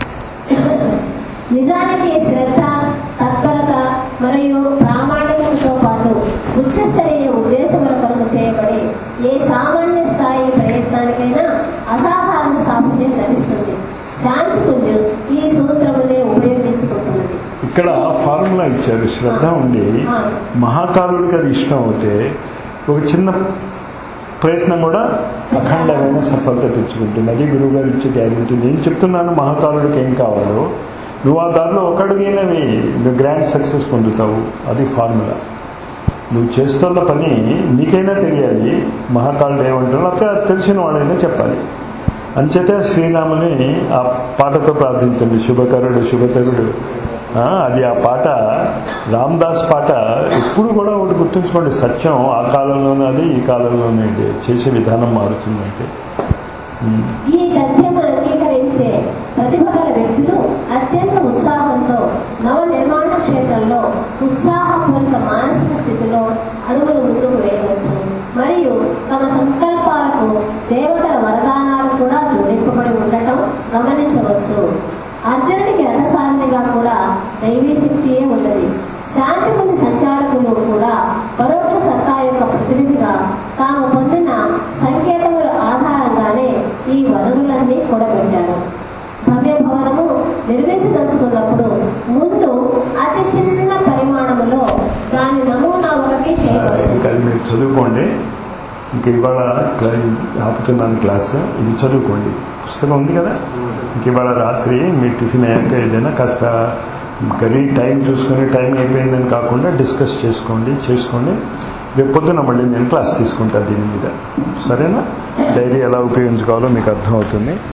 E: నిజానికి శ్రద్ధ తత్పరత మరియు ప్రామాణికంతో పాటు ఉచ్చస్థరీయ ఉద్దేశముల కొరకు చేయబడే ఏ సామాన్య స్థాయి ప్రయత్నానికైనా అసాధారణ సాఫల్యం లభిస్తుంది శాంతి పుణ్యం ఈ సూత్రమునే ఉపయోగించుకుంటున్నది
A: ఇక్కడ ఫార్ములా ఇచ్చారు శ్రద్ధ ఉండి మహాకాలుడికి అది ఇష్టం అవుతే ఒక చిన్న ప్రయత్నం కూడా అఖండమైన సఫలత తెచ్చుకుంటుంది అది గురువు గారు ఇచ్చే గ్యారెంటీ నేను చెప్తున్నాను మహాకాలుడికి ఏం కావాలో నువ్వు ఆ దారిలో ఒక అడుగైనవి నువ్వు గ్రాండ్ సక్సెస్ పొందుతావు అది ఫార్ములా నువ్వు చేస్తున్న పని నీకైనా తెలియాలి మహాకాలుడు ఏమంటున్నా లేకపోతే అది తెలిసిన వాడైనా చెప్పాలి అంచేతే శ్రీరాముని ఆ పాటతో ప్రార్థించండి శుభకరుడు శుభతరుడు ఆ, అది ఆ పాట రామ్దాస్ పాట ఎప్పుడు కూడా ఒకటి గుర్తుంచుకోండి సత్యం ఆ కాలంలోనే అది ఈ కాలంలోనే ఇది చేసే విధానం మారుతుందంటే
E: ఈ గద్యము అంగీకరించే ప్రతిభ గల వ్యక్తులు అత్యంత ఉత్సాహంతో నవ నిర్మాణ క్షేత్రంలో ఉత్సాహపూరిత మానసిక స్థితిలో అడుగులు ముందుకు వేయవచ్చు మరియు తమ సంకల్పాలకు దేవతల వరదానాలు కూడా జోడింపబడి ఉండటం గమనించవచ్చు అర్జునుడికి రథసారినిగా కూడా దైవీ శక్తియే ఉన్నది శాంతి మంది సంచారకులు కూడా పరోక్ష సత్తా యొక్క ప్రతినిధిగా తాము పొందిన సంకేతముల ఆధారంగానే ఈ వనరులన్నీ కూడబెట్టారు భవ్య భవనము నిర్మించదలుచుకున్నప్పుడు ముందు అతి చిన్న పరిమాణములో దాని నమూనా ఒకటి చేయబడింది
A: ఇంకా అది మీరు చదువుకోండి ఇంక ఇవాళ క్లా- ఆపుతున్నాను క్లాస్ ఇది చదువుకోండి పుస్తకం ఉంది కదా ఇంక ఇవాళ రాత్రి మీ టిఫిన్ అయ్యాక ఏదైనా కాస్త కర్రీ టైం చూసుకొని టైం అయిపోయిందని కాకుండా డిస్కస్ చేసుకోండి చేసుకోండి రేపు పొద్దున మళ్ళీ నేను క్లాస్ తీసుకుంటా దీని మీద సరేనా డైరీ ఎలా ఉపయోగించుకోవాలో మీకు అర్థమవుతుంది